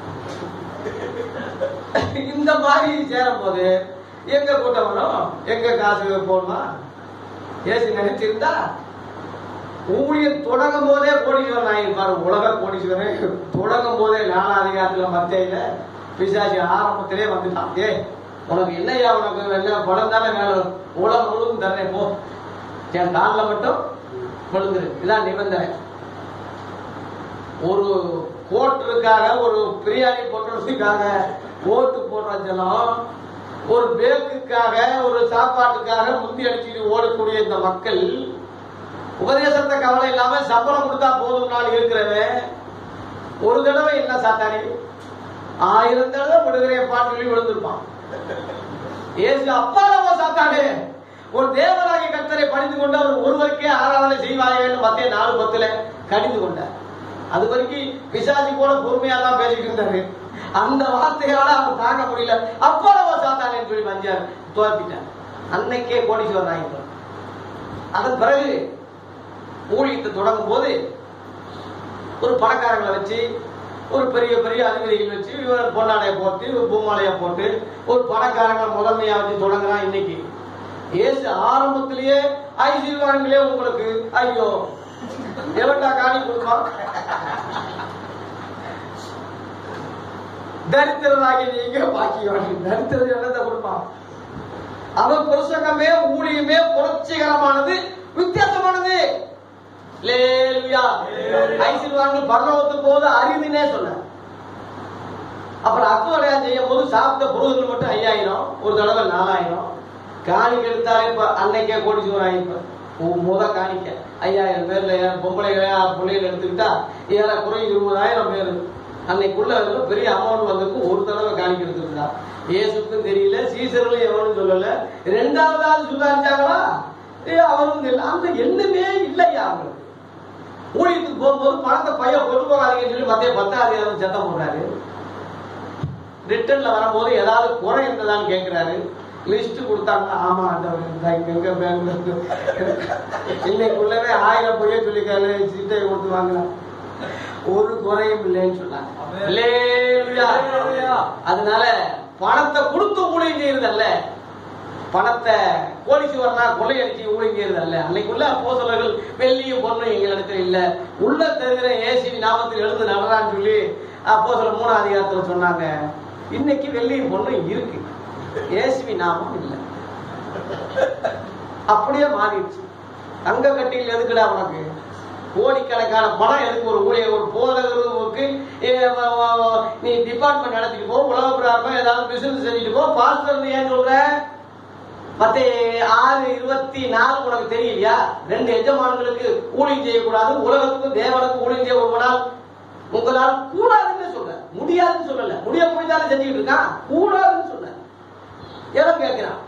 இந்த மாதிரி சேரும் போது எங்க கூட்டம் வரும் எங்க காசு போடணுமா ஏசு நினைச்சிருந்தா ஊழியர் தொடங்கும் போதே கோடீஸ்வரன் ஆகிருப்பாரு உலக கோடீஸ்வரன் தொடங்கும் போதே நாலாம் அதிகாரத்துல மத்தியில பிசாசி ஆரம்பத்திலே வந்துட்டான் ஏ உனக்கு என்னையா உனக்கு என்ன படம் தானே வேணும் உலகம் முழுவதும் தர்றேன் போ என் காலில் மட்டும் விழுந்துரு இதான் நிபந்தனை ஒரு கோட்டருக்காக ஒரு பிரியாணி போட்டுறதுக்காக ஓட்டு போடுற ஜனம் ஒரு பேக்குக்காக ஒரு சாப்பாட்டுக்காக முந்தி அடிச்சுட்டு ஓடக்கூடிய இந்த மக்கள் உபதேசத்தை கவலை இல்லாம சம்பளம் கொடுத்தா போதும் நாள் இருக்கிறவன் ஒரு தடவை என்ன சாத்தானே ஆயிரம் தடவை விடுகிறேன் பாட்டு சொல்லி விழுந்திருப்பான் ஏசு அப்பாலவோ சாத்தானே ஒரு தேவராகிய கர்த்தரை பணிந்து கொண்டு அவர் ஒருவருக்கே ஆராதனை செய்வாயேன்னு மத்திய நாலு பத்துல கடிந்து கொண்டார் அது வரைக்கும் பிசாசி கூட பொறுமையா தான் பேசிட்டு இருந்தாரு அந்த வார்த்தையால அவர் தாங்க முடியல அப்பாலவோ சாத்தானேன்னு சொல்லி வஞ்சார் தோப்பிட்டார் அன்னைக்கே கோடீஸ்வரன் ஆகிட்டார் அதன் பிறகு ஊழியத்தை தொடங்கும் போது ஒரு பணக்காரங்களை வச்சு ஒரு பெரிய பெரிய அதிகாரிகள் வச்சு இவர் பொன்னாடைய போட்டு ஒரு பூமாலையா போட்டு ஒரு பணக்காரங்க முதன்மையா வச்சு தொடங்குறான் இன்னைக்கு ஏசு ஆரம்பத்திலேயே ஐசிவான்களே உங்களுக்கு ஐயோ எவன்டா காணி கொடுப்பான் தரித்திரராகி நீங்க பாக்கியவான் தரித்திரம் என்னத்தை கொடுப்பான் அவன் பிரசங்கமே ஊழியமே புரட்சிகரமானது வித்தியாசமானது லேலுயா ஐசில்வான்கள் பரலோகத்துக்கு போது அரிதுனே சொன்னார் அப்புறம் அக்குவடையா செய்யும் போது சாப்பிட்ட பொருள்கள் மட்டும் ஐயாயிரம் ஒரு தடவை நாலாயிரம் காணிக்க எடுத்தாலே இப்ப அன்னைக்கே கோடீஸ்வரர் ஆயிருப்பார் முத காணிக்க ஐயாயிரம் பேர்ல ஏன் பொம்பளைகளே பிள்ளைகள் எடுத்துக்கிட்டா ஏறக்குறை இருபதாயிரம் பேர் அன்னைக்குள்ள அதுல பெரிய அமௌண்ட் வந்திருக்கு ஒரு தடவை காணிக்க எடுத்துக்கிட்டா இயேசுக்கும் தெரியல சீசர்களும் எவனும் சொல்லல ரெண்டாவதாவது சுதாரிச்சாங்களா ஏ அவரும் தெரியல அந்த எண்ணமே இல்லையா அவங்களுக்கு ஊழியத்துக்கு போகும்போது பணத்தை பையன் கொண்டு போகாதீங்கன்னு சொல்லி மத்திய பத்தாவது சத்தம் போடுறாரு ரிட்டர்ன்ல வரும்போது ஏதாவது குறை இருந்ததான்னு கேட்கிறாரு லிஸ்ட் கொடுத்தாங்க ஆமா ஆண்டவர் இந்த இங்க எங்க பேங்க்ல இருக்கு இன்னைக்குள்ளவே ஆயிரம் பொய்ய சொல்லிக்காரு சீட்டை கொடுத்து வாங்கலாம் ஒரு குறையும் இல்லைன்னு சொன்னாங்க ஆமென். அல்லேலூயா. அல்லேலூயா. அதனால பணத்தை கொடுத்து ஊழியம் செய்யறதல்ல பணத்தை கோடிச்சு வரனா கொள்ளையடிச்சு ஊழியம் செய்யறதல்ல அன்னைக்குள்ள அப்போஸ்தலர்கள் வெள்ளியும் பொண்ணும் எங்களிடத்தில் இல்ல உள்ள தெரிகிற ஏசி நாமத்தில் எழுந்து நடறான்னு சொல்லி அப்போஸ்தலர் மூணாம் அதிகாரத்துல சொன்னாங்க இன்னைக்கு வெள்ளியும் பொண்ணும் இருக்கு ஏசுவி நாமம் இல்ல அப்படியே மாறிடுச்சு தங்க கட்டியில் எதுக்குடா உனக்கு கோடிக்கணக்கான பணம் எதுக்கு ஒரு ஊழியர் ஒரு போதகருக்கு ஏ, வ- வ- வ- நீ டிபார்ட்மெண்ட் நடத்திட்டு போ உலக பிரார்த்தம் ஏதாவது பிசினஸ் செஞ்சுட்டு போ பாஸ்டர் ஏன் சொல்ற மத்த ஆறு இருபத்தி நாலு உனக்கு தெரியலையா ரெண்டு எஜமான்களுக்கு ஊழியம் செய்யக்கூடாது உலகத்துக்கும் தேவனுக்கும் ஊழியம் செய்ய ஒருவனால் உங்களால் கூடாதுன்னு சொல்ற முடியாதுன்னு சொல்லல முடிய முடிந்தாலும் செஞ்சுக்கிட்டு இருக்கான் கூடாதுன்னு சொன்ன எவன் கேட்கிறான்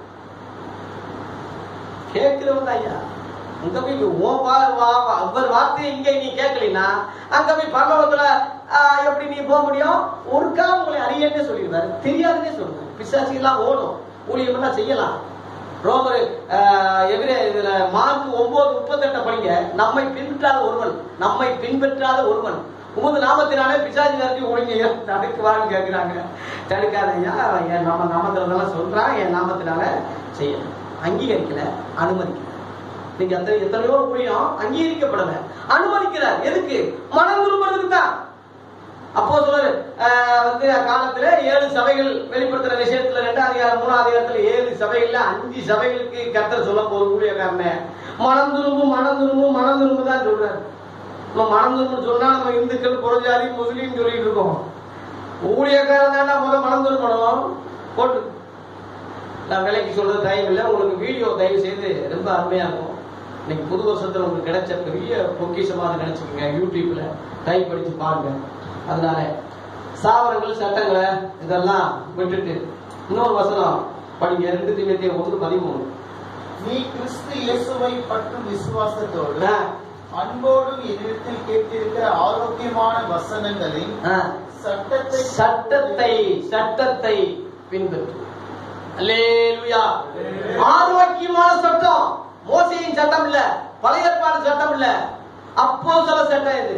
கேட்கிறவன் தான் ஐயா அங்க போய் உன் வா- வா- வா- அவர் வார்த்தையை இங்க நீ கேட்கலினா அங்க போய் பரலோகத்துல ஆ, எப்படி நீ போக முடியும் ஒரு காலம் உங்களை அறியன்னே சொல்லிடுவாரு தெரியாதுன்னே சொல்லுங்க பிசாசி எல்லாம் ஓடும் ஊழியம் எல்லாம் செய்யலாம் ரோமர் எதிரே இதுல மார்க் ஒன்பது முப்பத்தெட்ட படிங்க நம்மை பின்பற்றாத ஒருவன் நம்மை பின்பற்றாத ஒருவன் உமது நாமத்தினாலே பிசாசி நடத்தி ஒழுங்க தடுக்குவான்னு கேட்கிறாங்க தடுக்காத ஐயா என் நம்ம நாமத்துல சொல்றான் என் நாமத்தினால செய்யணும் அங்கீகரிக்கல அனுமதிக்கல நீங்க அந்த எத்தனையோ ஊழியம் அங்கீகரிக்கப்படல அனுமதிக்கிறார் எதுக்கு மனம் திரும்புறதுக்கு தான் அப்போ சொல்றாரு வந்து காலத்துல ஏழு சபைகள் வெளிப்படுத்துற விஷயத்துல ரெண்டாம் அதிகாரம் மூணாம் அதிகாரத்துல ஏழு சபைகள்ல அஞ்சு சபைகளுக்கு கர்த்தர் சொல்ல போகுது ஊழியக்காரன மனம் திரும்பும் மனம் திரும்பும் மனம் திரும்ப தான் சொல்றாரு நம்ம மனம் திரும்பும் சொன்னா நம்ம இந்துக்கள் புறஜாதி முஸ்லீம் சொல்லிட்டு இருக்கோம் ஊழியக்காரன் தாண்டா முதல் மனம் திரும்பணும் போட்டு நான் விலைக்கு சொல்றது தயவு இல்லை உங்களுக்கு வீடியோ தயவு செய்து ரொம்ப அருமையா இருக்கும் இன்னைக்கு புது வருஷத்துல உங்களுக்கு கிடைச்ச பெரிய பொக்கிஷமா அதை நினைச்சுக்கோங்க யூடியூப்ல டைப் படிச்சு பாருங்க அதனால சாவரங்கள் சட்டங்களை இதெல்லாம் விட்டுட்டு இன்னொரு வசனம் படிங்க ரெண்டு திமுக ஒன்று பதிமூணு நீ கிறிஸ்து இயேசுவை பற்றும் விசுவாசத்தோடு ஆ, அன்போடும் என்னிடத்தில் கேட்டிருக்கிற ஆரோக்கியமான வசனங்களின் ஆ. சட்டத்தை சட்டத்தை சட்டத்தை பின்பற்று அல்லேலூயா ஆரோக்கியமான சட்டம் மோசையின் சட்டம் இல்ல பழைய ஏற்பாடு சட்டம் இல்ல அப்போ சில சட்டம் இது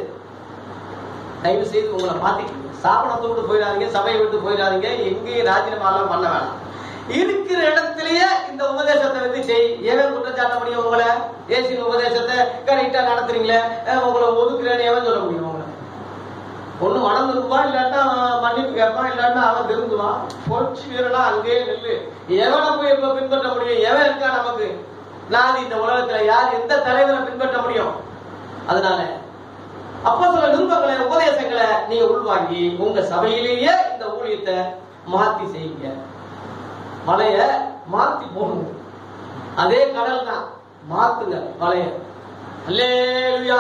தயவு செய்து உங்களை மாத்திக்கங்க சாபனத்தை விட்டு போயிடாதீங்க சபையை விட்டு போயிடாதீங்க எங்கேயும் ராஜினாமா எல்லாம் பண்ண வேணாம் இருக்கிற இடத்திலேயே இந்த உபதேசத்தை வந்து செய் எவன் குற்றச்சாட்ட முடியும் உங்களை ஏசின் உபதேசத்தை கரெக்டா நடத்துறீங்களே அஹ் உங்களை ஒதுக்குறேன்னு எவன் சொல்ல முடியும் உங்களை ஒண்ணு மனம் திரும்புவான் இல்லாட்டா அவன் மன்னிப்பு கேட்பான் இல்லாட்டா அவன் திருந்துவான் பொறிச்சு வீரலாம் அங்கேயே நில்லு எவனை போய் இப்ப பின்பற்ற முடியும் எவன் இருக்கா நமக்கு நான் இந்த உலகத்துல யார் எந்த தலைவரை பின்பற்ற முடியும் அதனால அப்போ சில நிருபங்களை உபதேசங்களை நீங்க உள்வாங்கி உங்க சபையிலேயே இந்த ஊழியத்தை மாத்தி செய்யுங்க வலைய மாத்தி போடுங்க அதே கடல் தான் மாத்துங்க வலைய அல்லேலூயா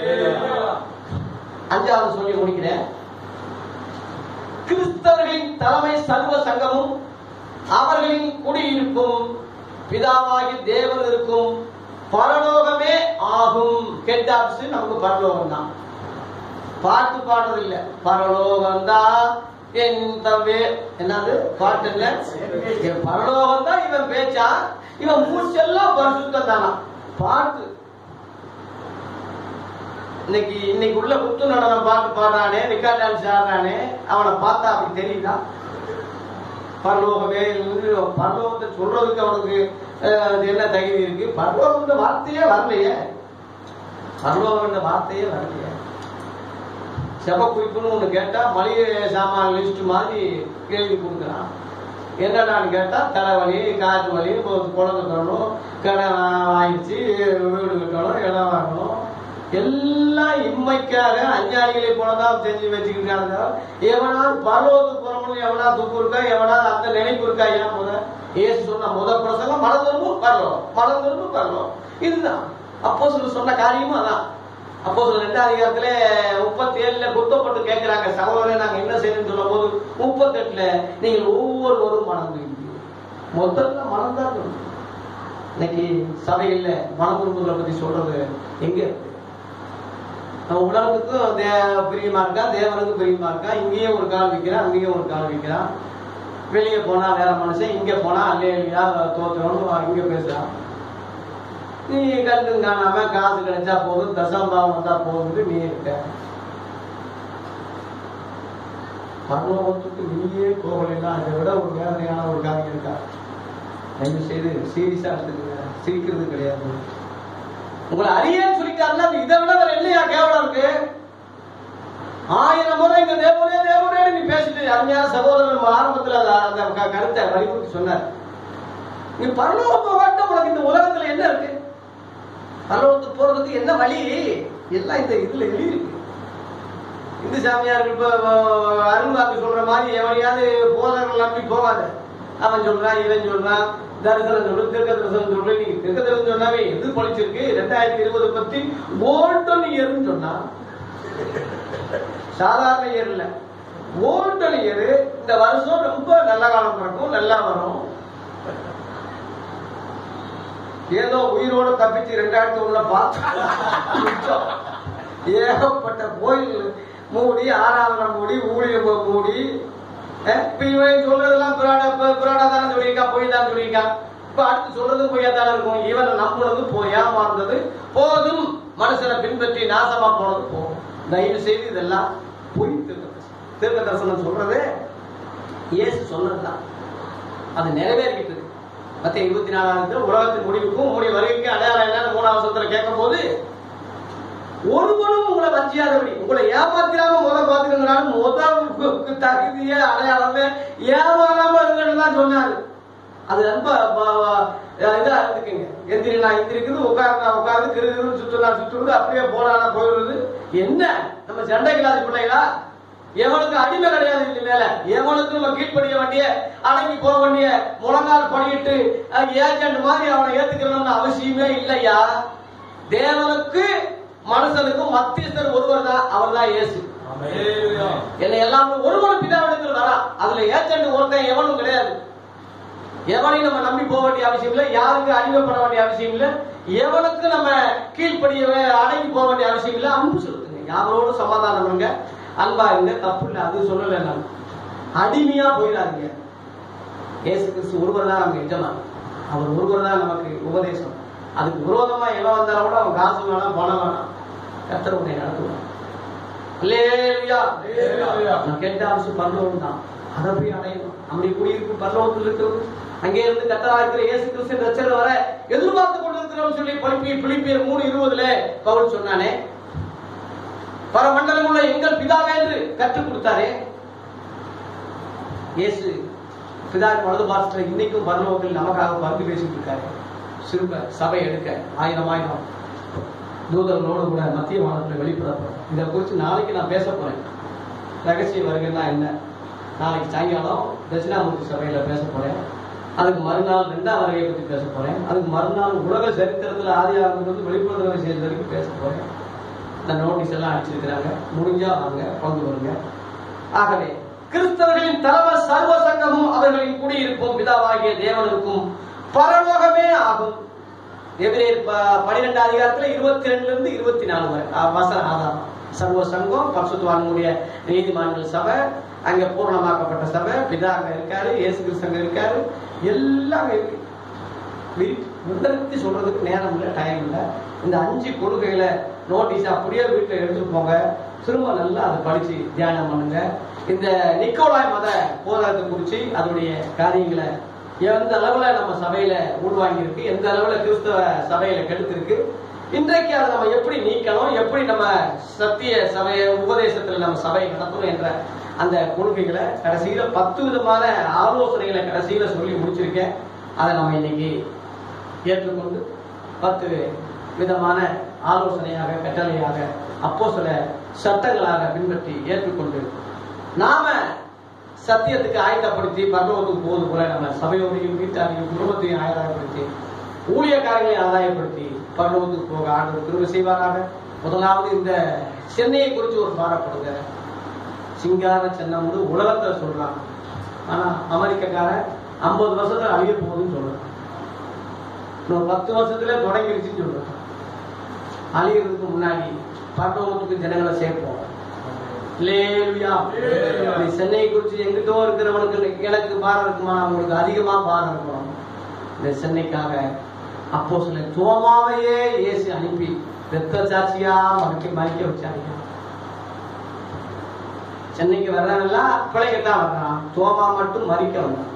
அஞ்சாவது சொல்லி முடிக்கிறேன் கிறிஸ்தவர்களின் தலைமை சர்வ சங்கமும் அவர்களின் குடியிருப்பும் பிதாவாகி தேவன் இருக்கும் பரலோகமே ஆகும் கெட்டாப்ஸ் நமக்கு பரலோகம் தான் பாட்டு பாடுறது இல்ல பரலோகம் தான் என் தம்பி என்னது பாட்டு இல்ல என் பரலோகம் தான் இவன் பேச்சா இவன் மூச்செல்லாம் பரிசுத்தம் தானா பாட்டு இன்னைக்கு இன்னைக்கு உள்ள குத்து நடனம் பாட்டு பாடுறானே ரிக்கா டான்ஸ் ஆடுறானே அவனை பார்த்தா அப்படி தெரியுதா பரலோகமே இருந்து பரலோகத்தை சொல்றதுக்கு அவனுக்கு அஹ், அது என்ன தகுதி இருக்கு பரலோகம்ன்ற வார்த்தையே வரலையே பரலோகம்ன்ற வார்த்தையே வரலையே செப குறிப்புன்னு ஒண்ணு கேட்டா மளிகை சாமான் லிஸ்ட் மாதிரி கேள்வி கொடுக்குறான் என்னடான்னு கேட்டா தலைவலி காற்று வலி ஒரு குழந்தை தரணும் கடை ஆயிடுச்சு வீடு கட்டணும் இடம் வாங்கணும் எல்லாம் இம்மைக்காக அஞ்ஞானிகளை போலதான் செஞ்சு வச்சுக்கிட்டாங்க எவனாவது பரலோகத்துக்கு போறவங்க எவனா துப்பு இருக்கா எவனாவது அந்த நினைப்பு இருக்கா ஏன் முத ஏசு சொன்ன முத பிரசங்கம் மனம் திரும்பும் பரலோகம் மனம் திரும்பும் பரலோகம் இதுதான் அப்போ சொன்ன காரியமும் அதான் அப்போ ரெண்டாம் அதிகாரத்துல முப்பத்தி ஏழுல குத்தப்பட்டு கேட்கிறாங்க சகோதரன் நாங்க என்ன செய்யணும்னு சொல்லும் போது முப்பத்தி எட்டுல நீங்கள் ஒவ்வொருவரும் மனம் திரும்பி மொத்தத்துல மனம் தான் திரும்பும். இன்னைக்கு சபைகள்ல மனம் திரும்புதலை பத்தி சொல்றது எங்க இருக்கு நம்ம உலகத்துக்கும் தே- பிரியமா இருக்கா தேவனுக்கும் பிரியமா இருக்கா இங்கேயும் ஒரு கால் வைக்கிறான் அங்கேயும் ஒரு கால் வைக்கிறான் வெளியே போனா வேற மனுஷன் இங்க போனா அல்லையா தோத்துறோம் இங்க பேசுறான் நீ கண்டு காணாம காசு கிடைச்சா போதும் தசம்பாவம் வந்தா போதும்னு நீ இருக்க பரலோகத்துக்கு நீயே போகலைன்னா அதை விட ஒரு வேதனையான ஒரு காரியம் இருக்கா தயவு செய்து சீரியஸா எடுத்துக்கங்க சிரிக்கிறது கிடையாது உங்களை அறியன்னு சொல்லிட்டாருன்னா அது இதை விட வேற இல்லையா கேவலம் இருக்கு ஆயிரம் முறை இங்க தேவனே தேவனே நீ பேசிட்டு அருமையான சகோதரர் நம்ம ஆரம்பத்துல அந்த அந்த க- கருத்தை வலியுறுத்தி சொன்னார் நீ பரலோகம் போகாட்ட உனக்கு இந்த உலகத்துல என்ன இருக்கு பரலோகத்துக்கு போறதுக்கு என்ன வழி எல்லாம் இந்த இதுல எழுதி இருக்கு இந்து சாமியார் இப்ப அஹ், அருள்வாக்கு சொல்ற மாதிரி எவனையாவது போதகர்கள் நம்பி போகாத அவன் சொல்றான் இவன் சொல்றான் தரிசனம் சொல்லு திருக்க தரிசனம் சொல்லு நீ திருக்க தரிசனம் சொன்னாவே எது பொழிச்சிருக்கு ரெண்டாயிரத்தி இருபது பத்தி ஓல்டன் இயர்னு சொன்னா சாதாரண இயர் இல்ல ஓல்டன் இயர் இந்த வருஷம் ரொம்ப நல்ல காலம் பிறக்கும் நல்லா வரும் ஏதோ உயிரோட தப்பிச்சு ரெண்டாயிரத்தி ஒண்ணுல பார்த்தா ஏகப்பட்ட கோயில் மூடி ஆராதனை மூடி ஊழியம் மூடி அஹ், இப்ப இவன் சொல்றதெல்லாம் பிராட பிராடா தானே சொல்லியிருக்கான் பொய் தான் சொல்லியிருக்கான் இப்ப அடுத்து சொல்றது பொய்யா தானே இருக்கும் இவன் நம்பினது போய் ஏமாந்தது போதும் மனுஷனை பின்பற்றி நாசமா போனது போதும் தயவு செய்து இதெல்லாம் பொய் திருக்க திருக்க தரிசனம் சொல்றது இயேசு சொன்னதுதான் அது நிறைவேறிக்கிட்டு இருக்கு மத்திய இருபத்தி நாலாவது உலகத்தின் முடிவுக்கும் உங்களுடைய வருகைக்கு அடையாளம் என்னன்னு மூணாவது வசனத்துல கேட்கும் போது ஒருவனும் உங்களை வஞ்சியாதபடி உங்களை ஏமாத்திராம முத பாத்துக்கிறாலும் முதலுக்கு தகுதிய அடையாளமே ஏமாறாம இருங்கன்னு தான் சொன்னாரு அது ரொம்ப ப- ப- இதா இருந்துக்குங்க எந்திரினா எந்திரிக்குது உட்கார்ந்தா உட்கார்ந்து கிரு கிரு சுற்றுனா சுற்றுறது அப்படியே போனானா போயிடுறது என்ன நம்ம சண்டை கிளாஸ் பிள்ளைகளா எவனுக்கு அடிமை கிடையாது இது மேல எவனுக்கு நம்ம கீழ்ப்படிய வேண்டிய அடங்கி போக வேண்டிய முழங்கால் பண்ணிட்டு ஏஜென்ட் மாதிரி அவனை ஏத்துக்கணும்னு அவசியமே இல்லையா தேவனுக்கு மனுஷனுக்கும் மத்தியஸ்தர் ஒருவர் தான் அவர் தான் இயேசு என்னை எல்லாம் ஒருவன் பிதாவிடத்தில் வரா அதுல ஏஜென்ட் ஒருத்தன் எவனும் கிடையாது எவனையும் நம்ம நம்பி போக வேண்டிய அவசியம் இல்லை யாருக்கு அடிமைப்பட வேண்டிய அவசியம் இல்லை எவனுக்கு நம்ம கீழ்ப்படிய வே- அடங்கி போக வேண்டிய அவசியம் இல்லை அன்பு செலுத்துங்க யாரோடும் சமாதானம் பண்ணுங்க அன்பா இருங்க தப்பு இல்லை அது சொல்லல நான் அடிமையா போயிடாதீங்க இயேசு கிறிஸ்து ஒருவர் தான் நமக்கு எஜமான் அவர் ஒருவர் தான் நமக்கு உபதேசம் அதுக்கு விரோதமா எவன் வந்தாலும் கூட அவன் காசு வேணாம் பணம் வேணாம் கத்தர் உன்னை நடத்துவான் அல்லேலூயா. நான் கேட்ட அரசு பரலோகம் தான் அதை போய் அடையணும் நம்முடைய குடியிருப்பு பரலோகத்தில் இருக்கிறது அங்கே இருந்து கத்தரா இருக்கிற இயேசு கிறிஸ்து ரச்சர் வர எதிர்பார்த்து கொண்டிருக்கிறோம் சொல்லி பிலிப்பி பிலிப்பியர் மூணு இருபதுல பவுல் சொன்னானே பரமண்டலம் உள்ள எங்கள் பிதாவே என்று கற்றுக் கொடுத்தாரே இயேசு பிதாவின் வலது பாசத்துல இன்னைக்கும் பரலோகத்தில் நமக்காக பங்கு பேசிட்டு இருக்காரு சிறுப சபை எடுக்க ஆயிரம் ஆயிரம் தூதர்களோடு கூட மத்திய வானத்தில் வெளிப்படப்போம் இதை குறித்து நாளைக்கு நான் பேச போறேன் ரகசிய வருகைன்னா என்ன நாளைக்கு சாயங்காலம் தட்சிணாமூர்த்தி சபையில பேச போறேன் அதுக்கு மறுநாள் ரெண்டாம் வருகையை பத்தி பேச போறேன் அதுக்கு மறுநாள் உலக சரித்திரத்துல ஆதி ஆரம்பத்து வெளிப்படுத்துற விஷயம் வரைக்கும் பேச போறேன் இந்த நோட்டீஸ் எல்லாம் அடிச்சிருக்கிறாங்க முடிஞ்சா வாங்க பங்கு வருங்க ஆகவே கிறிஸ்தவர்களின் தலைமை சர்வ சங்கமும் அவர்களின் குடியிருப்பும் பிதாவாகிய தேவனுக்கும் பரலோகமே ஆகும் எபிரேயர் ப- பன்னிரெண்டாம் அதிகாரத்துல இருபத்தி ரெண்டுல இருந்து இருபத்தி நாலு வரை அஹ் வசன ஆதாரம் சர்வ சங்கம் பரிசுத்தவான்களுடைய நீதிமான்கள் சபை அங்க பூர்ணமாக்கப்பட்ட சபை பிதா அங்க இருக்காரு இயேசு கிறிஸ்து அங்க இருக்காரு எல்லாமே இருக்கு வீட்- விவரித்து சொல்றதுக்கு நேரம் இல்லை டைம் இல்லை இந்த அஞ்சு கொள்கைகளை நோட்டீஸ் அப்படியே வீட்டில் எடுத்துட்டு போங்க திரும்ப நல்லா அதை படிச்சு தியானம் பண்ணுங்க இந்த நிக்கோலாய் மத போராட்டத்தை குறிச்சு அதனுடைய காரியங்களை எந்த அளவுல நம்ம சபையில உள்வாங்கி இருக்கு எந்த அளவுல கிறிஸ்தவ சபையில கெடுத்திருக்கு இன்றைக்கு அதை நம்ம எப்படி நீக்கணும் எப்படி நம்ம சத்திய சபைய உபதேசத்துல நம்ம சபையை நடத்தணும் என்ற அந்த கொள்கைகளை கடைசியில பத்து விதமான ஆலோசனைகளை கடைசியில சொல்லி முடிச்சிருக்கேன் அதை நம்ம இன்னைக்கு ஏற்றுக்கொண்டு பத்து விதமான ஆலோசனையாக கட்டளையாக அப்போ சில சட்டங்களாக பின்பற்றி ஏற்றுக்கொண்டு நாம சத்தியத்துக்கு ஆயத்தப்படுத்தி பரலோகத்துக்கு போவது போல நம்ம சபையோடையும் வீட்டாரையும் குடும்பத்தையும் ஆயத்தப்படுத்தி ஊழியக்காரங்களை ஆதாயப்படுத்தி பரலோகத்துக்கு போக ஆண்டு திரும்ப செய்வாராக முதலாவது இந்த சென்னையை குறித்து ஒரு பாடப்படுங்க சிங்கார சென்னை வந்து உலகத்துல சொல்றான் ஆனா அமெரிக்கக்காரன் ஐம்பது வருஷத்துல அழிய போகுதுன்னு சொல்றான் இன்னும் பத்து வருஷத்துல தொடங்கிருச்சுன்னு சொல்றான் அழியறதுக்கு முன்னாடி பரலோகத்துக்கு ஜனங்களை சேர்ப்போம் லேலுயா நீ சென்னை குறிச்சு எங்கிட்டோ இருக்கிறவனுக்கு எனக்கு பாரம் இருக்குமா உங்களுக்கு அதிகமா பாரம் இருக்கணும் இந்த சென்னைக்காக அப்போ சில தோமாவையே இயேசு அனுப்பி ரத்த சாட்சியா மறைக்க மறைக்க வச்சாங்க சென்னைக்கு வர்றவெல்லாம் பிழைக்கத்தான் வர்றான் தோமா மட்டும் மறிக்க வந்தான்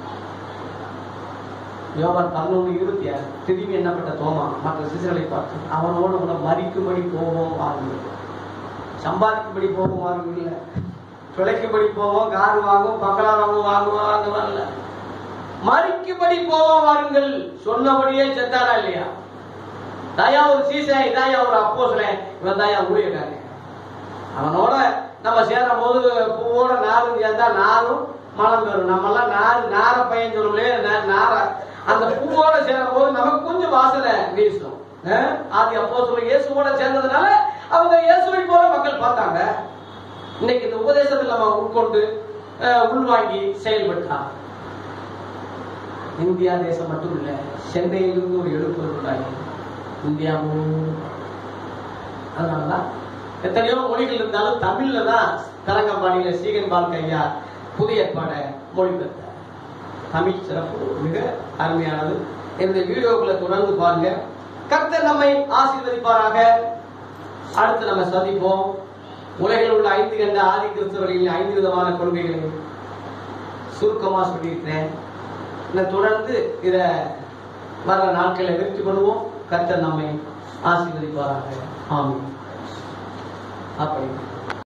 யோவான் பதினொன்று இருபத்தி ஆறு திரும்பி என்னப்பட்ட தோமா மற்ற சிசுகளை பார்த்து அவனோடு கூட மறிக்கும்படி போவோம் வாருங்கள் சம்பாதிக்கும்படி போவோம் வாருங்கள் இல்ல பிழைக்கும்படி போவோம் கார் வாங்குவோம் பங்களா வாங்குவோம் வாங்குவோம் வாங்க வரல மறிக்கும்படி போவோம் வாருங்கள் சொன்னபடியே செத்தாரா இல்லையா தாயா ஒரு சீசன் இதாயா ஒரு அப்போ இவன் தாயா ஊழியக்காரன் அவனோட நம்ம சேரும் போது பூவோட நாரும் சேர்ந்தா நாரும் மனம் பெறும் நம்ம எல்லாம் நார் நார பையன் சொல்லுங்களே நா- நார அந்த பூவோட சேரும் போது நமக்கு கொஞ்சம் வாசனை வீசும் அஹ் ஆதி அப்போ சொல்ல இயேசுவோட சேர்ந்ததுனால அவங்க இயேசுவை போல மக்கள் பார்த்தாங்க இன்னைக்கு இந்த உபதேசத்தில் நம்ம உட்கொண்டு அஹ், உள்வாங்கி செயல்பட்டா இந்தியா தேசம் மட்டும் இல்ல சென்னையிலிருந்து ஒரு எழுப்பு உண்டாகி இந்தியா முழுவதும் அதனாலதான் எத்தனையோ மொழிகள் இருந்தாலும் தமிழ்ல தான் தரங்கம்பாடியில சீகன் பால் கையா புதிய ஏற்பாடை மொழிபெயர்த்தார் தமிழ் சிறப்பு மிக அருமையானது இந்த வீடியோக்களை தொடர்ந்து பாருங்க கர்த்தர் நம்மை ஆசீர்வதிப்பாராக அடுத்து நம்ம சந்திப்போம் உலகில் உள்ள ஐந்து கண்ட ஆதி கிறிஸ்தவர்களின் ஐந்து விதமான கொள்கைகளை சுருக்கமா சொல்லியிருக்கிறேன் இதை தொடர்ந்து இத வர்ற நாட்களை வெற்றி பண்ணுவோம் கர்த்தர் நம்மை ஆசீர்வதிப்பாராக ஆமென் அப்படி